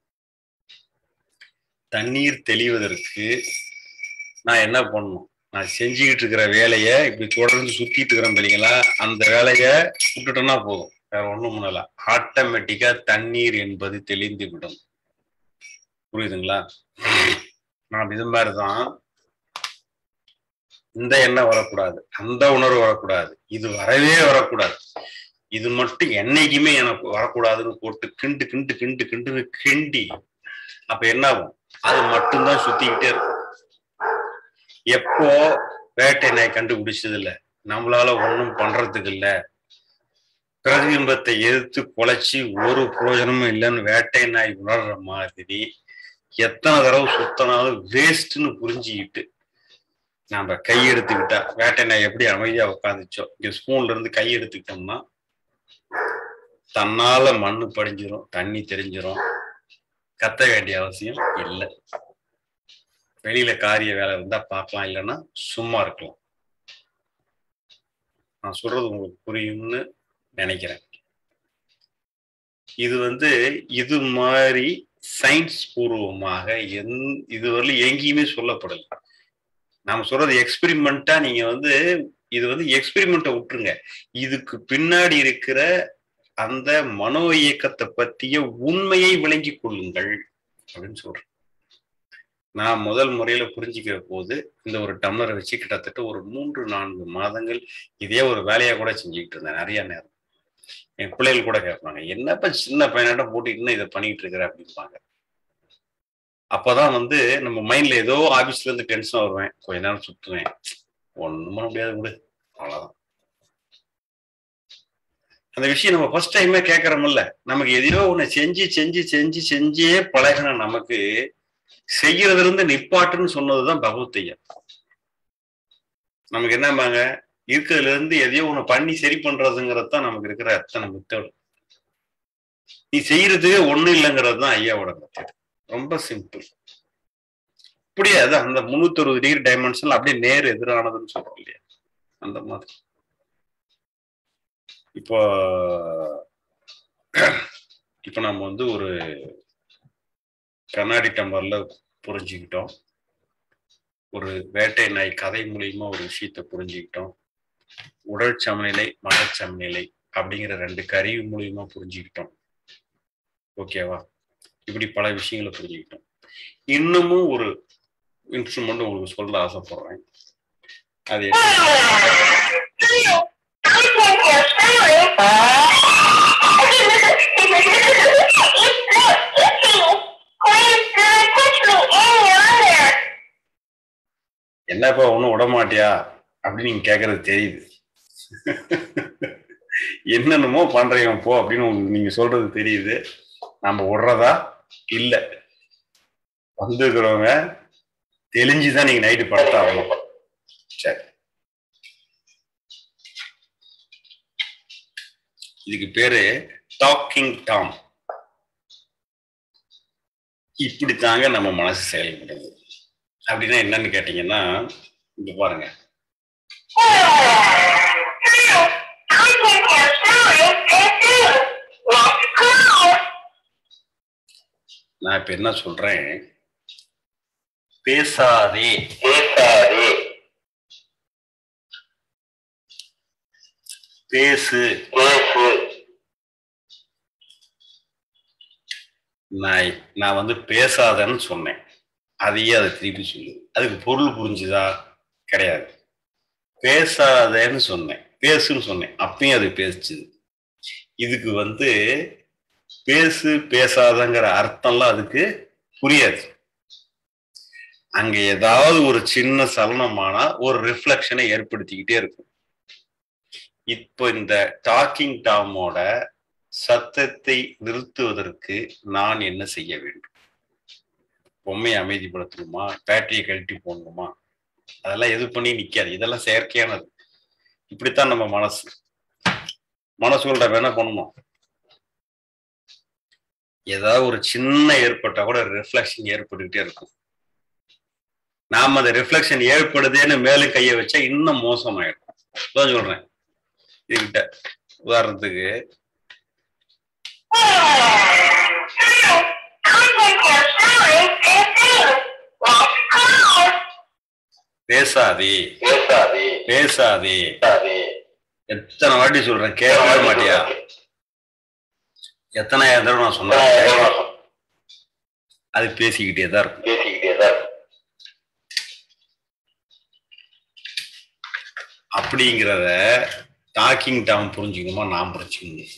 தண்ணீர் தெளிவதற்கு நான் என்ன பண்ணணும் நான் செஞ்சுக்கிட்டு இருக்கிற வேலையை இப்படி தொடர்ந்து சுத்திட்டு இருக்கிறேன் இல்லைங்களா அந்த வேலையை விட்டுட்டோம்னா போதும் வேற ஒண்ணும் பண்ணல ஆட்டோமேட்டிக்கா தண்ணீர் என்பது தெளிந்து விடும் புரியுதுங்களா நான் இது மாதிரிதான் இந்த எண்ணம் வரக்கூடாது அந்த உணர்வு வரக்கூடாது இது வரவே வரக்கூடாது இது மட்டும் என்னைக்குமே எனக்கு வரக்கூடாதுன்னு போட்டு கிண்டு கிண்டு கிண்டு கிண்டுன்னு கிண்டி அப்ப என்ன ஆகும் அது மட்டும்தான் சுத்திக்கிட்டே இருக்கும் எப்போ வேட்டை நாய் கண்டுபிடிச்சது இல்ல நம்மளால ஒண்ணும் பண்றதுக்கு இல்ல பிரதிபிம்பத்தை எதிர்த்து குலைச்சி ஒரு பிரயோஜனமும் இல்லைன்னு வேட்டை நாய் உணர்ற மாதிரி எத்தனை தடவை சுத்தனாலும் வேஸ்ட்னு புரிஞ்சுக்கிட்டு நாம கை எடுத்துக்கிட்டா வேட்டை நாய் எப்படி அமைதியா உட்காந்துச்சோ இங்க ஸ்பூன்ல இருந்து கை எடுத்துக்கிட்டோம்னா தன்னால மண்ணு படிஞ்சிரும் தண்ணி தெரிஞ்சிரும் கத்த வேண்டிய அவசியம் இல்லை வெளியில காரிய வேலை இருந்தா பார்க்கலாம் இல்லைன்னா சும்மா இருக்கலாம் நான் சொல்றது உங்களுக்கு புரியும்னு நினைக்கிறேன் இது வந்து இது மாதிரி சயின்ஸ் பூர்வமாக எந் இதுவரையிலும் எங்கேயுமே சொல்லப்படல நாம சொல்றது எக்ஸ்பெரிமெண்டா நீங்க வந்து இது வந்து எக்ஸ்பெரிமெண்ட்டை விட்டுருங்க இதுக்கு பின்னாடி இருக்கிற அந்த மனோ இயக்கத்தை பற்றிய உண்மையை விளங்கி கொள்ளுங்கள் அப்படின்னு சொல்றேன் நான் முதல் முறையில புரிஞ்சுக்கிற போது இந்த ஒரு டம்ளரை வச்சு கிட்டத்தட்ட ஒரு மூன்று நான்கு மாதங்கள் இதே ஒரு வேலையா கூட செஞ்சுக்கிட்டு இருந்தேன் நிறைய நேரம் என் பிள்ளைகள் கூட கேட்பாங்க என்னப்ப சின்ன பையனாட்டம் போட்டு இன்னும் இதை பண்ணிட்டு இருக்கிற அப்படிம்பாங்க அப்பதான் வந்து நம்ம மைண்ட்ல ஏதோ ஆபீஸ்ல இருந்து டென்ஷன் வருவேன் கொஞ்ச நேரம் சுத்துவேன் ஒண்ணும் பண்ண முடியாது விடு அவ்வளவுதான் அந்த விஷயம் நம்ம ஃபர்ஸ்ட் டைமே கேட்கறோம்ல நமக்கு எதையோ ஒண்ணு செஞ்சு செஞ்சு செஞ்சு செஞ்சே பழகின நமக்கு செய்யறதுல இருந்து நிப்பாட்டுன்னு சொன்னதுதான் பகவத்தையா நமக்கு என்னம்பாங்க இருக்கிறதுல இருந்து எதையோ ஒண்ணு பண்ணி சரி பண்றதுங்கிறது தான் நமக்கு இருக்கிற அத்தனை மெத்தடு நீ செய்யறதுக்கே ஒண்ணு இல்லைங்கிறது தான் ஐயாவோட மெத்தட் ரொம்ப சிம்பிள் அப்படியே அது அந்த முன்னூத்தி அறுபது டிகிரி டைமென்ஷன்ல அப்படியே நேர் எதிரானதுன்னு சொல்றோம் இல்லையா அந்த மாதிரி இப்போ இப்போ நம்ம வந்து ஒரு கண்ணாடி டம்பர்ல புரிஞ்சுக்கிட்டோம் ஒரு வேட்டை நாய் கதை மூலியமா ஒரு விஷயத்த புரிஞ்சுக்கிட்டோம் உடல் சமநிலை மனச் சமநிலை அப்படிங்கிற ரெண்டு கருவி மூலியமா புரிஞ்சுக்கிட்டோம் ஓகேவா இப்படி பல விஷயங்களை புரிஞ்சுக்கிட்டோம் இன்னமும் ஒரு இன்ஸ்ட்ருமெண்ட் உங்களுக்கு சொல்ல ஆசைப்படுறேன் அது என்ன? என்னப்பா ஒன்றும் விட மாட்டியா அப்படின்னு நீங்க கேட்கறது தெரியுது என்னென்னமோ பண்றீங்க போ அப்படின்னு உங்களுக்கு நீங்க சொல்றது தெரியுது நம்ம விடுறதா இல்ல வந்துருக்கிறவங்க தெளிஞ்சுதான் நீங்க நைட்டு படுத்தாகணும் சரி இதுக்கு பேரு டாக்கிங் டாம் இப்படித்தாங்க நம்ம மனசு செயல்படுது அப்படின்னா என்னன்னு கேட்டீங்கன்னா இங்க பாருங்க நான் இப்ப என்ன சொல்றேன் பேசாதே பேசாதே பேசு பேசு நான் நான் வந்து பேசாதன்னு சொன்னேன் அதையே அதை திருப்பி சொல்லு அதுக்கு பொருள் புரிஞ்சுதா கிடையாது பேசாதேன்னு சொன்னேன் பேசுன்னு சொன்னேன் அப்பயும் அது பேசுச்சுது இதுக்கு வந்து பேசு பேசாதங்கிற அர்த்தம்லாம் அதுக்கு புரியாது அங்க ஏதாவது ஒரு சின்ன சலனமானா ஒரு ரிஃப்ளெக்ஷனை ஏற்படுத்திக்கிட்டே இருக்கும் இப்போ இந்த டாக்கிங் டாமோட சத்தத்தை நிறுத்துவதற்கு நான் என்ன செய்ய வேண்டும் பொம்மையை அமைதிப்படுத்தணுமா பேட்டரியை கழட்டி போடணுமா அதெல்லாம் எது பண்ணி நிக்காது இதெல்லாம் செயற்கையானது இப்படித்தான் நம்ம மனசு மனசுகள்ட்ட என்ன பண்ணணும் ஏதாவது ஒரு சின்ன ஏற்பட்டா கூட ரிஃப்ளெக்ஷன் ஏற்பட்டுக்கிட்டே இருக்கும் நாம அந்த ரிஃப்ளெக்ஷன் ஏற்படுதேன்னு மேலும் கையை வச்சா இன்னும் மோசமாயிருக்கும் தான் சொல்றேன் இதுகிட்ட உதாரணத்துக்கு பேசாதே பேசாதே பேசாதே பேசாதே எத்தனை வாட்டி சொல்றேன் கேட்கவே மாட்டியா எத்தனை தடவை நான் சொன்னேன் அது பேசிக்கிட்டே தான் இருக்கும் பேசிக்கிட்டே தான் இருக்கு. அப்படிங்கிறத டாக்கிங் டாம் புரிஞ்சுக்கணுமா நான் புரிஞ்சுக்கணும்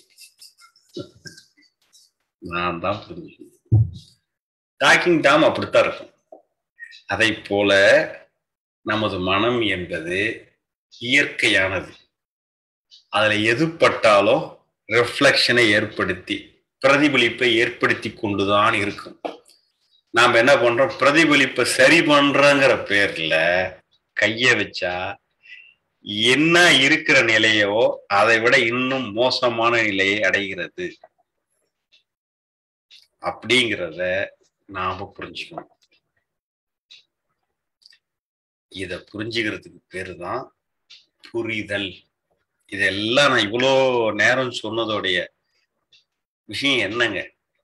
நான் தான் புரிஞ்சுக்கணும் டாக்கிங் டாம் அப்படித்தான் இருக்கும் அதை போல நமது மனம் என்பது இயற்கையானது அதுல எது பட்டாலும் ரிஃப்ளெக்ஷனை ஏற்படுத்தி பிரதிபலிப்பை ஏற்படுத்தி கொண்டுதான் இருக்கும் நாம என்ன பண்றோம் பிரதிபலிப்பை சரி பண்றோங்கிற பேர்ல கைய வச்சா என்ன இருக்கிற நிலையோ அதை விட இன்னும் மோசமான நிலையை அடைகிறது அப்படிங்கிறத நாம புரிஞ்சுக்கணும் இத புரிஞ்சுக்கிறதுக்கு பேரு தான் புரிதல் இதெல்லாம் நான் இவ்வளோ நேரம் சொன்னதோடைய விஷயம் என்னங்க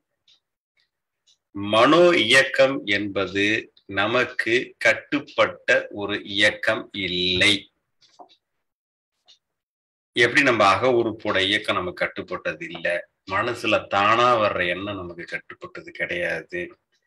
மனோ இயக்கம் என்பது நமக்கு கட்டுப்பட்ட ஒரு இயக்கம் இல்லை எப்படி நம்ம அக உறுப்போட இயக்கம் நமக்கு கட்டுப்பட்டது இல்லை மனசுல தானா வர்ற எண்ணம் நமக்கு கட்டுப்பட்டது கிடையாது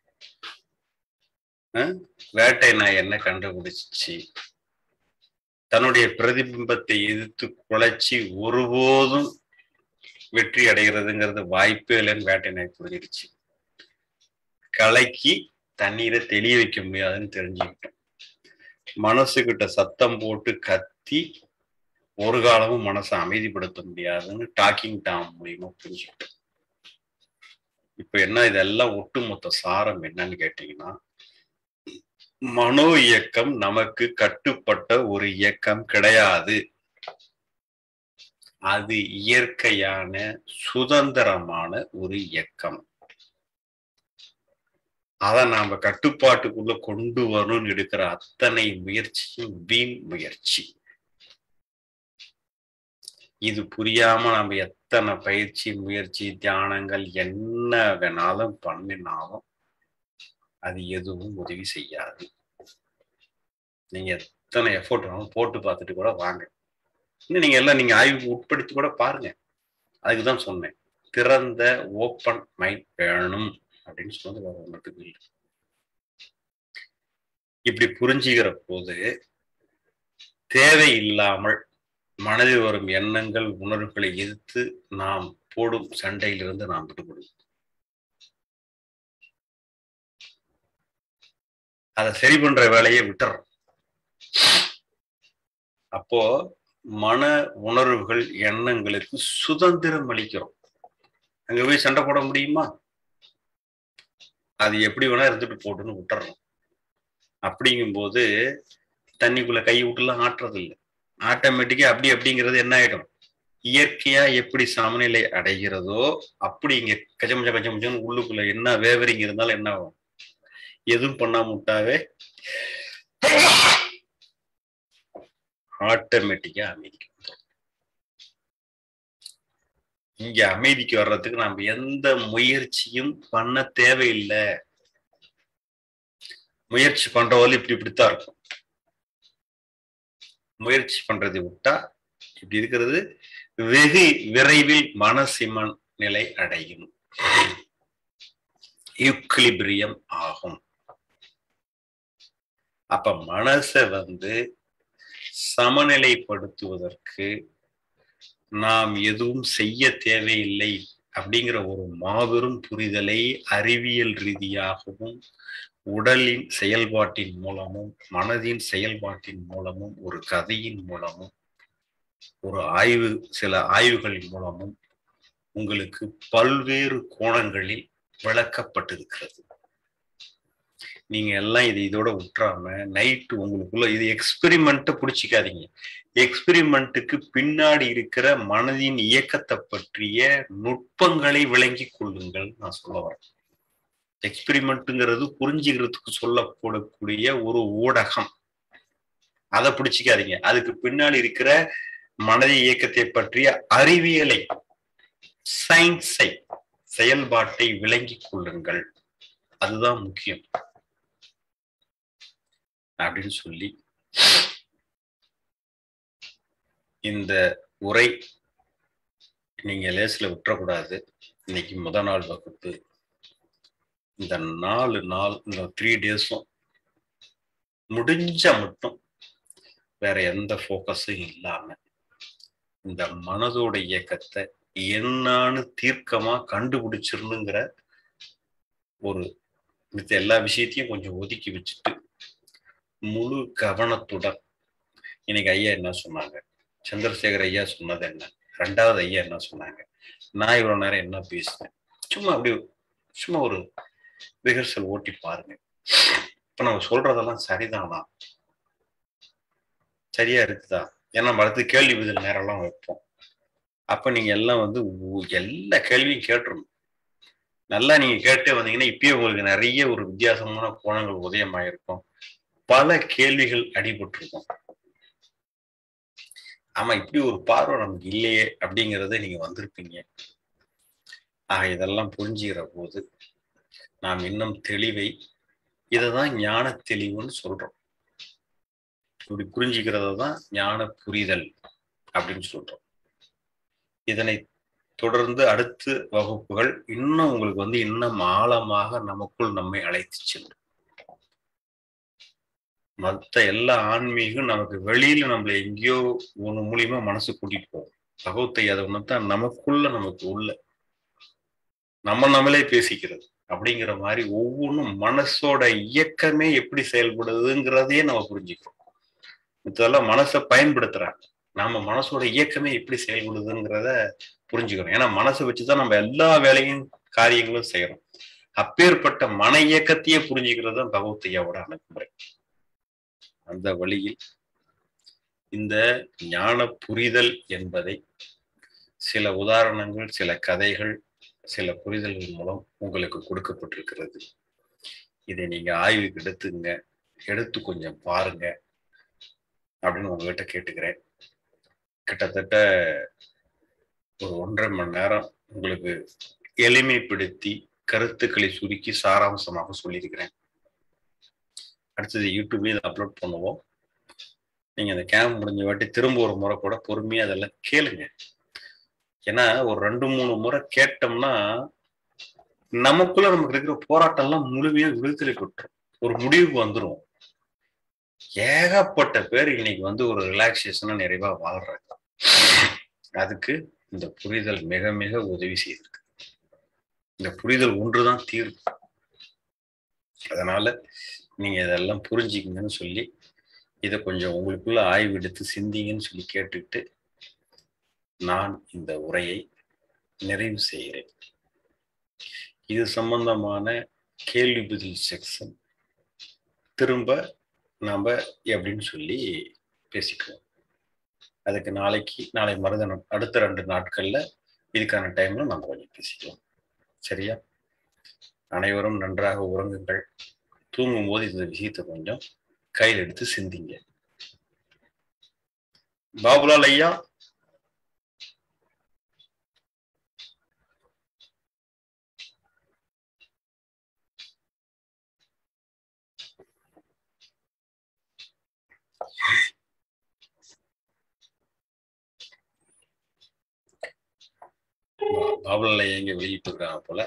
அஹ்? வேட்டை நாய் என்ன கண்டுபிடிச்சிச்சு தன்னுடைய பிரதிபிம்பத்தை எதிர்த்து குலைச்சி ஒருபோதும் வெற்றி அடைகிறதுங்கிறது வாய்ப்பே இல்லைன்னு வேட்டை நாய் புரிஞ்சிருச்சு கலக்கி தண்ணீரை தெளிய வைக்க முடியாதுன்னு தெரிஞ்சுக்கிட்டோம் மனசுகிட்ட சத்தம் போட்டு கத்தி ஒரு காலமும் மனசை அமைதிப்படுத்த முடியாதுன்னு டாக்கிங் டாம் மூலியமா புரிஞ்சுக்கிட்டோம் இப்ப என்ன இதெல்லாம் ஒட்டுமொத்த சாரம் என்னன்னு கேட்டீங்கன்னா மனோ இயக்கம் நமக்கு கட்டுப்பட்ட ஒரு இயக்கம் கிடையாது அது இயற்கையான சுதந்திரமான ஒரு இயக்கம் அதை நாம கட்டுப்பாட்டுக்குள்ள கொண்டு வரணும்னு எடுக்கிற அத்தனை முயற்சியும் வீண் முயற்சி இது புரியாம நம்ம எத்தனை பயிற்சி முயற்சி தியானங்கள் என்ன வேணாலும் பண்ணினாலும் அது எதுவும் உதவி செய்யாது நீங்க எத்தனை எஃபோர்ட் வேணாலும் போட்டு பார்த்துட்டு கூட வாங்க இன்னும் நீங்க எல்லாம் நீங்க ஆய்வுக்கு உட்படுத்தி கூட பாருங்க அதுக்கு தான் சொன்னேன் திறந்த ஓப்பன் மைண்ட் வேணும் அப்படின்னு சொன்னது வேற ஒன்றுத்துக்கு இல்லை இப்படி புரிஞ்சுக்கிற போது தேவையில்லாமல் மனதில் வரும் எண்ணங்கள் உணர்வுகளை எதிர்த்து நாம் போடும் சண்டையிலிருந்து நாம் விடுபடும் அதை சரி பண்ற வேலையை விட்டுறோம் அப்போ மன உணர்வுகள் எண்ணங்களுக்கு சுதந்திரம் அளிக்கிறோம் அங்க போய் சண்டை போட முடியுமா அது எப்படி வேணா இருந்துட்டு போட்டுன்னு விட்டுறோம் அப்படிங்கும்போது தண்ணிக்குள்ள கை விட்டுலாம் ஆட்டுறது இல்லை ஆட்டோமேட்டிக்கா அப்படி அப்படிங்கிறது என்ன ஆயிடும் இயற்கையா எப்படி சமநிலை அடைகிறதோ அப்படி இங்க கஜமஜ கஜமஜம் உள்ளுக்குள்ள என்ன வேவரிங் இருந்தாலும் என்ன ஆகும் எதுவும் பண்ணாம விட்டாவே ஆட்டோமேட்டிக்கா அமைதிக்கு வந்துடும் இங்க அமைதிக்கு வர்றதுக்கு நம்ம எந்த முயற்சியும் பண்ண தேவையில்லை முயற்சி பண்றவர்கள் இப்படி இப்படித்தான் இருக்கும் முயற்சி பண்றதை விட்டா இப்படி இருக்கிறது வெகு விரைவில் மனசிமன் நிலை அடையும் யுக்லிபிரியம் ஆகும் அப்ப மனசை வந்து சமநிலைப்படுத்துவதற்கு நாம் எதுவும் செய்ய தேவையில்லை அப்படிங்கிற ஒரு மாபெரும் புரிதலை அறிவியல் ரீதியாகவும் உடலின் செயல்பாட்டின் மூலமும் மனதின் செயல்பாட்டின் மூலமும் ஒரு கதையின் மூலமும் ஒரு ஆய்வு சில ஆய்வுகளின் மூலமும் உங்களுக்கு பல்வேறு கோணங்களில் விளக்கப்பட்டிருக்கிறது நீங்க எல்லாம் இது இதோட விட்டுறாம நைட்டு உங்களுக்குள்ள இது எக்ஸ்பெரிமெண்ட்டை பிடிச்சிக்காதீங்க எக்ஸ்பெரிமெண்ட்டுக்கு பின்னாடி இருக்கிற மனதின் இயக்கத்தை பற்றிய நுட்பங்களை விளங்கி கொள்ளுங்கள் நான் சொல்ல வரேன் எக்ஸ்பெரிமெண்ட்டுங்கிறது புரிஞ்சுக்கிறதுக்கு சொல்லப்படக்கூடிய ஒரு ஊடகம் அதை பிடிச்சிக்காதீங்க அதுக்கு பின்னாடி இருக்கிற மனதி இயக்கத்தை பற்றிய அறிவியலை சயின்ஸை செயல்பாட்டை விளங்கி கொள்ளுங்கள் அதுதான் முக்கியம் அப்படின்னு சொல்லி இந்த உரை நீங்க லேசில் விட்டுறக்கூடாது இன்னைக்கு முத நாள் வகுப்பு இந்த நாலு நாள் இந்த த்ரீ டேஸும் முடிஞ்ச மட்டும் வேற எந்த ஃபோக்கஸும் இல்லாம இந்த மனதோட இயக்கத்தை என்னான்னு தீர்க்கமா கண்டுபிடிச்சிடணுங்கிற ஒரு மித்த எல்லா விஷயத்தையும் கொஞ்சம் ஒதுக்கி வச்சுட்டு முழு கவனத்துடன் இன்னைக்கு ஐயா என்ன சொன்னாங்க சந்திரசேகர் ஐயா சொன்னது என்ன ரெண்டாவது ஐயா என்ன சொன்னாங்க நான் இவ்வளவு நேரம் என்ன பேசினேன் சும்மா அப்படி சும்மா ஒரு ரிஹர்சல் ஓட்டி பாருங்க இப்ப நம்ம சொல்றதெல்லாம் சரிதானா சரியா இருக்குதா ஏன்னா நம்ம அடுத்து கேள்வி பதில் நேரம்லாம் வைப்போம் அப்ப நீங்க எல்லாம் வந்து எல்லா கேள்வியும் கேட்டுருணும் நல்லா நீங்க கேட்டே வந்தீங்கன்னா இப்பயே உங்களுக்கு நிறைய ஒரு வித்தியாசமான கோணங்கள் உதயமாயிருக்கும் பல கேள்விகள் அடிபட்டிருக்கும் ஆமா இப்படி ஒரு பார்வை நமக்கு இல்லையே அப்படிங்கிறத நீங்க வந்திருப்பீங்க ஆக இதெல்லாம் புரிஞ்சுக்கிற போது நாம் இன்னும் தெளிவை இததான் ஞான தெளிவுன்னு சொல்றோம் இப்படி புரிஞ்சுக்கிறத தான் ஞான புரிதல் அப்படின்னு சொல்றோம் இதனை தொடர்ந்து அடுத்த வகுப்புகள் இன்னும் உங்களுக்கு வந்து இன்னும் ஆழமாக நமக்குள் நம்மை அழைத்து செல்லும் மற்ற எல்லா ஆன்மீகம் நமக்கு வெளியில நம்மள எங்கேயோ ஒண்ணு மூலியமா மனசு கூட்டிட்டு போகும் பகவத்தை அதை ஒண்ணுதான் நமக்குள்ள நமக்கு உள்ள நம்ம நம்மளே பேசிக்கிறது அப்படிங்கிற மாதிரி ஒவ்வொன்றும் மனசோட இயக்கமே எப்படி செயல்படுதுங்கிறதையே நம்ம புரிஞ்சுக்கிறோம் இதெல்லாம் மனசை பயன்படுத்துறாங்க நாம மனசோட இயக்கமே எப்படி செயல்படுதுங்கிறத புரிஞ்சுக்கிறோம் ஏன்னா மனசை வச்சுதான் நம்ம எல்லா வேலையும் காரியங்களும் செய்யறோம் அப்பேற்பட்ட மன இயக்கத்தையே புரிஞ்சுக்கிறது தான் பகவத்தையாவோட அணுகுமுறை அந்த வழியில் இந்த ஞான புரிதல் என்பதை சில உதாரணங்கள் சில கதைகள் சில புரிதல்கள் மூலம் உங்களுக்கு கொடுக்கப்பட்டிருக்கிறது இதை நீங்க ஆய்வுக்கு எடுத்துங்க எடுத்து கொஞ்சம் பாருங்க அப்படின்னு உங்ககிட்ட கேட்டுக்கிறேன் கிட்டத்தட்ட ஒரு ஒன்றரை மணி நேரம் உங்களுக்கு எளிமைப்படுத்தி கருத்துக்களை சுருக்கி சாராம்சமாக சொல்லியிருக்கிறேன் அடுத்தது யூடியூப்லேயும் இதை அப்லோட் பண்ணுவோம் நீங்க அந்த கேம்ப் முடிஞ்ச வாட்டி திரும்ப ஒரு முறை கூட பொறுமையா அதெல்லாம் கேளுங்க ஏன்னா ஒரு ரெண்டு மூணு முறை கேட்டோம்னா நமக்குள்ள நமக்கு இருக்கிற போராட்டம்லாம் முழுமையா விடுதலை பெற்றோம் ஒரு முடிவுக்கு வந்துடும் ஏகப்பட்ட பேர் இன்னைக்கு வந்து ஒரு ரிலாக்ஸேஷனா நிறைவா வாழ்றாங்க அதுக்கு இந்த புரிதல் மிக மிக உதவி செய்திருக்கு இந்த புரிதல் ஒன்றுதான் தீர்வு அதனால நீங்க இதெல்லாம் புரிஞ்சுக்கங்கன்னு சொல்லி இதை கொஞ்சம் உங்களுக்குள்ள ஆய்வு எடுத்து சிந்திங்கன்னு சொல்லி கேட்டுக்கிட்டு நான் இந்த உரையை நிறைவு செய்கிறேன் இது சம்பந்தமான கேள்வி பதில் செக்ஷன் திரும்ப நாம எப்படின்னு சொல்லி பேசிக்குவோம் அதுக்கு நாளைக்கு நாளை மறுதினம் அடுத்த ரெண்டு நாட்கள்ல இதுக்கான டைம்ல நம்ம கொஞ்சம் பேசிக்கலாம் சரியா அனைவரும் நன்றாக உறங்குங்கள் தூங்கும் போது இந்த விஷயத்தை கொஞ்சம் கையில் எடுத்து சிந்திங்க பாபுலால் ஐயா பாபுலால் ஐயா எங்க வெளியிட்டு இருக்காங்க போல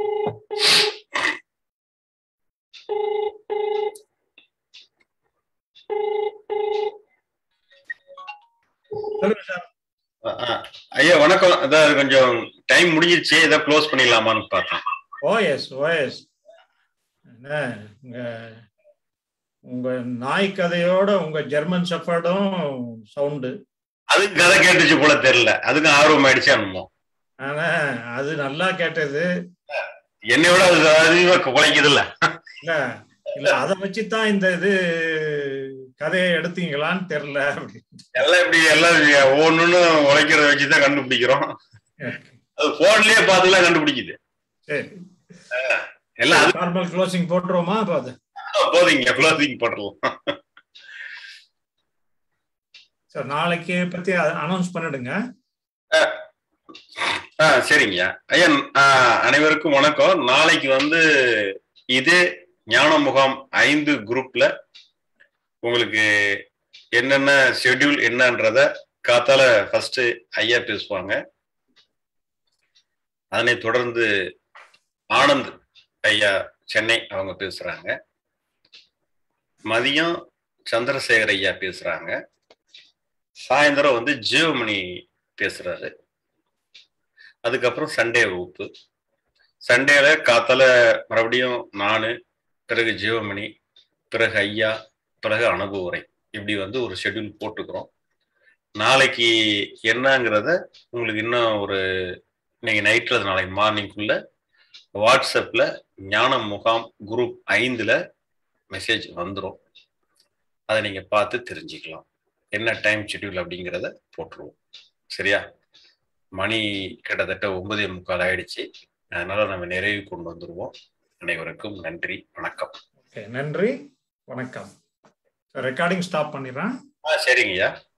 சொல்லுங்க சார் ஐயா வணக்கம் அதான் கொஞ்சம் டைம் முடிஞ்சிருச்சு ஏதோ க்ளோஸ் பண்ணிடலாமான்னு பார்த்தேன் ஓஎஸ் ஓஎஸ் என்ன உங்க உங்க நாய் கதையோட உங்க ஜெர்மன் ஷெஃபர்டும் சவுண்டு அதுக்கு கதை கேட்டுச்சு போல தெரியல அதுக்கும் ஆர்வம் ஆயிடுச்சு என்னமோ ஆனா அது நல்லா கேட்டது என்னை விட அது அதிகமா குலைக்குது இல்ல இல்ல இல்ல அதை வச்சுதான் இந்த இது கதையை எடுத்தீங்களான்னு தெரியல அப்படின்னு எல்லாம் இப்படி எல்லாம் ஒவ்வொன்னு உழைக்கிறத வச்சுதான் கண்டுபிடிக்கிறோம் அது போன்லயே பார்த்துலாம் கண்டுபிடிக்குது சரி எல்லாம் அது நார்மல் க்ளோசிங் போட்டுருவோமா அப்ப அது போதுங்க க்ளோசிங் போட்டுடலாம் சார் நாளைக்கு பத்தி அனௌன்ஸ் பண்ணிடுங்க ஆ சரிங்கய்யா ஐயா ஆ, அனைவருக்கும் வணக்கம் நாளைக்கு வந்து இதே ஞான முகாம் ஐந்து குரூப்ல உங்களுக்கு என்னென்ன ஷெட்யூல் என்னன்றத காத்தால ஃபர்ஸ்ட் ஐயா பேசுவாங்க அதனை தொடர்ந்து ஆனந்த் ஐயா சென்னை அவங்க பேசுறாங்க மதியம் சந்திரசேகர் ஐயா பேசுறாங்க சாயந்தரம் வந்து ஜீவமணி பேசுறாரு அதுக்கப்புறம் சண்டே வகுப்பு சண்டேல காத்தால மறுபடியும் நானு பிறகு ஜீவமணி பிறகு ஐயா பிறகு அனுபவரை இப்படி வந்து ஒரு ஷெட்யூல் போட்டுக்கிறோம் நாளைக்கு என்னங்கிறத உங்களுக்கு இன்னும் ஒரு இன்னைக்கு நைட்ல நாளைக்கு மார்னிங்குள்ள வாட்ஸ்அப்ல ஞான முகாம் குரூப் ஐந்துல மெசேஜ் வந்துடும் அதை நீங்க பார்த்து தெரிஞ்சுக்கலாம் என்ன டைம் ஷெட்யூல் அப்படிங்கிறத போட்டுருவோம் சரியா மணி கிட்டத்தட்ட ஒன்பதே முக்கால் ஆயிடுச்சு அதனால நம்ம நிறைவு கொண்டு வந்துருவோம் அனைவருக்கும் நன்றி வணக்கம் ஓகே நன்றி வணக்கம் ரெக்கார்டிங் ஸ்டாப் பண்ணிடுறேன் ஆ சரிங்கய்யா